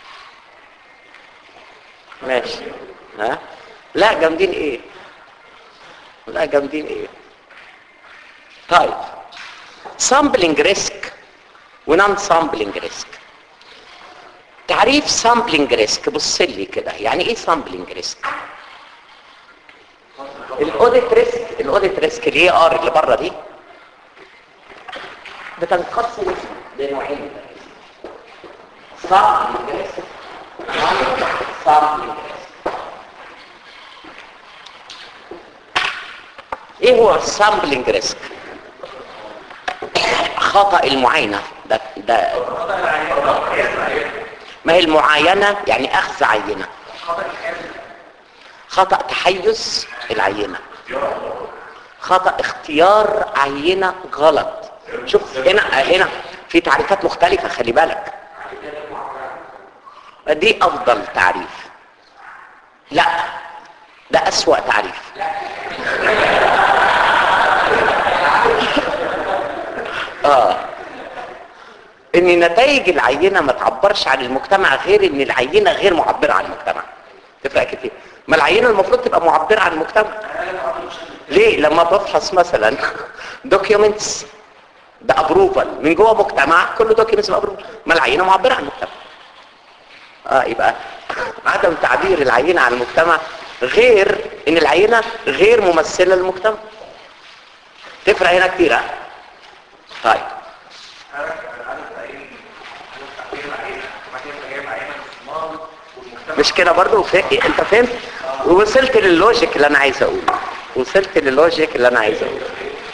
ماشي ها لا جامدين ايه لا جامدين ايه طيب سامبلنج ريسك ونون سامبلنج ريسك تعريف سامبلنج ريسك بص لي كده يعني ايه سامبلنج ريسك الاوديت ريسك الاوديت ريسك الاي ار اللي بره دي بتنقسم لنوعين سامبلنج ريسك سامبلنج ريسك ايه هو السامبلنج ريسك خطأ المعاينة ده, ده ما هي المعاينة يعني اخذ عينة خطأ تحيز العينة خطأ اختيار عينة غلط شوف هنا هنا في تعريفات مختلفة خلي بالك دي افضل تعريف لا ده اسوأ تعريف اه ان نتائج العينه ما تعبرش عن المجتمع غير ان العينه غير معبره عن المجتمع تفرق كتير ما العينه المفروض تبقى معبره عن المجتمع ليه لما بفحص مثلا دوكيومنتس ده ابروفال من جوه مجتمع كل دوكيومنتس ابروفال ما العينه معبره عن المجتمع اه يبقى عدم تعبير العينه عن المجتمع غير ان العينه غير ممثله للمجتمع تفرق هنا كتير ها طيب مش كده برضه فا- انت فهمت ووصلت للوجيك اللي انا عايز اقوله وصلت للوجيك اللي انا عايز اقوله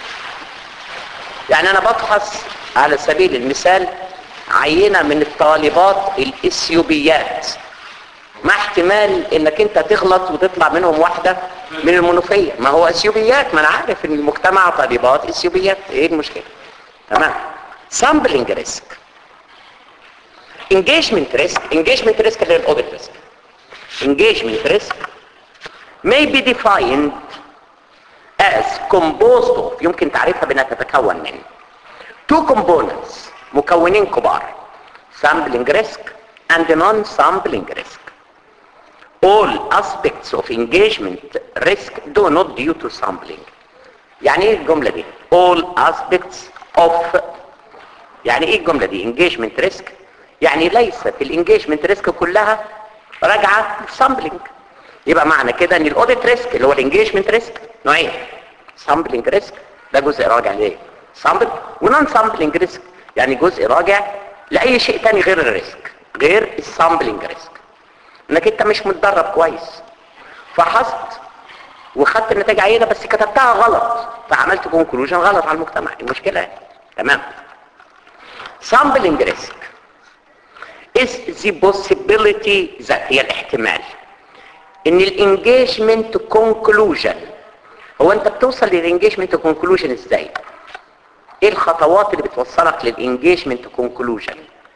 يعني انا بفحص على سبيل المثال عينة من الطالبات الاثيوبيات مع احتمال انك انت تغلط وتطلع منهم واحدة من المنوفية ما هو اثيوبيات ما انا عارف ان المجتمع طالبات اثيوبيات ايه المشكلة تمام سامبلنج ريسك engagement risk engagement risk اللي هي الاوديت risk engagement risk may be defined as composed of يمكن تعريفها بانها تتكون من two components مكونين كبار sampling risk and non-sampling risk all aspects of engagement risk do not due to sampling يعني ايه الجملة دي all aspects of يعني ايه الجملة دي engagement risk يعني ليست الانجيجمنت ريسك كلها راجعة سامبلنج يبقى معنى كده ان الاوديت ريسك اللي هو الانجيجمنت ريسك نوعين سامبلنج ريسك ده جزء راجع لايه سامبل ونون سامبلنج ريسك يعني جزء راجع لاي شيء تاني غير الريسك غير السامبلنج ريسك انك انت مش متدرب كويس فحصت وخدت النتائج عينه بس كتبتها غلط فعملت كونكلوجن غلط على المجتمع المشكله يعني. تمام sampling risk is the possibility that هي الاحتمال ان الانجيجمنت كونكلوجن هو انت بتوصل للانجيجمنت كونكلوجن ازاي ايه الخطوات اللي بتوصلك للانجيجمنت كونكلوجن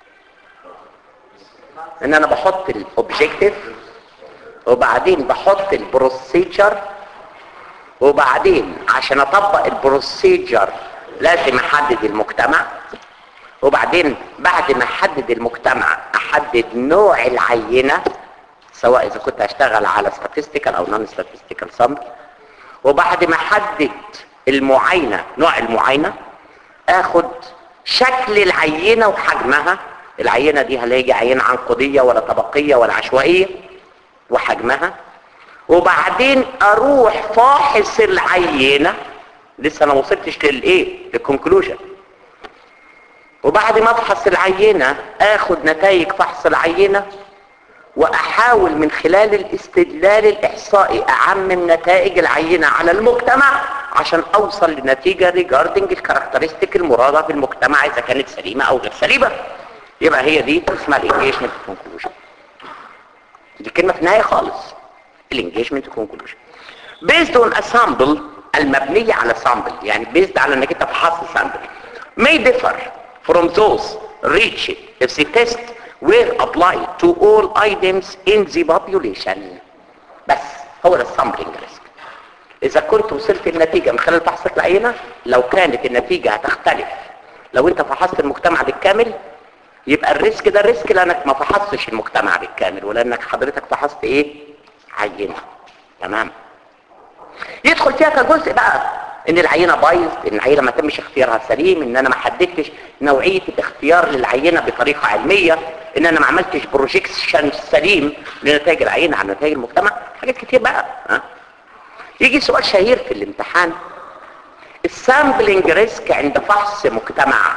ان انا بحط الاوبجيكتيف وبعدين بحط البروسيجر وبعدين عشان اطبق البروسيجر لازم احدد المجتمع وبعدين بعد ما احدد المجتمع احدد نوع العينة سواء اذا كنت هشتغل على statistical او non statistical sample وبعد ما احدد المعاينة نوع المعاينة اخد شكل العينة وحجمها العينة دي هل هي عينة عنقودية ولا طبقية ولا عشوائية وحجمها وبعدين اروح فاحص العينة لسه انا ما وصلتش للايه للكونكلوجن وبعد ما افحص العينة اخد نتائج فحص العينة واحاول من خلال الاستدلال الاحصائي اعمم نتائج العينة على المجتمع عشان اوصل لنتيجة ريجاردنج الكاركترستيك المرادة في المجتمع اذا كانت سليمة او غير سليمة يبقى هي دي اسمها الانجيجمنت كونكلوجن دي كلمة في النهاية خالص الانجيجمنت كونكلوجن based on a sample المبنية على sample يعني based على انك انت فحصت sample may differ from those reached if the test were applied to all items in the population بس هو ده السامبلنج ريسك اذا كنت وصلت النتيجة من خلال فحص العينة لو كانت النتيجة هتختلف لو انت فحصت المجتمع بالكامل يبقى الريسك ده الريسك لانك ما فحصتش المجتمع بالكامل ولانك حضرتك فحصت ايه عينة تمام يدخل فيها كجزء بقى ان العينة بايظ ان العينة ما تمش اختيارها سليم ان انا ما حددتش نوعية الاختيار للعينة بطريقة علمية ان انا ما عملتش بروجيكشن سليم لنتائج العينة عن نتائج المجتمع حاجات كتير بقى ها يجي سؤال شهير في الامتحان السامبلنج ريسك عند فحص مجتمع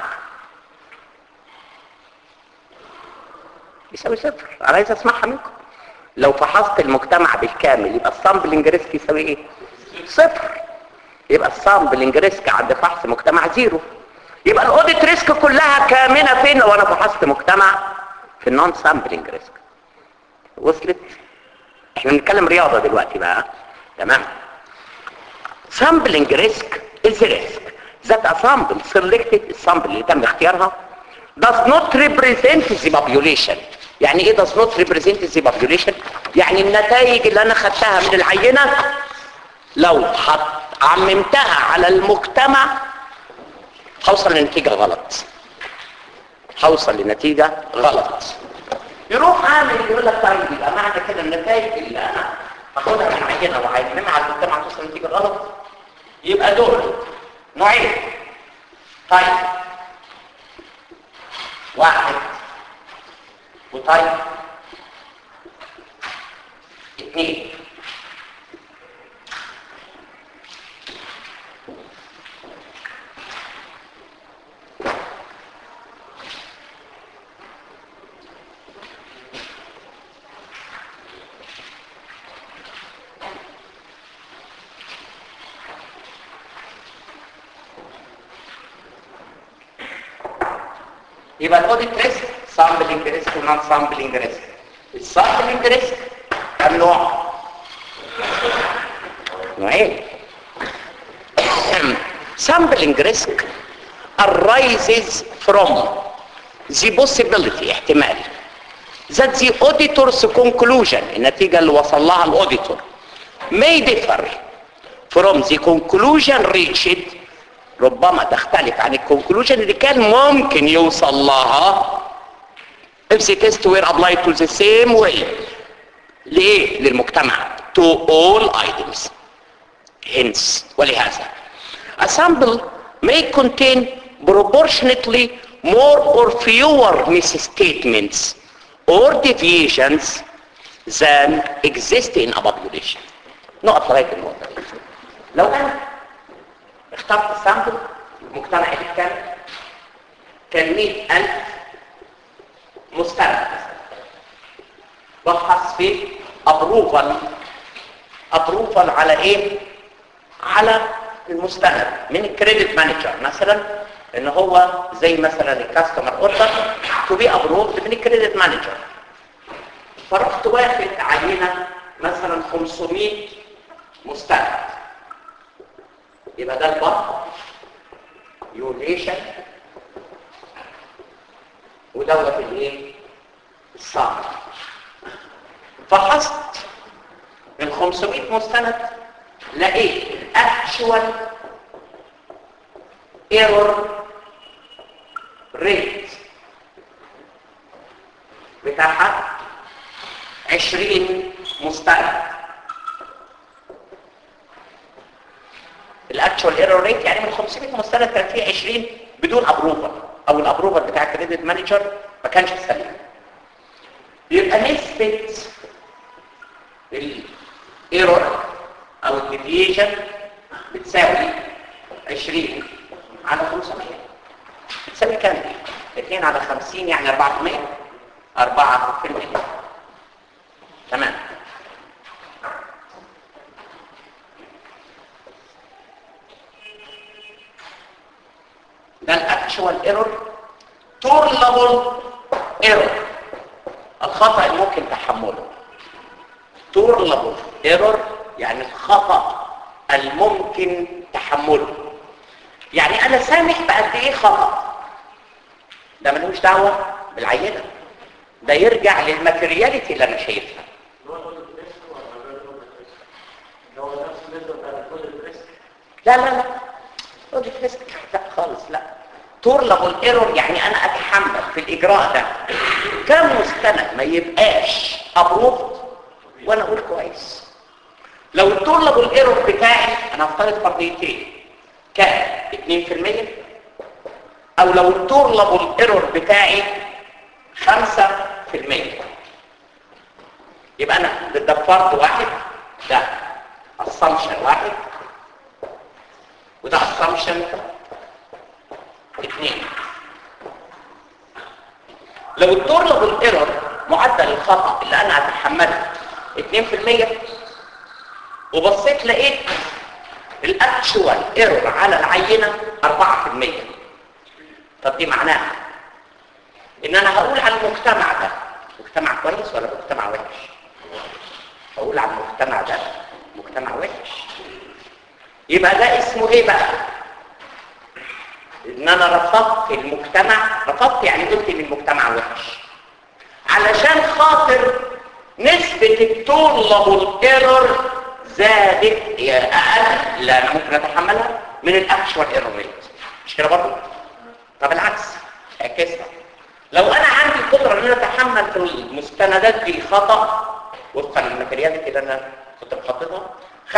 يساوي صفر انا عايز اسمعها منكم لو فحصت المجتمع بالكامل يبقى السامبلنج ريسك يساوي ايه صفر يبقى السامبلنج ريسك عند فحص مجتمع زيرو يبقى الاوديت ريسك كلها كامنه فين لو انا فحصت مجتمع في النون سامبلنج ريسك وصلت احنا بنتكلم رياضه دلوقتي بقى تمام sampling risk is a risk that a sample selected السامبل اللي تم اختيارها does not represent the population يعني ايه does not represent the population يعني النتائج اللي انا خدتها من العينة لو حط عممتها على المجتمع هوصل لنتيجة غلط هوصل لنتيجة غلط يروح عامل يقول لك طيب يبقى معنى كده النتائج اللي انا هاخدها من عينة وعينها على المجتمع توصل لنتيجة غلط يبقى دول نوعين طيب واحد وطيب اثنين يبقى الاوديت ريسك سامبلنج ريسك ونون سامبلنج ريسك السامبلنج ريسك كم نوع نوعين sampling risk arises from the possibility احتمال that the auditor's conclusion النتيجة اللي وصل لها الاوديتور may differ from the conclusion reached ربما تختلف عن الكونكلوجن اللي كان ممكن يوصل لها if the test were applied to the same way لإيه؟ للمجتمع to all items hence ولهذا a sample may contain proportionately more or fewer misstatements or deviations than exist in a population نقط لغاية النقطة دي لو أنا اخترت السامبل مجتمع بالكامل كان 100000 مستند بفحص فيه ابروفال ابروفال على ايه على المستند من الكريدت مانجر مثلا ان هو زي مثلا الكاستمر اوردر تو بي ابروفد من الكريدت مانجر فرحت واخد عينه مثلا 500 مستند يبقى ده البطن يوليشن ودوت الايه الصعب فحصت من 500 مستند لقيت الاكشوال ايرور ريت بتاعها 20 مستند الاكشوال ايرور ريت يعني من 500 مستند كان فيه 20 بدون ابروفر او الابروفر بتاع الكريدت مانجر ما كانش سليم يبقى نسبه الايرور او الديفيشن بتساوي 20 على 500 بتساوي كام دي 2 على 50 يعني 4% 4% تمام ده الاكشوال ايرور تورلابل ايرور الخطا اللي ممكن تحمله تورلابل ايرور يعني الخطا الممكن تحمله يعني انا سامح بقد ايه خطا ده ملوش دعوه بالعينه ده يرجع للماتيرياليتي اللي انا شايفها اللي هو كل الريسك ولا غير كل الريسك اللي هو نفس النسبه بتاعت كل الريسك لا لا لا لوجيك ريسك لا خالص لا تورلابل ايرور يعني انا اتحمل في الاجراء ده كم مستند ما يبقاش ابروفد وانا اقول كويس لو التورلابل ايرور بتاعي انا هفترض فرضيتين كان 2% او لو التورلابل ايرور بتاعي 5% يبقى انا ده فرض واحد ده assumption واحد وده assumption اثنين لو التورلبل ايرور معدل الخطأ اللي انا هتحمله 2% وبصيت لقيت الاكشوال ايرور على العينة 4% طب دي معناها ان انا هقول على المجتمع ده مجتمع كويس ولا مجتمع وحش هقول على المجتمع ده مجتمع وحش يبقى ده اسمه ايه بقى ان انا رفضت المجتمع رفضت يعني قلت ان المجتمع وحش علشان خاطر نسبة التولبل ايرور زادت يا اقل لا انا ممكن اتحملها من الاكشوال ايرور ريت مش كده برضه طب العكس اعكسها لو انا عندي قدرة ان انا اتحمل في المستندات دي خطأ وفقا للماتيرياليتي اللي انا كنت مخططها 5%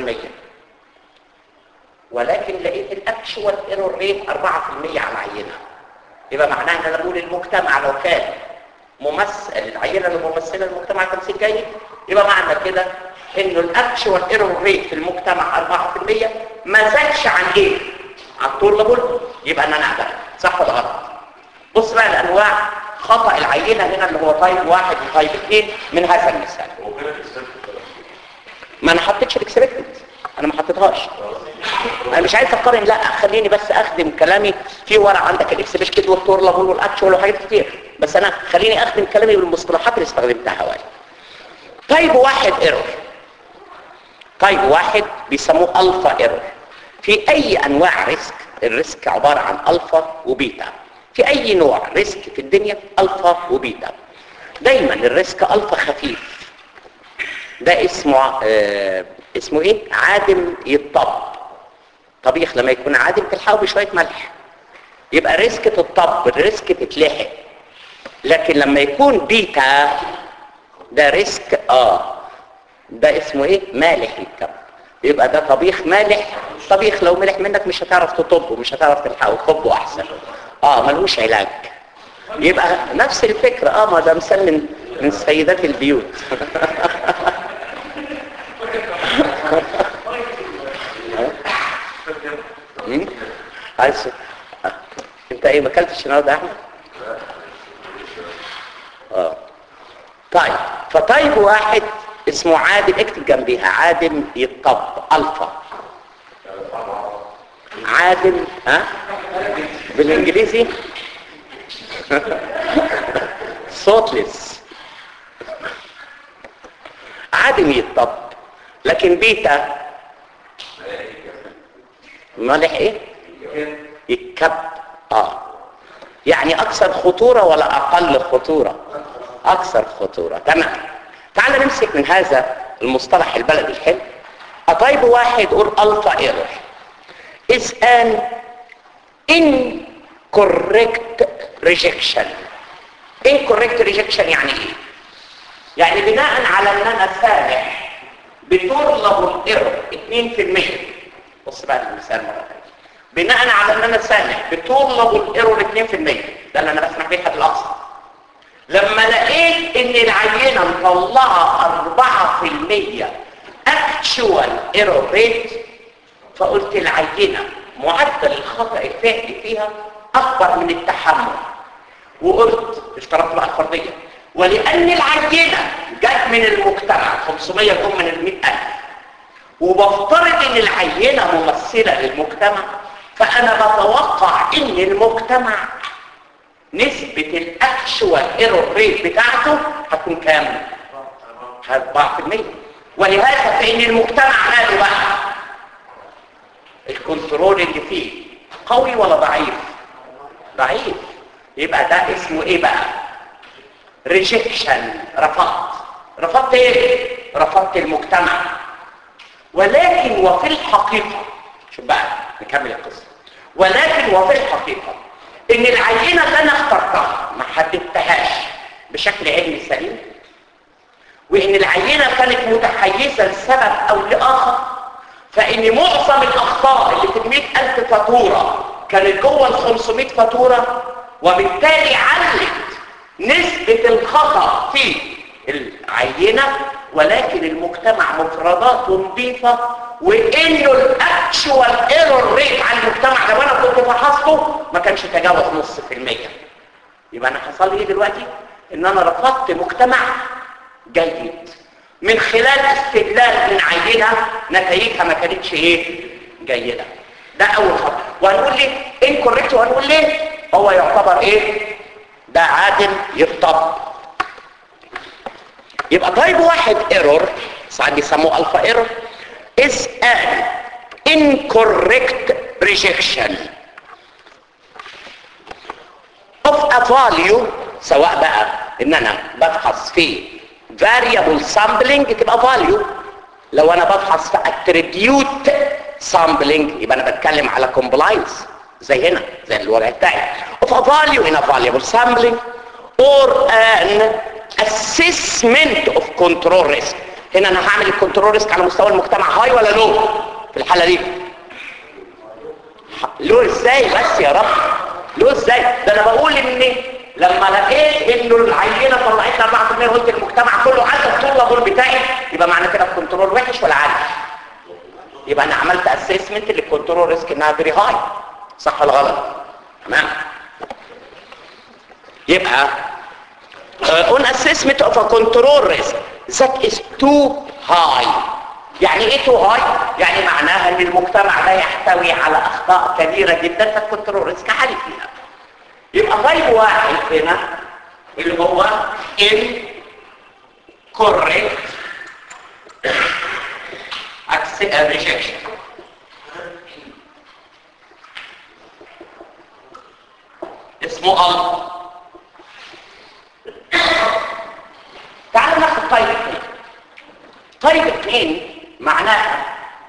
ولكن لقيت الاكشوال ايرور ريت 4% على العينه يبقى معناها ان انا بقول المجتمع لو كان ممثل العينه اللي ممثله المجتمع تمثيل جيد يبقى معنى كده انه الاكشوال ايرور ريت في المجتمع 4% ما زادش عن ايه؟ عن طول لابول يبقى ان انا اقدر صح ولا غلط؟ بص بقى الانواع خطا العينه هنا اللي هو تايب واحد وتايب اثنين من هذا المثال ما انا حطيتش الاكسبكتد انا ما حطيتهاش انا مش عايز اقارن لا خليني بس اخدم كلامي في ورق عندك الاكسبكتد والتورلابل والاكشوال وحاجات كتير بس انا خليني اخدم كلامي بالمصطلحات اللي استخدمتها حوالي طيب واحد ايرور طيب واحد بيسموه الفا ايرور في اي انواع ريسك الريسك عبارة عن الفا وبيتا في اي نوع ريسك في الدنيا الفا وبيتا دايما الريسك الفا خفيف ده اسمه آه اسمه ايه عادم يطب طبيخ لما يكون عادم تلحقه بشويه ملح يبقى ريسك تطب الريسك تتلحق لكن لما يكون بيتا ده ريسك اه ده اسمه ايه مالح يتكب يبقى ده طبيخ مالح طبيخ لو ملح منك مش هتعرف تطبه مش هتعرف تلحقه تطبه احسن اه ملوش علاج يبقى نفس الفكرة اه ما ده مثال من من سيدات البيوت عايز انت ايه ما اكلتش النهارده يا احمد اه طيب فطيب واحد اسمه عادم اكتب جنبيها عادم يطب الفا عادم ها بالانجليزي صوتلس عادم يطب لكن بيتا مالح ايه يتكب اه يعني اكثر خطورة ولا اقل خطورة اكثر خطورة تمام تعال نمسك من هذا المصطلح البلدي الحلو اطيب واحد يقول الفا ايرور is an incorrect rejection incorrect rejection يعني ايه يعني بناء على ان انا سامح بتورلب الايرور 2% بص بقى المثال مره ثانيه بناء على ان انا سامح بتورلب الايرور 2% ده اللي انا بسمح بيه الحد الاقصى لما لقيت ان العينه مطلعه 4% هي actual error rate فقلت العينة معدل الخطأ الفعلي فيها أكبر من التحمل وقلت اشترطت بقى الفرضية ولأن العينة جت من المجتمع 500 جم من ال 100000 وبفترض ان العينة ممثلة للمجتمع فأنا بتوقع ان المجتمع نسبة الاكشوال ايرور ريت بتاعته هتكون كام؟ 4% ولهذا فإن المجتمع ماله بقى الكنترول اللي فيه قوي ولا ضعيف ضعيف يبقى ده اسمه ايه بقى ريجكشن رفضت رفضت ايه رفضت المجتمع ولكن وفي الحقيقة شوف بقى نكمل القصة ولكن وفي الحقيقة ان العينة اللي انا اخترتها ما حددتهاش بشكل علمي سليم وان العينة كانت متحيزة لسبب او لاخر فان معظم الاخطاء اللي في المئة الف فاتورة كانت جوه ال 500 فاتورة وبالتالي علت نسبة الخطأ في العينة ولكن المجتمع مفردات نظيفة وانه الاكشوال ايرور ريت على المجتمع لو انا كنت فحصته ما كانش تجاوز نص في المية يبقى انا حصل لي ايه دلوقتي ان انا رفضت مجتمع جيد من خلال استدلال من عينة نتائجها ما كانتش ايه جيدة ده اول خطأ وهنقول ليه انكوريكت وهنقول ليه هو يعتبر ايه ده عادل يطبق يبقى طيب واحد ايرور ساعات بيسموه الفا ايرور is an incorrect rejection of a value سواء بقى ان انا بفحص في variable sampling تبقى value لو انا بفحص في attribute sampling يبقى انا بتكلم على compliance زي هنا زي الورق بتاعي of a value in a valuable sampling or an assessment of control risk هنا انا هعمل الكنترول ريسك على مستوى المجتمع هاي ولا لو في الحالة دي لو ازاي بس يا رب لو ازاي ده انا بقول ان لما لقيت انه العينة طلعت لي 4% قلت المجتمع كله عدى الطول بتاعي يبقى معنى كده الكنترول وحش ولا عالي يبقى انا عملت اسسمنت للكنترول ريسك انها فيري هاي صح ولا غلط تمام يبقى uh, on assessment of a control risk that is too high يعني ايه too high يعني معناها ان المجتمع لا يحتوي على اخطاء كبيرة جدا فالكنترول ريسك عالي فيها يبقى طيب واحد هنا اللي هو incorrect rejection اسمه الفا تعالوا ناخد طيب اثنين طيب اثنين معناها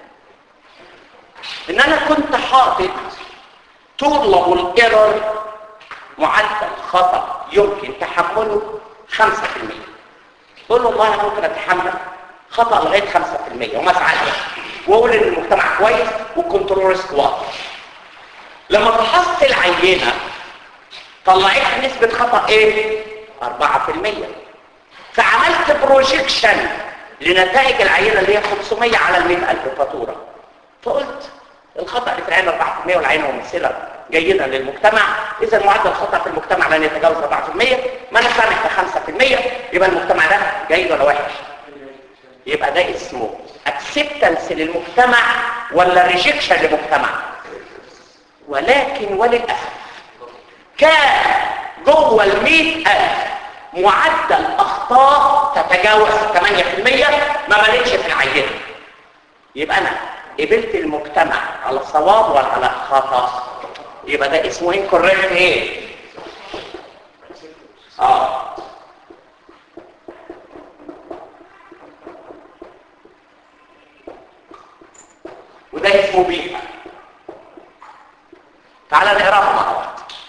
ان انا كنت حاطط طول الايرور معدل خطأ يمكن تحمله 5% تقول له والله انا ممكن اتحمل خطأ لغاية 5% وما افعلش واقول ان المجتمع كويس والكنترول ريسك واضح لما فحصت العينة طلعت نسبة خطأ ايه 4% فعملت بروجيكشن لنتائج العينة اللي هي 500 على ال 100000 فاتورة فقلت الخطأ اللي في العينة 4% والعينة ممثلة جيدة للمجتمع إذا معدل الخطأ في المجتمع لن يتجاوز 4% ما أنا سامح ب 5% يبقى المجتمع ده جيد ولا وحش يبقى ده اسمه acceptance للمجتمع ولا rejection للمجتمع ولكن وللأسف كان جوه ال 100000 معدل اخطاء تتجاوز 8% ما بنتش في العينه يبقى انا قبلت المجتمع على صواب ولا على خطا يبقى ده اسمه incorrect ايه اه وده اسمه بيتا تعال نقراها مع بعض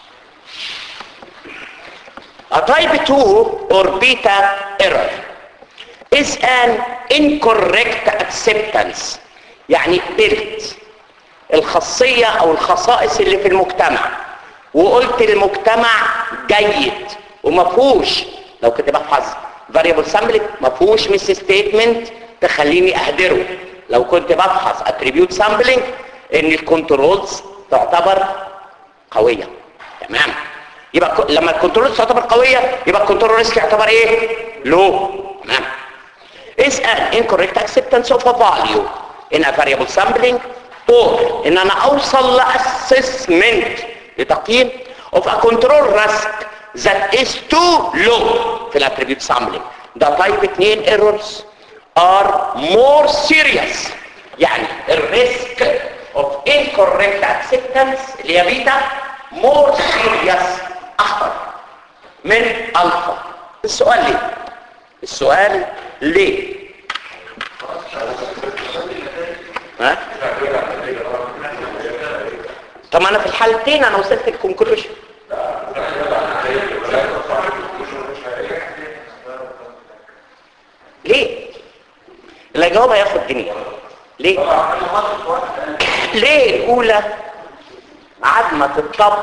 A type 2 or beta error is an incorrect acceptance يعني قبلت الخاصية او الخصائص اللي في المجتمع وقلت المجتمع جيد وما فيهوش لو كنت بحفظ variable sampling ما فيهوش مس ستيتمنت تخليني اهدره لو كنت بفحص اتريبيوت سامبلنج ان الكنترولز تعتبر قويه تمام يبقى ك- لما الكنترولز تعتبر قويه يبقى الكنترول ريسك يعتبر ايه لو تمام is an incorrect acceptance of a value in a variable sampling or ان انا اوصل لاسسمنت لتقييم of a control risk that is too low في الاتريبيوت sampling ده type 2 errors are more serious يعني الريسك of incorrect acceptance اللي هي بيتا more serious اخطر من الفا السؤال ليه السؤال ليه ها طب ما انا في الحالتين انا وصلت الكونكلوجن ليه اللي يجاوب هياخد دنيا ليه ليه الاولى عدمة الطب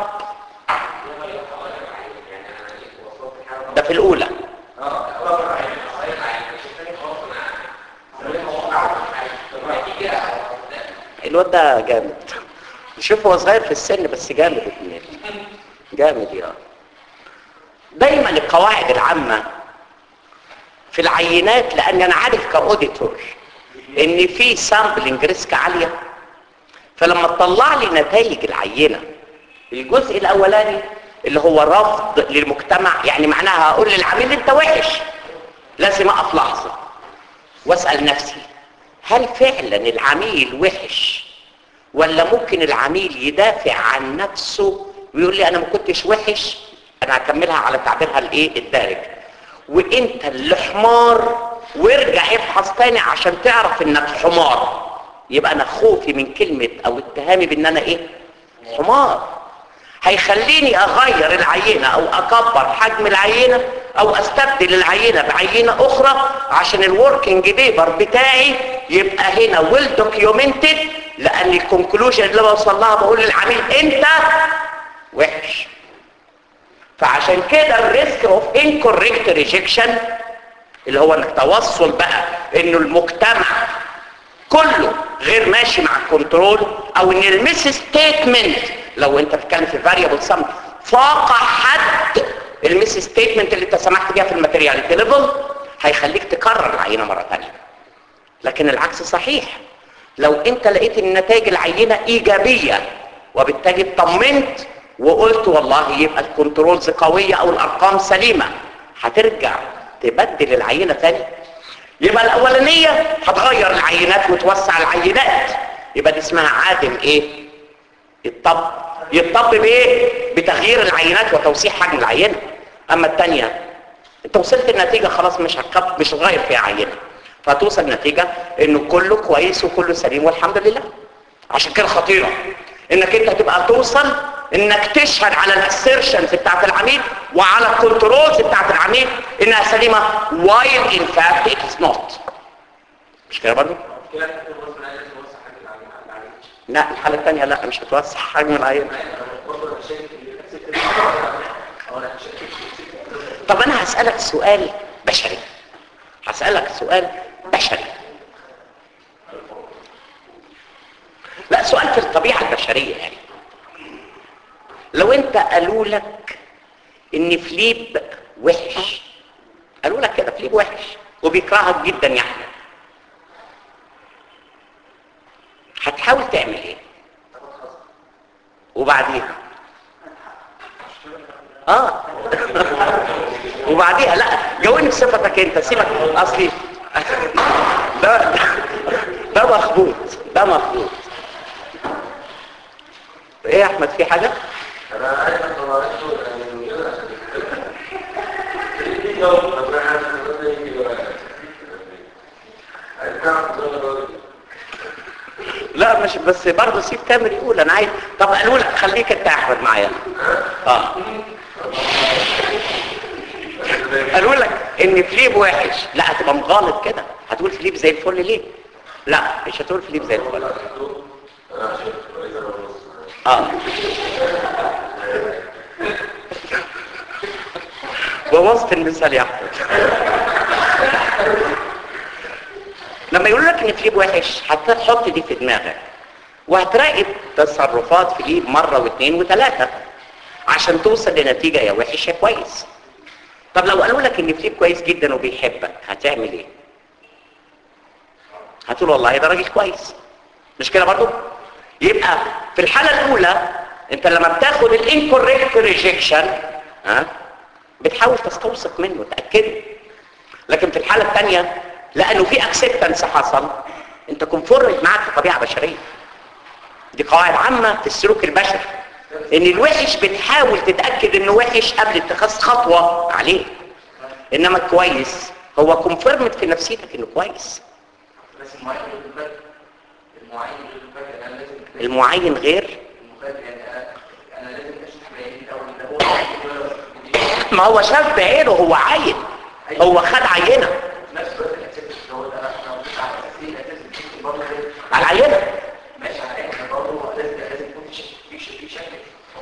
ده في الاولى الواد ده جامد شوف هو صغير في السن بس جامد ابن جامد يا دايما القواعد العامة في العينات لان انا عارف كاوديتور ان في سامبلنج ريسك عالية فلما تطلع لي نتائج العينة الجزء الاولاني اللي هو رفض للمجتمع يعني معناها هقول للعميل انت وحش لازم اقف لحظة واسأل نفسي هل فعلا العميل وحش ولا ممكن العميل يدافع عن نفسه ويقول لي انا ما كنتش وحش انا هكملها على تعبيرها الايه الدارج وانت اللي حمار وارجع افحص تاني عشان تعرف انك حمار يبقى انا خوفي من كلمة او اتهامي بان انا ايه حمار هيخليني اغير العينة او اكبر حجم العينة او استبدل العينة بعينة اخرى عشان الوركينج بيبر بتاعي يبقى هنا ويل دوكيومنتد لان الكونكلوجن اللي بوصل لها بقول للعميل انت وحش فعشان كده الريسك اوف انكوريكت ريجكشن اللي هو انك توصل بقى انه المجتمع كله غير ماشي مع الكنترول او ان المس ستيتمنت لو انت بتتكلم في فاريبل سم فاق حد المس ستيتمنت اللي انت سمحت بيها في الماتيرياليتي ليفل هيخليك تكرر العينه مره ثانيه لكن العكس صحيح لو انت لقيت ان نتائج العينه ايجابيه وبالتالي اطمنت وقلت والله يبقى الكنترولز قويه او الارقام سليمه هترجع تبدل العينه ثاني يبقى الاولانيه هتغير العينات وتوسع العينات يبقى دي اسمها عادم ايه الطب يطب بايه بتغيير العينات وتوسيع حجم العينه اما الثانيه انت وصلت النتيجه خلاص مش هتكب مش هتغير فيها عينه فتوصل النتيجه انه كله كويس وكله سليم والحمد لله عشان كده خطيره انك انت تبقى توصل انك تشهد على الاسيرشنز بتاعت العميل وعلى الكنترولز بتاعت العميل انها سليمه while in fact it is not مش كده برضه؟ لا الحالة الثانية لا مش هتوسع حجم العين طب انا هسألك سؤال بشري هسألك سؤال بشري لا سؤال في الطبيعة البشرية يعني لو انت قالوا لك ان فليب وحش قالوا لك كده فليب وحش وبيكرهك جدا يعني هتحاول تعمل ايه وبعديها اه وبعديها لا جاوبني بصفتك انت سيبك اصلي ده ده مخبوط ده مخبوط ايه يا احمد في حاجه انا عايز اطلعته من كده عشان لا مش بس برضه سيب تامر يقول انا عايز طب قالوا لك خليك انت يا احمد معايا اه قالوا لك ان فليب وحش لا هتبقى مغالط كده هتقول فليب زي الفل ليه لا مش هتقول فليب زي الفل اه بوظت المثال يا احمد لما يقول لك ان فليب وحش هتحط دي في دماغك وهتراقب تصرفات فليب مره واثنين وثلاثه عشان توصل لنتيجه يا وحش يا كويس طب لو قالوا لك ان فليب كويس جدا وبيحبك هتعمل ايه هتقول والله ده راجل كويس مش كده برضو يبقى في الحاله الاولى انت لما بتاخد الانكوريكت ريجكشن ها بتحاول تستوثق منه تاكده لكن في الحاله الثانيه لانه في اكسبتنس حصل انت كونفورمت معاك كطبيعه بشريه دي قواعد عامه في السلوك البشري ان الوحش بتحاول تتاكد انه وحش قبل اتخاذ خطوه عليه انما الكويس هو كونفيرمد في نفسيتك انه كويس بس المعين اللي بالبدء المعين اللي بالبدء انا لازم المعين غير المفاجأة يعني انا انا لازم اشرح بعيني الاول ده هو ما هو شاف بعينه هو عين هو خد عينه في نفس الوقت الاحساس اللي هو ده انا مش على اساس ايه الاساس اللي برضه على عينه ماشي على عيني برضه لازم لازم يكون في شكل في شكل في شكل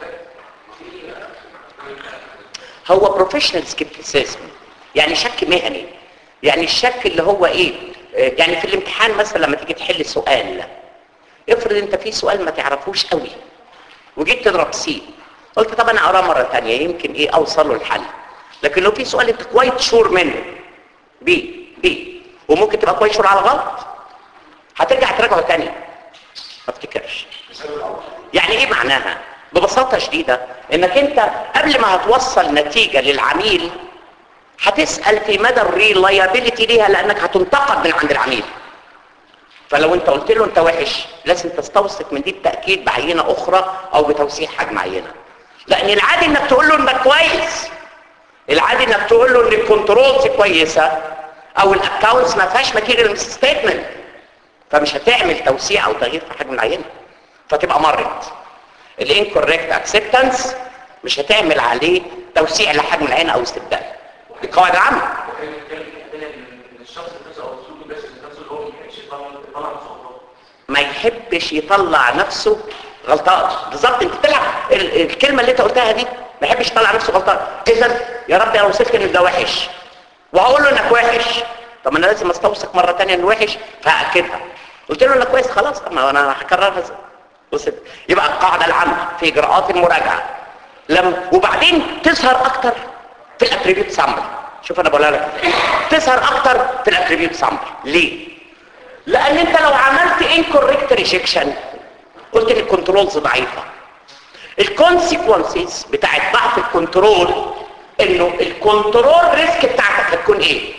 في هو بروفيشنال سكيبتيسيزم يعني شك مهني يعني الشك اللي هو ايه آه، يعني في الامتحان مثلا لما تيجي تحل سؤال افرض انت في سؤال ما تعرفوش قوي وجيت تضرب سي قلت طب انا اقراه مره ثانيه يمكن ايه اوصل له الحل لكن لو في سؤال انت كويت شور منه بي بي وممكن تبقى كويت شور على غلط هترجع تراجعه تاني ما افتكرش يعني ايه معناها ببساطة شديدة انك انت قبل ما هتوصل نتيجة للعميل هتسأل في مدى الريلايابيليتي ليها لانك هتنتقد من عند العميل فلو انت قلت له انت وحش لازم تستوثق من دي التأكيد بعينة اخرى او بتوسيع حجم عينة لان العادي انك تقول له انك كويس العادي انك تقول له ان الكنترولز كويسة او الاكونتس ما فيهاش ماتيريال ستيتمنت فمش هتعمل توسيع او تغيير في حجم العينة فتبقى مرت الانكوريكت اكسبتنس مش هتعمل عليه توسيع لحجم العين او استبدال دي قواعد عامه الشخص نفسه او السلوك بس نفسه اللي هو ما يحبش يطلع يطلع صوته ما يحبش يطلع نفسه غلطان بالظبط انت تلعب ال- الكلمه اللي انت قلتها دي ما يحبش يطلع نفسه غلطان اذا يا رب انا وصلت ان ده وحش وهقول له انك وحش طب انا لازم استوثق مره ثانيه انه وحش فاكدها قلت له انك كويس خلاص طب ما انا هكررها ازاي وصلت يبقى القاعده العامه في اجراءات المراجعه لم وبعدين تظهر اكتر في الاتريبيوت سامبل شوف انا بقولها لك تظهر اكتر في الاتريبيوت سامبل ليه لان انت لو عملت incorrect rejection قلت لي الكنترولز ضعيفه الكونسيكونسز بتاعت ضعف الكنترول انه الكنترول ريسك بتاعتك هتكون ايه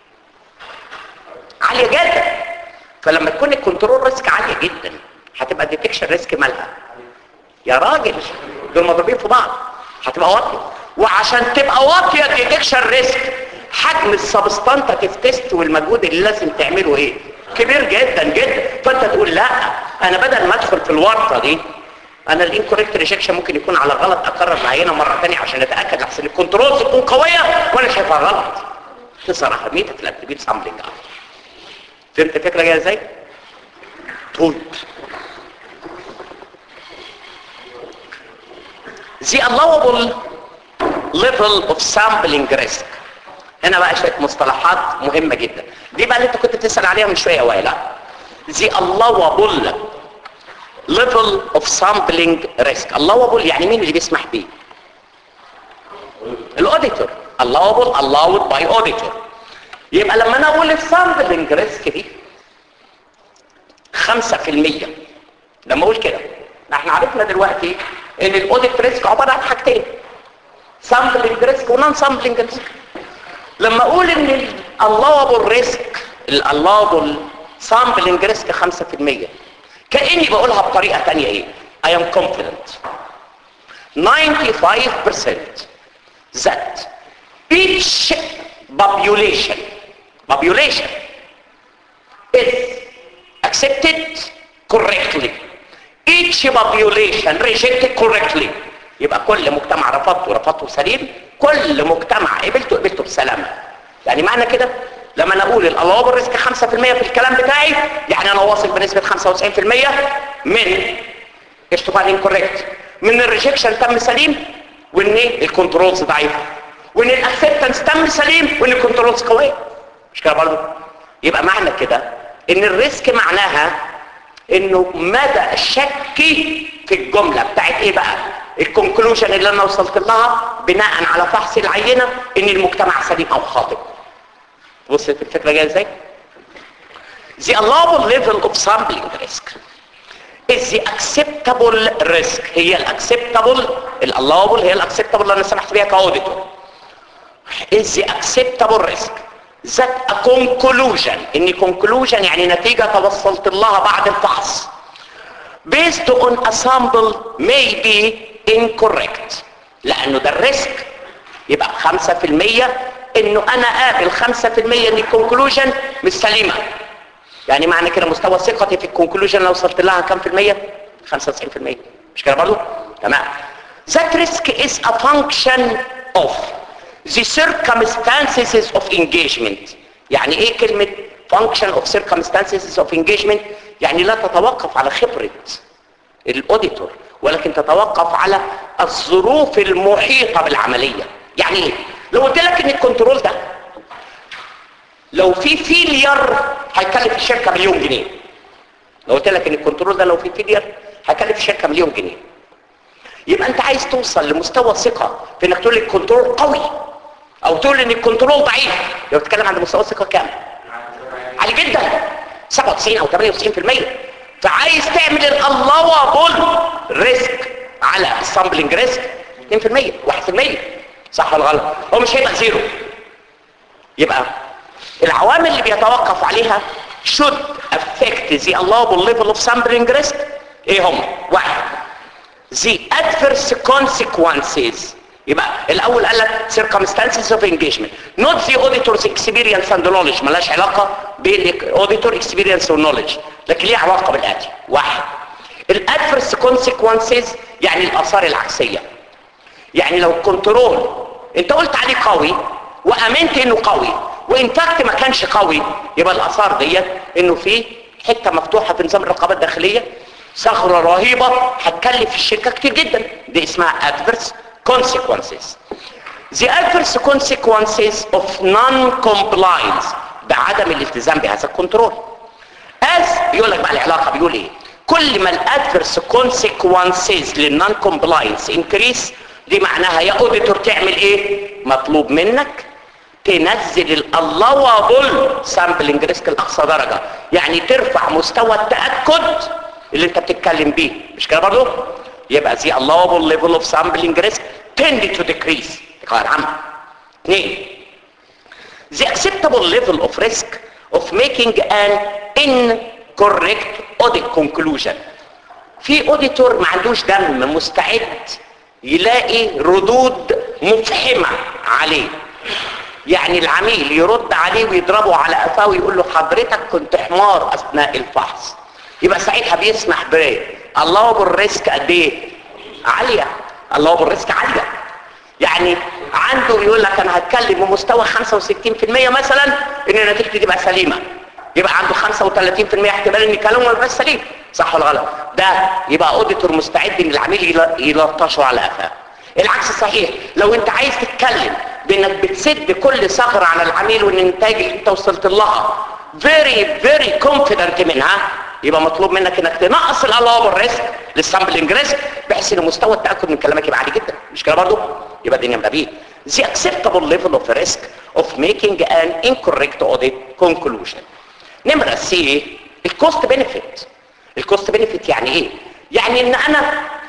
عاليه جدا فلما تكون الكنترول ريسك عاليه جدا هتبقى الديتكشن ريسك مالها يا راجل دول مضروبين في بعض هتبقى واطيه وعشان تبقى واطيه الديتكشن ريسك حجم السبستانتيف تيست والمجهود اللي لازم تعمله ايه كبير جدا جدا فانت تقول لا انا بدل ما ادخل في الورطه دي انا الانكوريكت ريجكشن ممكن يكون على غلط اكرر العينه مره ثانيه عشان اتاكد احسن الكنترول تكون قويه وانا شايفها غلط تظهر اهميتها في الاتريبيوت سامبلنج فهمت الفكره جايه ازاي؟ طول the allowable level of sampling risk هنا بقى شويه مصطلحات مهمه جدا دي بقى اللي انت كنت بتسال عليها من شويه ولا the allowable level of sampling risk allowable يعني مين اللي بيسمح بيه الاوديتور allowable allowed by auditor يبقى لما انا اقول السامبلنج ريسك دي 5% لما اقول كده احنا عرفنا دلوقتي ان الاوديت ريسك عباره عن حاجتين سامبلنج ريسك ونون سامبلنج ريسك لما اقول ان الالوبل ريسك الالوبل سامبلنج ريسك 5% كاني بقولها بطريقه ثانيه ايه I am confident 95% that each population population is accepted correctly each population rejected correctly يبقى كل مجتمع رفضته رفضته سليم كل مجتمع قبلته قبلته بسلامه يعني معنى كده لما انا اقول الالواب الريسك 5% في الكلام بتاعي يعني انا واصل بنسبه 95% من اشتغال انكوريكت من الريجكشن تم سليم وان الكنترولز ضعيفه وان الاكسبتنس تم سليم وان الكنترولز قويه مش كده برضه يبقى معنى كده ان الريسك معناها انه مدى شكي في الجملة بتاعت ايه بقى الكونكلوجن اللي انا وصلت لها بناء على فحص العينة ان المجتمع سليم او خاطئ وصلت الفكرة جاية ازاي The allowable level of sampling risk is the acceptable risk هي الاكسبتابل allowable هي الاكسبتابل اللي انا سمحت بيها كاوديتور is the acceptable risk that a conclusion ان conclusion يعني نتيجة توصلت لها بعد الفحص based on a sample may be incorrect لانه ده الريسك يبقى بخمسة في المية انه انا قابل خمسة في المية ان الكونكلوجن مش سليمة يعني معنى كده مستوى ثقتي في الكونكلوجن لو وصلت لها كام في المية 95 في المية مش كده برضو تمام that risk is a function of the circumstances of engagement يعني ايه كلمة function of circumstances of engagement يعني لا تتوقف على خبرة الاوديتور ولكن تتوقف على الظروف المحيطة بالعملية يعني ايه لو قلت لك ان الكنترول ده لو في فيلير هيكلف الشركة مليون جنيه لو قلت لك ان الكنترول ده لو في فيلير هيكلف الشركة مليون جنيه يبقى انت عايز توصل لمستوى ثقة في انك تقول الكنترول قوي او تقول ان الكنترول ضعيف لو بتتكلم عن مستوى ثقة كام عالي جدا 97 او 98% فعايز تعمل الالوابل ريسك على السامبلنج ريسك 2% 1% صح ولا غلط هو مش هيبقى زيرو يبقى العوامل اللي بيتوقف عليها should affect the allowable level of sampling risk ايه هم واحد the adverse consequences يبقى الاول قال لك circumstances of engagement not the auditor's experience and knowledge ملاش علاقة بين الاوديتور experience و knowledge لكن ليه علاقة بالآتي واحد الادفرس consequences يعني الاثار العكسية يعني لو الكنترول انت قلت عليه قوي وامنت انه قوي وان فاكت ما كانش قوي يبقى الاثار ديت انه في حته مفتوحه في نظام الرقابه الداخليه ثغره رهيبه هتكلف الشركه كتير جدا دي اسمها adverse consequences the adverse consequences of non-compliance بعدم الالتزام بهذا الكنترول as بيقول لك بقى العلاقه بيقول ايه كل ما الادفرس consequences للنون كومبلاينس increase دي معناها يا اوديتور تعمل ايه مطلوب منك تنزل الالوابل سامبلنج ريسك لاقصى درجه يعني ترفع مستوى التاكد اللي انت بتتكلم بيه مش كده برضه يبقى زي allowable level of sampling risk tend to decrease قاعدة عامة اثنين the acceptable level of risk of making an incorrect audit conclusion في auditor ما عندوش دم مستعد يلاقي ردود مفحمة عليه يعني العميل يرد عليه ويضربه على قفاه ويقول له حضرتك كنت حمار اثناء الفحص يبقى ساعتها بيسمح بايه الله بالريسك قد ايه عاليه الله بالريسك عاليه يعني عنده يقول لك انا هتكلم بمستوى 65% مثلا ان نتيجتي تبقى سليمه يبقى عنده 35% احتمال ان كلامه ما يبقاش سليم صح ولا غلط ده يبقى اوديتور مستعد ان العميل يلطشه على قفاه العكس صحيح لو انت عايز تتكلم بانك بتسد كل ثغره على العميل وان النتائج اللي انت وصلت لها very very confident منها يبقى مطلوب منك انك تنقص الالواب ريسك للسامبلنج ريسك بحيث ان مستوى التاكد من كلامك يبقى عالي جدا مش كده برضه يبقى دي نمره بي the acceptable level of risk of making an incorrect audit conclusion نمره سي الكوست بنفيت الكوست بنفيت يعني ايه يعني ان انا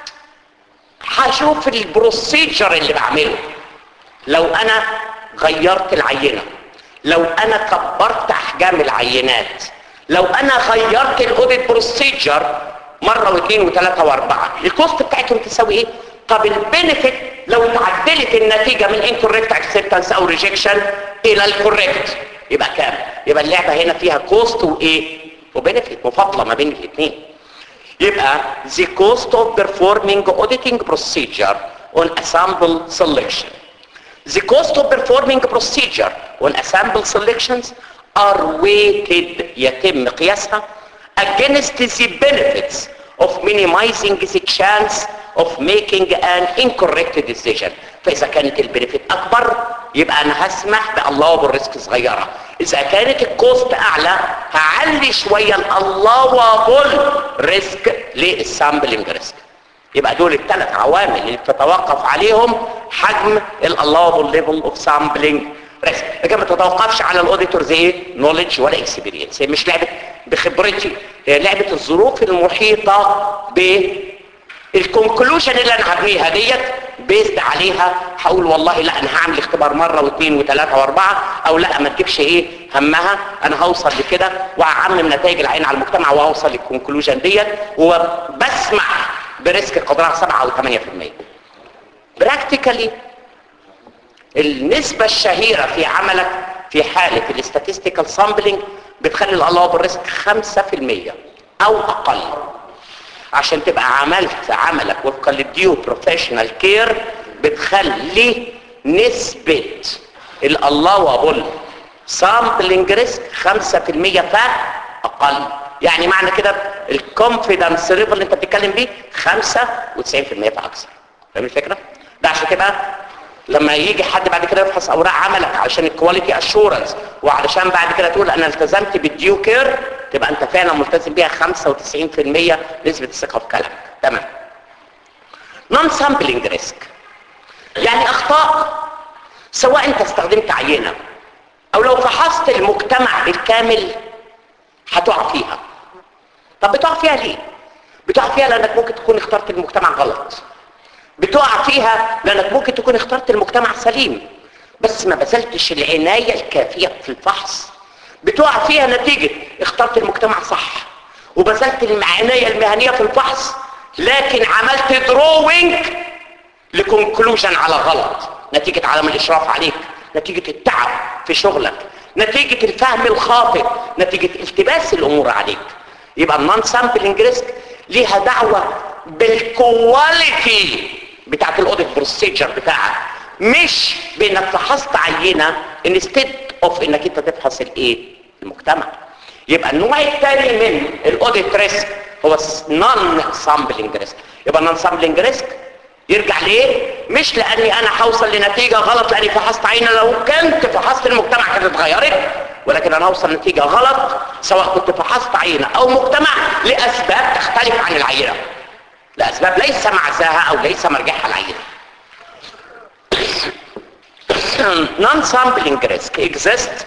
هشوف البروسيجر اللي بعمله لو انا غيرت العينه لو انا كبرت احجام العينات لو انا غيرت الاوديت بروسيجر مره واثنين وثلاثه واربعه الكوست بتاعتهم تساوي ايه طب البنفيت لو تعدلت النتيجه من انكوريكت اكسبتنس او ريجكشن الى الكوريكت يبقى كام يبقى اللعبه هنا فيها كوست وايه وبنفيت مفاضله ما بين الاثنين يبقى the cost of performing auditing procedure on a sample selection the cost of performing procedure on a sample selections are weighted يتم قياسها against the benefits of minimizing the chance of making an incorrect decision فاذا كانت البنفيت اكبر يبقى انا هسمح بالله ريسك صغيره اذا كانت الكوست اعلى هعلي شويه الالوابل ريسك للسامبلنج ريسك يبقى دول الثلاث عوامل اللي بتتوقف عليهم حجم الالوابل ليفل اوف سامبلنج ريسك لكن ما تتوقفش على الاوديتورز ايه نوليدج ولا اكسبيرينس هي مش لعبه بخبرتي هي لعبه الظروف المحيطه بالكونكلوجن اللي انا هبنيها ديت بيزد عليها هقول والله لا انا هعمل اختبار مره واثنين وثلاثه واربعه او لا ما تجيبش ايه همها انا هوصل لكده وهعمم نتائج العين على المجتمع وهوصل للكونكلوجن ديت وبسمح بريسك قدرها 7 او 8% براكتيكالي النسبة الشهيرة في عملك في حالة الاستاتيستيكال سامبلينج بتخلي الالله بالريسك 5% او اقل عشان تبقى عملت عملك وفقا للديو بروفيشنال كير بتخلي نسبة الالله سامبلينج ريسك 5% فاقل يعني معنى كده الكونفيدنس ليفل اللي انت بتتكلم بيه 95% فاكثر فاهم الفكره ده عشان كده لما يجي حد بعد كده يفحص اوراق عملك عشان الكواليتي اشورنس وعلشان بعد كده تقول انا التزمت بالديو كير تبقى انت فعلا ملتزم بيها 95% نسبه الثقه في كلامك تمام نون سامبلينج ريسك يعني اخطاء سواء انت استخدمت عينه او لو فحصت المجتمع بالكامل هتقع فيها طب بتقع فيها ليه بتقع فيها لانك ممكن تكون اخترت المجتمع غلط بتقع فيها لانك ممكن تكون اخترت المجتمع سليم بس ما بذلتش العناية الكافية في الفحص بتقع فيها نتيجة اخترت المجتمع صح وبذلت العناية المهنية في الفحص لكن عملت دروينج لكونكلوجن على غلط نتيجة عدم الاشراف عليك نتيجة التعب في شغلك نتيجة الفهم الخاطئ نتيجة التباس الامور عليك يبقى النون سامبلنج ريسك ليها دعوة بالكواليتي بتاعت الاوديت بروسيجر بتاعك مش بانك فحصت عينة انستيد اوف انك انت تفحص الايه المجتمع يبقى النوع الثاني من الاوديت ريسك هو نون سامبلنج ريسك يبقى نون سامبلنج ريسك يرجع ليه مش لاني انا هوصل لنتيجة غلط لاني فحصت عينة لو كنت فحصت المجتمع كانت اتغيرت ولكن انا هوصل لنتيجة غلط سواء كنت فحصت عينة او مجتمع لاسباب تختلف عن العينة لاسباب ليس معزاها او ليس مرجعها العينة non-sampling risk exists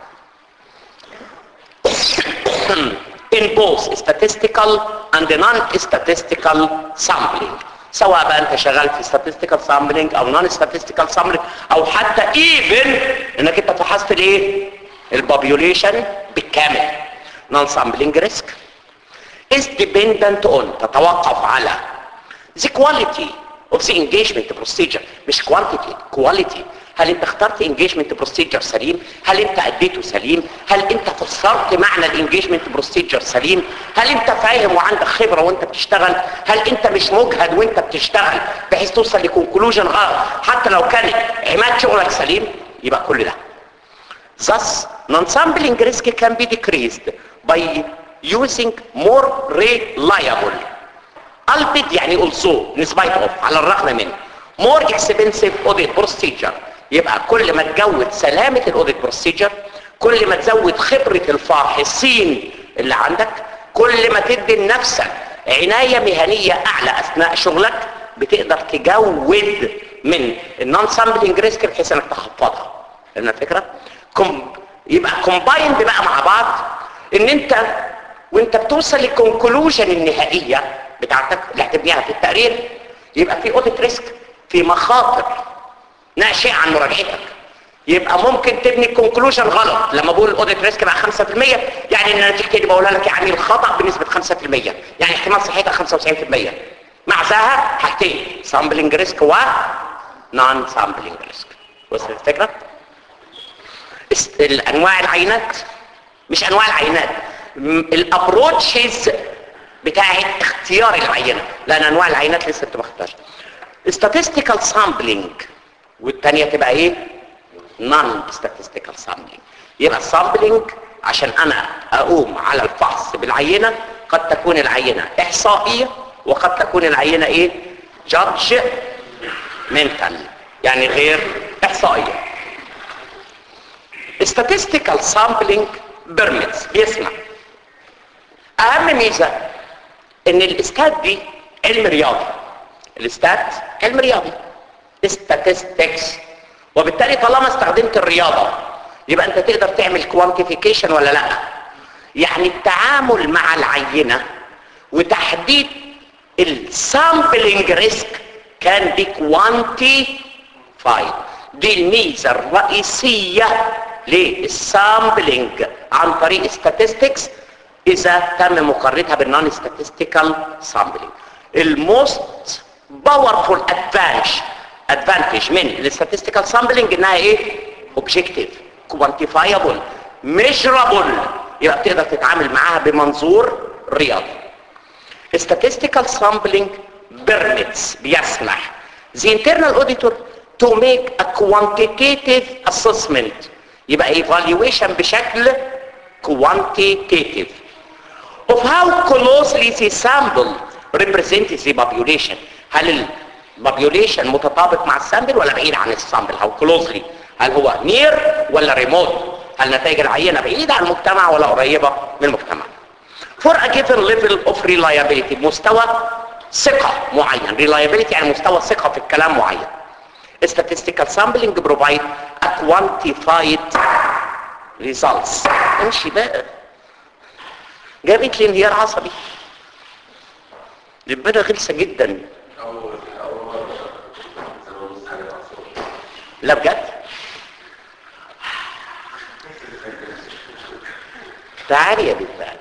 in both statistical and non-statistical sampling سواء بقى انت شغال في statistical sampling او non-statistical sampling او حتى even انك انت فحصت الايه البوبيوليشن بالكامل non-sampling risk is dependent on تتوقف على the quality of the engagement procedure مش quantity quality هل انت اخترت engagement procedure سليم هل انت اديته سليم هل انت فسرت معنى الانجيجمنت procedure سليم هل انت فاهم وعندك خبرة وانت بتشتغل هل انت مش مجهد وانت بتشتغل بحيث توصل لكونكلوجن غلط حتى لو كانت عماد شغلك سليم يبقى كل ده Thus, non-sampling risk can be decreased by using more reliable albeit يعني also in spite of على الرغم من more expensive audit procedure يبقى كل ما تجود سلامة الاوديت بروسيجر كل ما تزود خبرة الفاحصين اللي عندك كل ما تدي لنفسك عناية مهنية اعلى اثناء شغلك بتقدر تجود من النون سامبلينج ريسك بحيث انك تخفضها فاهم الفكرة؟ كم يبقى كومبايند بقى مع بعض ان انت وانت بتوصل للكونكلوجن النهائية بتاعتك اللي هتبنيها في التقرير يبقى في اوديت ريسك في مخاطر ناشئة عن مراجعتك يبقى ممكن تبني الكونكلوجن غلط لما بقول الاوديت ريسك بقى 5% يعني ان نتيجتي اللي بقولها لك يعني الخطا بنسبه 5% يعني احتمال صحتها 95% معزاها حاجتين سامبلنج ريسك و نون سامبلنج ريسك وصلت الفكره است- الانواع العينات مش انواع العينات الابروتشز بتاعت اختيار العينه لان انواع العينات لسه انت ما اختارش statistical sampling والتانية تبقى ايه non statistical sampling يبقى السامبلينج عشان انا اقوم على الفحص بالعينة قد تكون العينة احصائية وقد تكون العينة ايه judgmental يعني غير احصائيه statistical sampling permits بيسمع اهم ميزه ان الاستات دي علم رياضي الاستات علم رياضي statistics وبالتالي طالما استخدمت الرياضه يبقى انت تقدر تعمل كوانتيفيكيشن ولا لا يعني التعامل مع العينه وتحديد السامبلنج ريسك كان بي كوانتيفايد دي الميزه الرئيسيه للسامبلنج عن طريق statistics اذا تم مقارنتها بالنون statistical sampling الموست باورفول ادفانتج ادفانتج من الستاتستيكال سامبلنج انها ايه اوبجكتيف كوانتيفايبل ميجرابل يبقى بتقدر تتعامل معاها بمنظور رياضي statistical sampling permits بيسمح the internal auditor to make a quantitative assessment يبقى evaluation بشكل quantitative of how closely the sample represents the population هل البوبيوليشن متطابق مع السامبل ولا بعيد عن السامبل او closely هل هو near ولا remote هل نتائج العينة بعيدة عن المجتمع ولا قريبة من المجتمع for a given level of reliability مستوى ثقة معين reliability يعني مستوى ثقة في الكلام معين statistical sampling provide a quantified results امشي بقى جابت لي انهيار عصبي ربنا غلسة جدا لا بجد تعالي يا بالفعل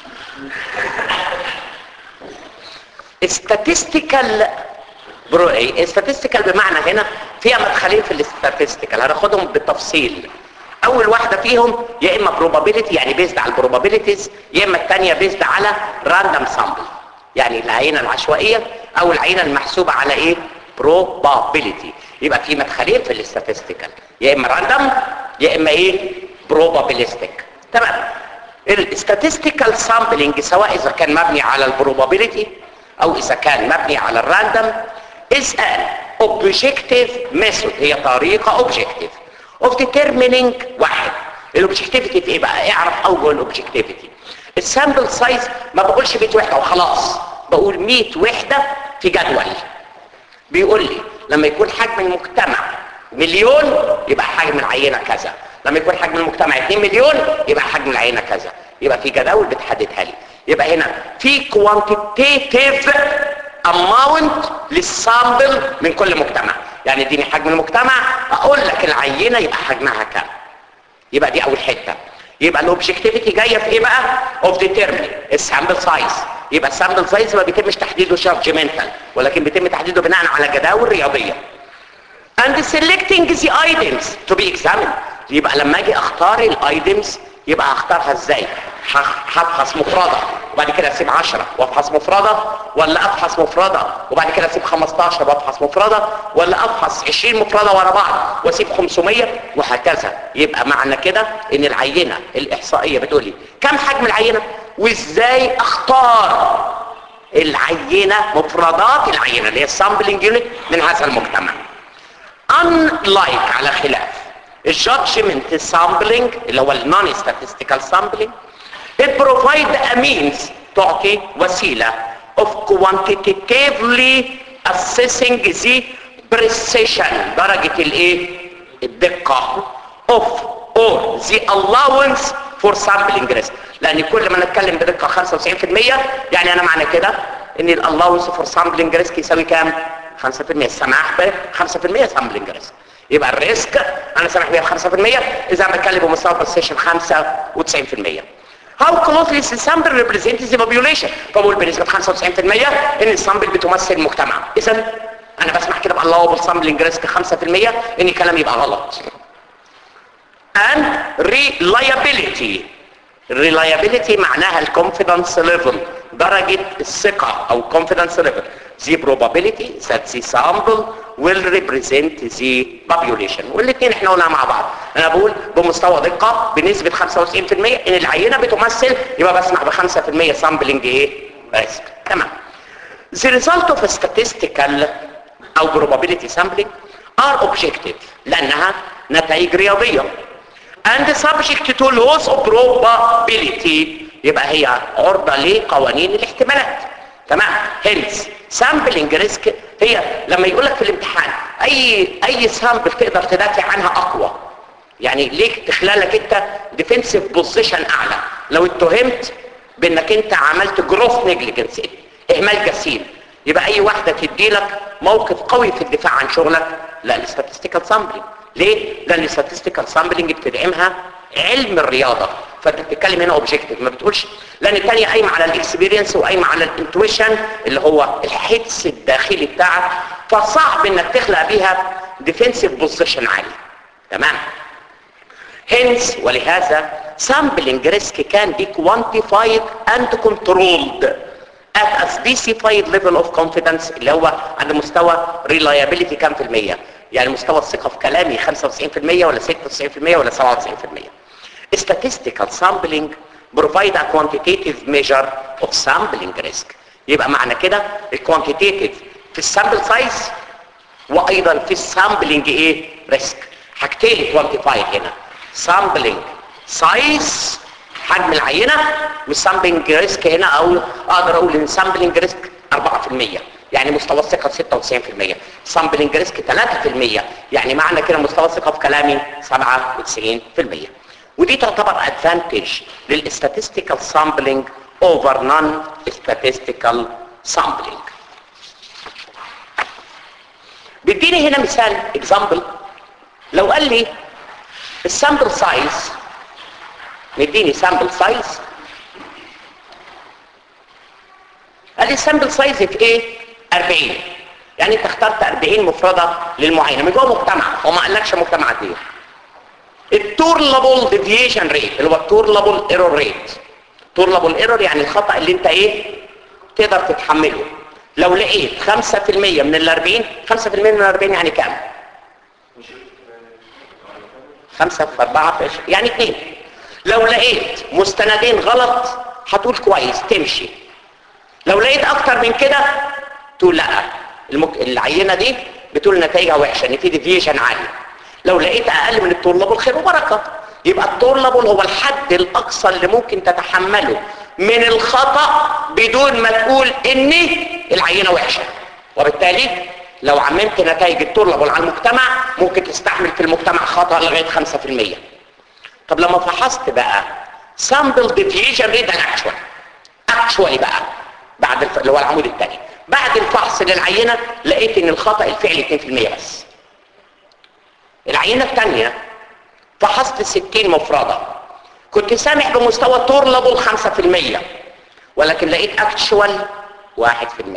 statistical برو ايه statistical بمعنى هنا فيها مدخلين في الاستاتستيكال هناخدهم بالتفصيل اول واحده فيهم يا اما probability يعني بيزد على البروبابيلتيز يا اما الثانيه بيزد على راندوم سامبل يعني العينه العشوائيه او العينه المحسوبه على ايه probability يبقى في مدخلين في الاستاتستيكال يا اما راندوم يا اما ايه probabilistic تمام الاستاتستيكال سامبلنج سواء اذا كان مبني على البروبابيلتي او اذا كان مبني على الراندوم is an objective method هي طريقة objective of determining واحد الاوبجكتيفيتي في ايه بقى اعرف اوجه الاوبجكتيفيتي السامبل سايز ما بقولش 100 وحدة وخلاص بقول 100 وحدة في جدول بيقول لي لما يكون حجم المجتمع مليون يبقى حجم العينة كذا لما يكون حجم المجتمع 2 مليون يبقى حجم العينة كذا يبقى في جداول بتحددها لي يبقى هنا في كوانتيتيف اماونت للسامبل من كل مجتمع يعني اديني حجم المجتمع اقول لك العينه يبقى حجمها كام يبقى دي اول حته يبقى الاوبجكتيفيتي جايه في ايه بقى اوف ديترمين السامبل سايز يبقى السامبل سايز ما بيتمش تحديده جادجمنتال ولكن بيتم تحديده بناء على جداول رياضيه and selecting the items to be examined يبقى لما اجي اختار الايتمز يبقى هختارها ازاي هفحص مفردة وبعد كده اسيب 10 وافحص مفردة ولا افحص مفردة وبعد كده اسيب 15 وافحص مفردة ولا افحص 20 مفردة ورا بعض واسيب 500 وهكذا يبقى معنى كده ان العينة الاحصائية بتقول لي كم حجم العينة وازاي اختار العينة مفردات العينة اللي هي السامبلنج يونت من هذا المجتمع unlike على خلاف الجادجمنت سامبلنج اللي هو النون statistical sampling it provide a means تعطي وسيلة of quantitatively assessing the precision درجة الايه الدقة of or the allowance for sampling risk لان كل ما نتكلم بدقة 95% يعني انا معنى كده ان الاللاونس فور سامبلنج ريسك يساوي كام 5% السماح ب 5% سامبلنج ريسك يبقى الريسك انا سامح بيها 5% اذا بتكلم بمستوى البرسيشن 95% How closely the sample represents the population فبقول بنسبة 95% ان السامبل بتمثل المجتمع اذا انا بسمح كده بالله سامبلنج ريسك 5% ان كلامي يبقى غلط and reliability reliability معناها الكونفيدنس ليفل درجة الثقة او confidence level the probability that the sample will represent the population والاثنين احنا قلنا مع بعض انا بقول بمستوى دقة بنسبة 95% ان العينة بتمثل يبقى بسمح ب 5% sampling ايه ريسك تمام the result of a statistical او probability sampling are objective لانها نتائج رياضيه and subject to laws of probability يبقى هي عرضة لقوانين الاحتمالات تمام hence sampling risk هي لما يقولك في الامتحان اي اي سامبل تقدر تدافع عنها اقوى يعني ليك تخلالك انت ديفنسيف بوزيشن اعلى لو اتهمت بانك انت عملت جروث نيجليجنس اهمال جسيم يبقى اي واحده تدي لك موقف قوي في الدفاع عن شغلك لا الاستاتستيكال سامبلنج ليه لان الاستاتستيكال سامبلنج بتدعمها علم الرياضه فانت بتتكلم هنا اوبجكتيف ما بتقولش لان الثانيه قايمه على الاكسبيرينس وقايمه على الانتويشن اللي هو الحدس الداخلي بتاعك فصعب انك تخلق بيها ديفنسيف بوزيشن عالي تمام hence ولهذا sampling risk can be quantified and controlled at a specified level of confidence اللي هو عند مستوى reliability كام في المية يعني مستوى الثقة في كلامي 95% ولا 96% ولا 97% statistical sampling provide a quantitative measure of sampling risk يبقى معنى كده الكوانتيتيف في السامبل سايز وايضا في السامبلنج ايه ريسك حاجتين كوانتيفايد هنا سامبلنج سايز حجم العينه والسامبلنج ريسك هنا او اقدر اقول ان سامبلنج ريسك 4% يعني مستوى الثقه 96% سامبلنج ريسك 3% يعني معنى كده مستوى الثقه في كلامي 97% ودي تعتبر ادفانتج للاستاتستيكال سامبلنج اوفر نون statistical sampling بيديني هنا مثال اكزامبل لو قال لي السامبل سايز مديني سامبل سايز قال لي السامبل سايز في ايه 40 يعني انت اخترت 40 مفردة للمعاينة من جوه مجتمع هو ما قالكش مجتمعات ايه التورلابل ديفيشن ريت اللي هو التورلابل ايرور ريت تورلابل ايرور يعني الخطأ اللي انت ايه تقدر تتحمله لو لقيت 5% من ال 40 5% من ال 40 يعني كام 5 في 4 في 20 يعني 2 لو لقيت مستندين غلط هتقول كويس تمشي لو لقيت اكتر من كده تقول لا المك... العينه دي بتقول نتائجها وحشه ان في ديفيشن عالي لو لقيت اقل من التورلابل خير وبركه يبقى التورلابل هو الحد الاقصى اللي ممكن تتحمله من الخطا بدون ما تقول ان العينه وحشه وبالتالي لو عممت نتائج التورلابل على المجتمع ممكن تستحمل في المجتمع خطا لغايه 5% طب لما فحصت بقى سامبل ديفيجن ريت الاكشوال اكشوالي بقى بعد الف... اللي هو العمود الثاني بعد الفحص للعينه لقيت ان الخطا الفعلي 2% بس العينه الثانيه فحصت 60 مفرده كنت سامح بمستوى تورلابل 5% ولكن لقيت اكشوال 1%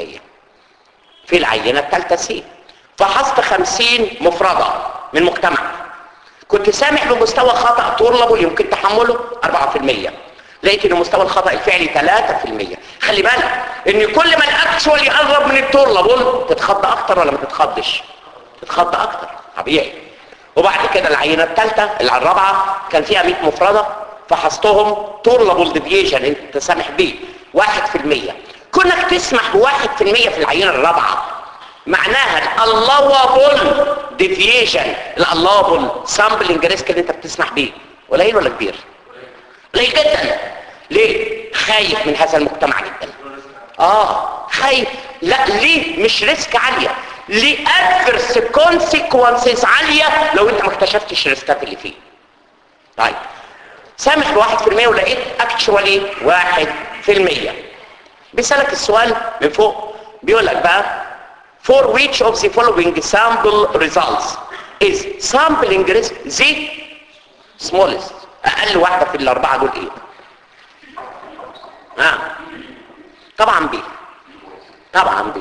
في العينه الثالثه سي فحصت 50 مفرده من مجتمع كنت سامح بمستوى خطأ تورلابل يمكن تحمله 4% لقيت ان مستوى الخطأ الفعلي 3% خلي بالك ان كل ما الاكشوال يقرب من التورلابل تتخض اكتر ولا ما تتخضش تتخض اكتر طبيعي وبعد كده العينه الثالثه اللي على الرابعه كان فيها 100 مفرده فحصتهم تورلابل ديفيشن انت تسامح بيه 1% كونك تسمح ب 1% في العينه الرابعه معناها الالوابل ديفيشن الالوابل سامبلنج ريسك اللي انت بتسمح بيه قليل ولا كبير قليل جدا ليه خايف من هذا المجتمع جدا اه خايف لا ليه مش ريسك عاليه ليه ادفرس كونسيكونسز عاليه لو انت ما اكتشفتش الريسكات اللي فيه طيب سامح بواحد في المية ولقيت اكشوالي واحد في المية بيسألك السؤال من فوق بيقول لك بقى for which of the following sample results is sampling risk the smallest اقل واحدة في الاربعة دول ايه آه. طبعا بي طبعا بي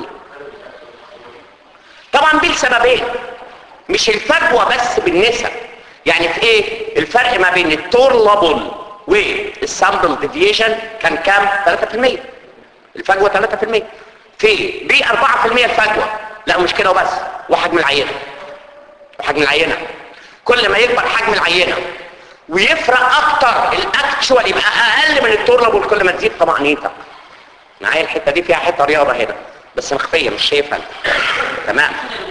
طبعا بي لسببين مش الفجوة بس بالنسب يعني في ايه الفرق ما بين التورلابل والسامبل ديفيشن كان كام 3% الفجوة 3% في بي 4% الفجوة لا مش كده وبس وحجم العينة وحجم العينة كل ما يكبر حجم العينة ويفرق اكتر الاكتشوال يبقى اقل من التورلابل كل ما تزيد طمأنينتك معايا الحتة دي فيها حتة رياضة هنا بس مخفيه مش شايفها انت تمام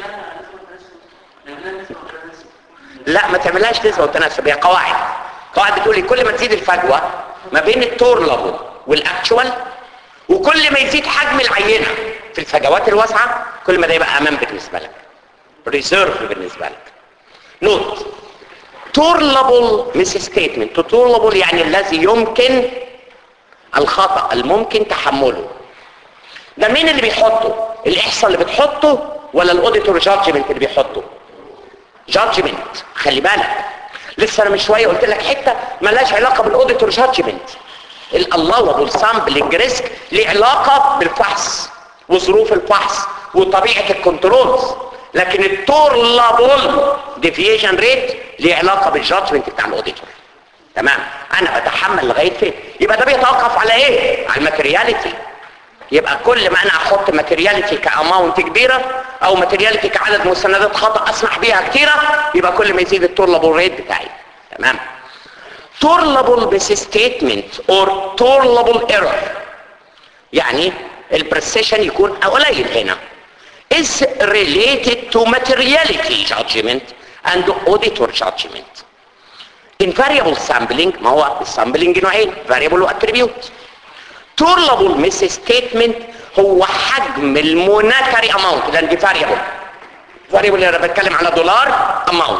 لا ما تعملهاش نسبه وتناسب هي قواعد قواعد بتقول لي كل ما تزيد الفجوه ما بين التورلابل والاكتوال وكل ما يزيد حجم العينه في الفجوات الواسعه كل ما ده يبقى امان بالنسبه لك ريزيرف بالنسبه لك نوت تورلابل مش ستيتمنت تورلابل يعني الذي يمكن الخطا الممكن تحمله ده مين اللي بيحطه الاحصاء اللي بتحطه ولا الاوديتور جادجمنت اللي بيحطه جادجمنت خلي بالك لسه انا من شويه قلت لك حته مالهاش علاقه بالاوديتور جادجمنت الالوبل سامبلنج ريسك ليه علاقه بالفحص وظروف الفحص وطبيعه الكنترولز لكن التورلابل ديفيشن ريت ليه علاقه بالجادجمنت بتاع الاوديتور تمام انا بتحمل لغايه فين يبقى ده بيتوقف على ايه على الماتيرياليتي يبقى كل ما انا احط ماتيرياليتي كاماونت كبيره او ماتيرياليتي كعدد مستندات خطا اسمح بيها كتيره يبقى كل ما يزيد التورلابل ريت بتاعي تمام تورلابل بس ستيتمنت اور تورلابل ايرور يعني البرسيشن يكون قليل هنا is related to materiality judgment and auditor judgment in variable sampling ما هو السامبلنج نوعين variable واتريبيوت تورلابل مس ستيتمنت هو حجم الموناتري اماونت لان دي فاريبل فاريبل انا بتكلم على دولار اماونت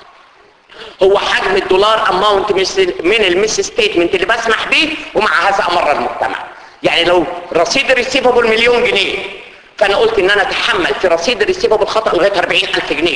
هو حجم الدولار اماونت من المس ستيتمنت اللي بسمح بيه ومع هذا امر المجتمع يعني لو رصيد الريسيفبل مليون جنيه فانا قلت ان انا اتحمل في رصيد الريسيفبل خطا لغايه 40000 جنيه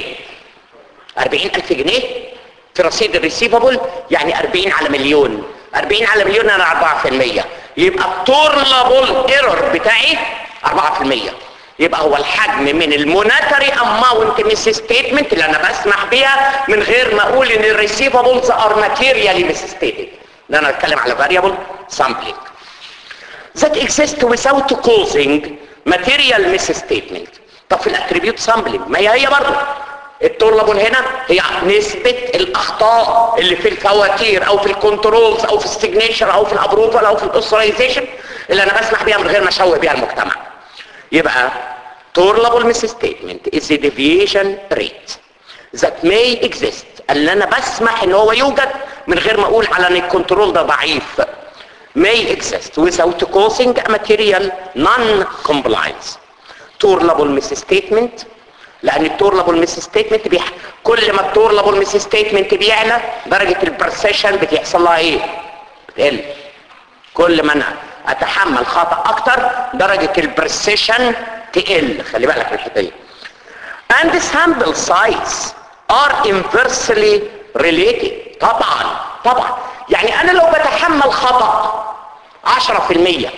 40000 جنيه في رصيد الريسيفبل يعني 40 على مليون 40 على مليون انا 4% يبقى التورلابل ايرور بتاعي 4% يبقى هو الحجم من الموناتري اماونت مس ستيتمنت اللي انا بسمح بيها من غير ما اقول ان الريسيفبلز ار ماتيريالي مس ستيتد ده انا بتكلم على فاريبل سامبلينج that exist without causing material misstatement طب في الاتريبيوت سامبلينج ما هي هي برضه التورلابل هنا هي نسبة الاخطاء اللي في الفواتير او في الكنترولز او في السيجنيشر او في الابروفال او في الاوثرايزيشن اللي انا بسمح بيها من غير ما اشوه بيها المجتمع يبقى tolerable misstatement is a deviation rate that may exist اللي انا بسمح ان هو يوجد من غير ما اقول على ان الكنترول ده ضعيف may exist without causing a material non-compliance tolerable misstatement لان التورلابل ميس ستيتمنت بيح... كل ما التورلابل ميس ستيتمنت بيعلى درجه البرسيشن بتحصل لها ايه بتقل كل ما انا اتحمل خطا اكتر درجه البرسيشن تقل خلي بالك من الحته دي and sample size are inversely related طبعا طبعا يعني انا لو بتحمل خطا 10%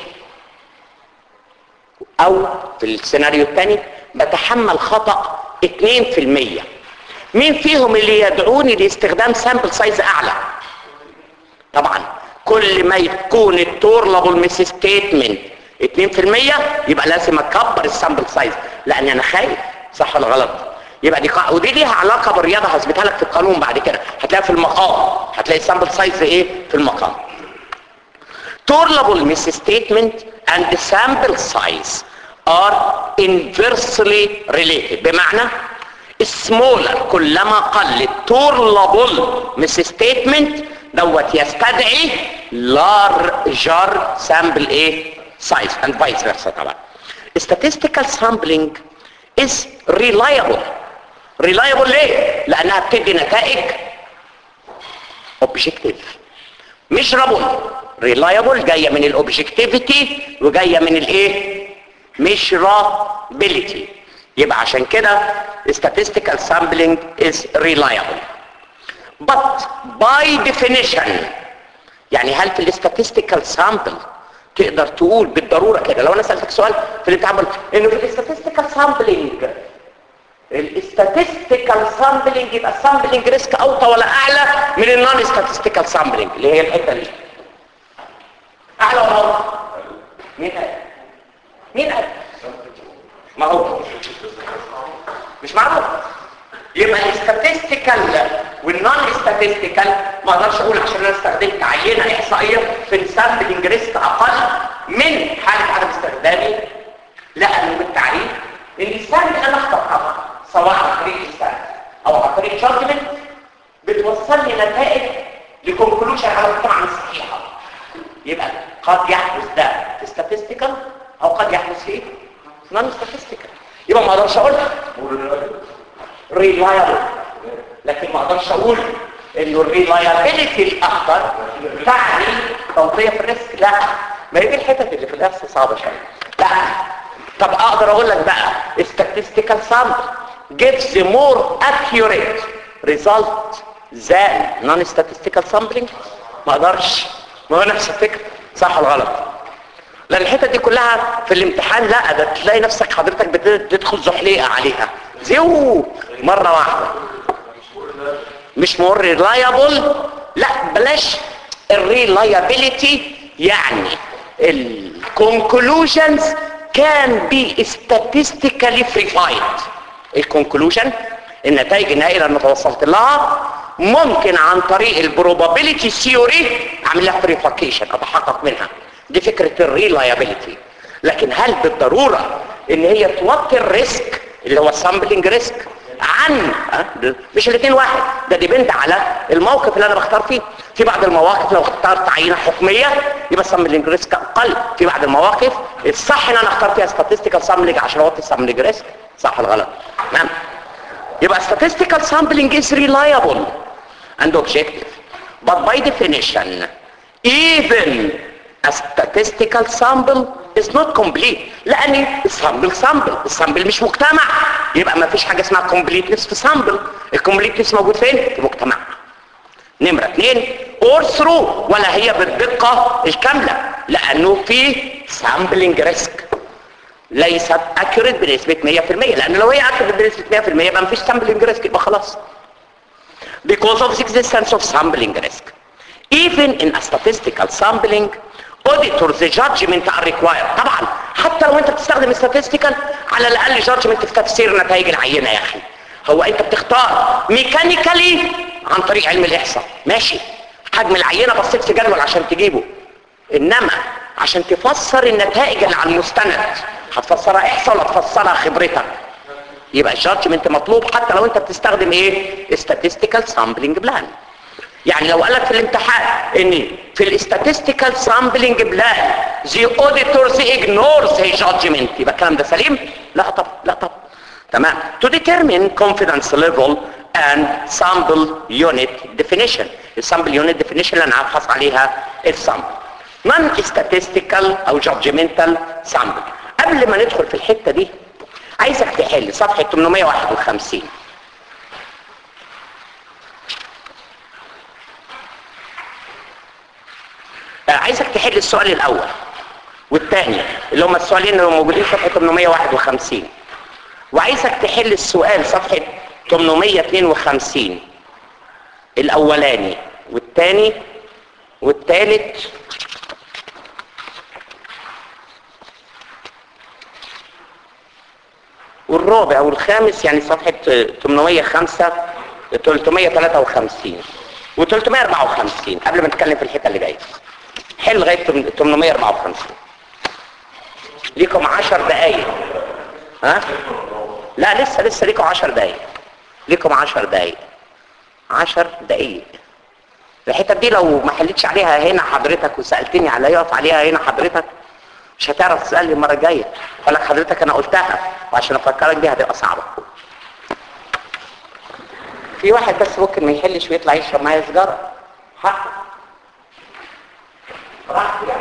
او في السيناريو الثاني بتحمل خطأ 2% مين فيهم اللي يدعوني لاستخدام سامبل سايز اعلى طبعا كل ما يكون التورلابل ميس ستيتمنت 2% يبقى لازم اكبر السامبل سايز لان انا خايف صح ولا غلط يبقى دي قا... ودي ليها علاقه بالرياضه هثبتها لك في القانون بعد كده هتلاقيها في المقام هتلاقي السامبل سايز ايه في المقام tolerable misstatement and the sample size are inversely related بمعنى smaller كلما قل tolerable misstatement دوت يستدعي larger sample ايه size and vice versa طبعا statistical sampling is reliable reliable ليه؟ لانها بتدي نتائج objective مش رابل reliable جايه من الاوبجكتيفيتي وجايه من الايه measurability يبقى عشان كده statistical sampling is reliable but by definition يعني هل في statistical sample تقدر تقول بالضرورة كده لو انا سألتك سؤال في الامتحان انه في statistical sampling الستاتستيكال سامبلنج يبقى السامبلنج ريسك اوطى ولا اعلى من النون statistical سامبلنج اللي هي الحته دي اعلى ولا اوطى مين قال مين قال ما هو مش معروف يبقى الاستاتستيكال والنون استاتستيكال ما اقدرش اقول عشان انا استخدمت عينه احصائيه في السامبلنج ريسك اقل من حاله عدم استخدامي لا انا بالتعليم سواء عن طريق الستاند او عن طريق جادجمنت بتوصل لي نتائج لكونكلوجن على فكره عن الصحيحه يبقى قد يحدث ده في statistical او قد يحدث في نون statistical يبقى ما اقدرش اقولها reliable لكن ما اقدرش اقول انه الريلايابيلتي الاكثر تعني توطيه في الريسك لا ما هي دي الحتت اللي في الاحصاء صعبه شويه لا طب اقدر اقول لك بقى statistical sample gives more accurate result than non-statistical sampling ما اقدرش ما هو نفس الفكره صح ولا غلط لان الحتت دي كلها في الامتحان لا ده تلاقي نفسك حضرتك بتدخل زحليقه عليها زيو مره واحده مش مور ريلايبل لا بلاش الريلايابيليتي يعني الكونكلوجنز كان بي statistically verified الكونكلوجن النتائج النهائيه اللي انا توصلت لها ممكن عن طريق البروبابيليتي ثيوري اعمل لها فيريفيكيشن اتحقق منها دي فكره الريلايابيليتي لكن هل بالضروره ان هي توطي الريسك اللي هو السامبلنج ريسك عن أه؟ مش الاثنين واحد ده ديبند على الموقف اللي انا بختار فيه في بعض المواقف لو اخترت عينه حكميه يبقى السامبلنج ريسك اقل في بعض المواقف الصح ان انا اختار فيها statistical sampling عشان اوطي السامبلنج ريسك صح ولا غلط تمام يبقى statistical sampling is reliable and objective but by definition even a statistical sample is not complete لان السامبل سامبل السامبل مش مجتمع يبقى ما فيش حاجه اسمها completeness في سامبل الكومبليتنس موجود فين في مجتمع نمرة اثنين اور ثرو ولا هي بالدقة الكاملة لانه في سامبلنج ريسك ليست اكيوريت بنسبة 100% لان لو هي اكيوريت بنسبة 100% يبقى مفيش سامبلنج ريسك يبقى خلاص because of the existence of sampling risk even in a statistical sampling auditors judgment are required طبعا حتى لو انت بتستخدم statistical على الاقل judgment في تفسير نتائج العينة يا اخي هو انت بتختار ميكانيكالي عن طريق علم الاحصاء ماشي حجم العينة بصيت في جدول عشان تجيبه انما عشان تفسر النتائج اللي على المستند هتفسرها احصاء ولا تفسرها خبرتك يبقى الجادجمنت مطلوب حتى لو انت بتستخدم ايه statistical sampling plan يعني لو قالك في الامتحان ان في الاستاتستيكال سامبلنج بلان the auditors ignores his judgment يبقى الكلام ده سليم لا طب لا طب تمام to determine confidence level and sample unit definition السامبل unit definition اللي انا هبحث عليها السامبل non statistical او judgmental sample قبل ما ندخل في الحتة دي عايزك تحل صفحة 851 عايزك تحل السؤال الاول والثاني اللي هم السؤالين اللي موجودين في صفحه 851 وعايزك تحل السؤال صفحه 852 الاولاني والثاني والثالث والرابع والخامس يعني صفحه 805 353 و354 قبل ما نتكلم في الحته اللي جايه حل لغايه 854 ليكم 10 دقايق ها لا لسه لسه ليكم 10 دقايق ليكم 10 دقايق 10 دقايق الحته دي لو ما حلتش عليها هنا حضرتك وسالتني على يقف عليها هنا حضرتك مش هتعرف تسالني المره الجايه فلك حضرتك انا قلتها وعشان افكرك بيها هتبقى صعبه في واحد بس ممكن ما يحلش ويطلع يشرب معايا سيجاره حقه راح يعني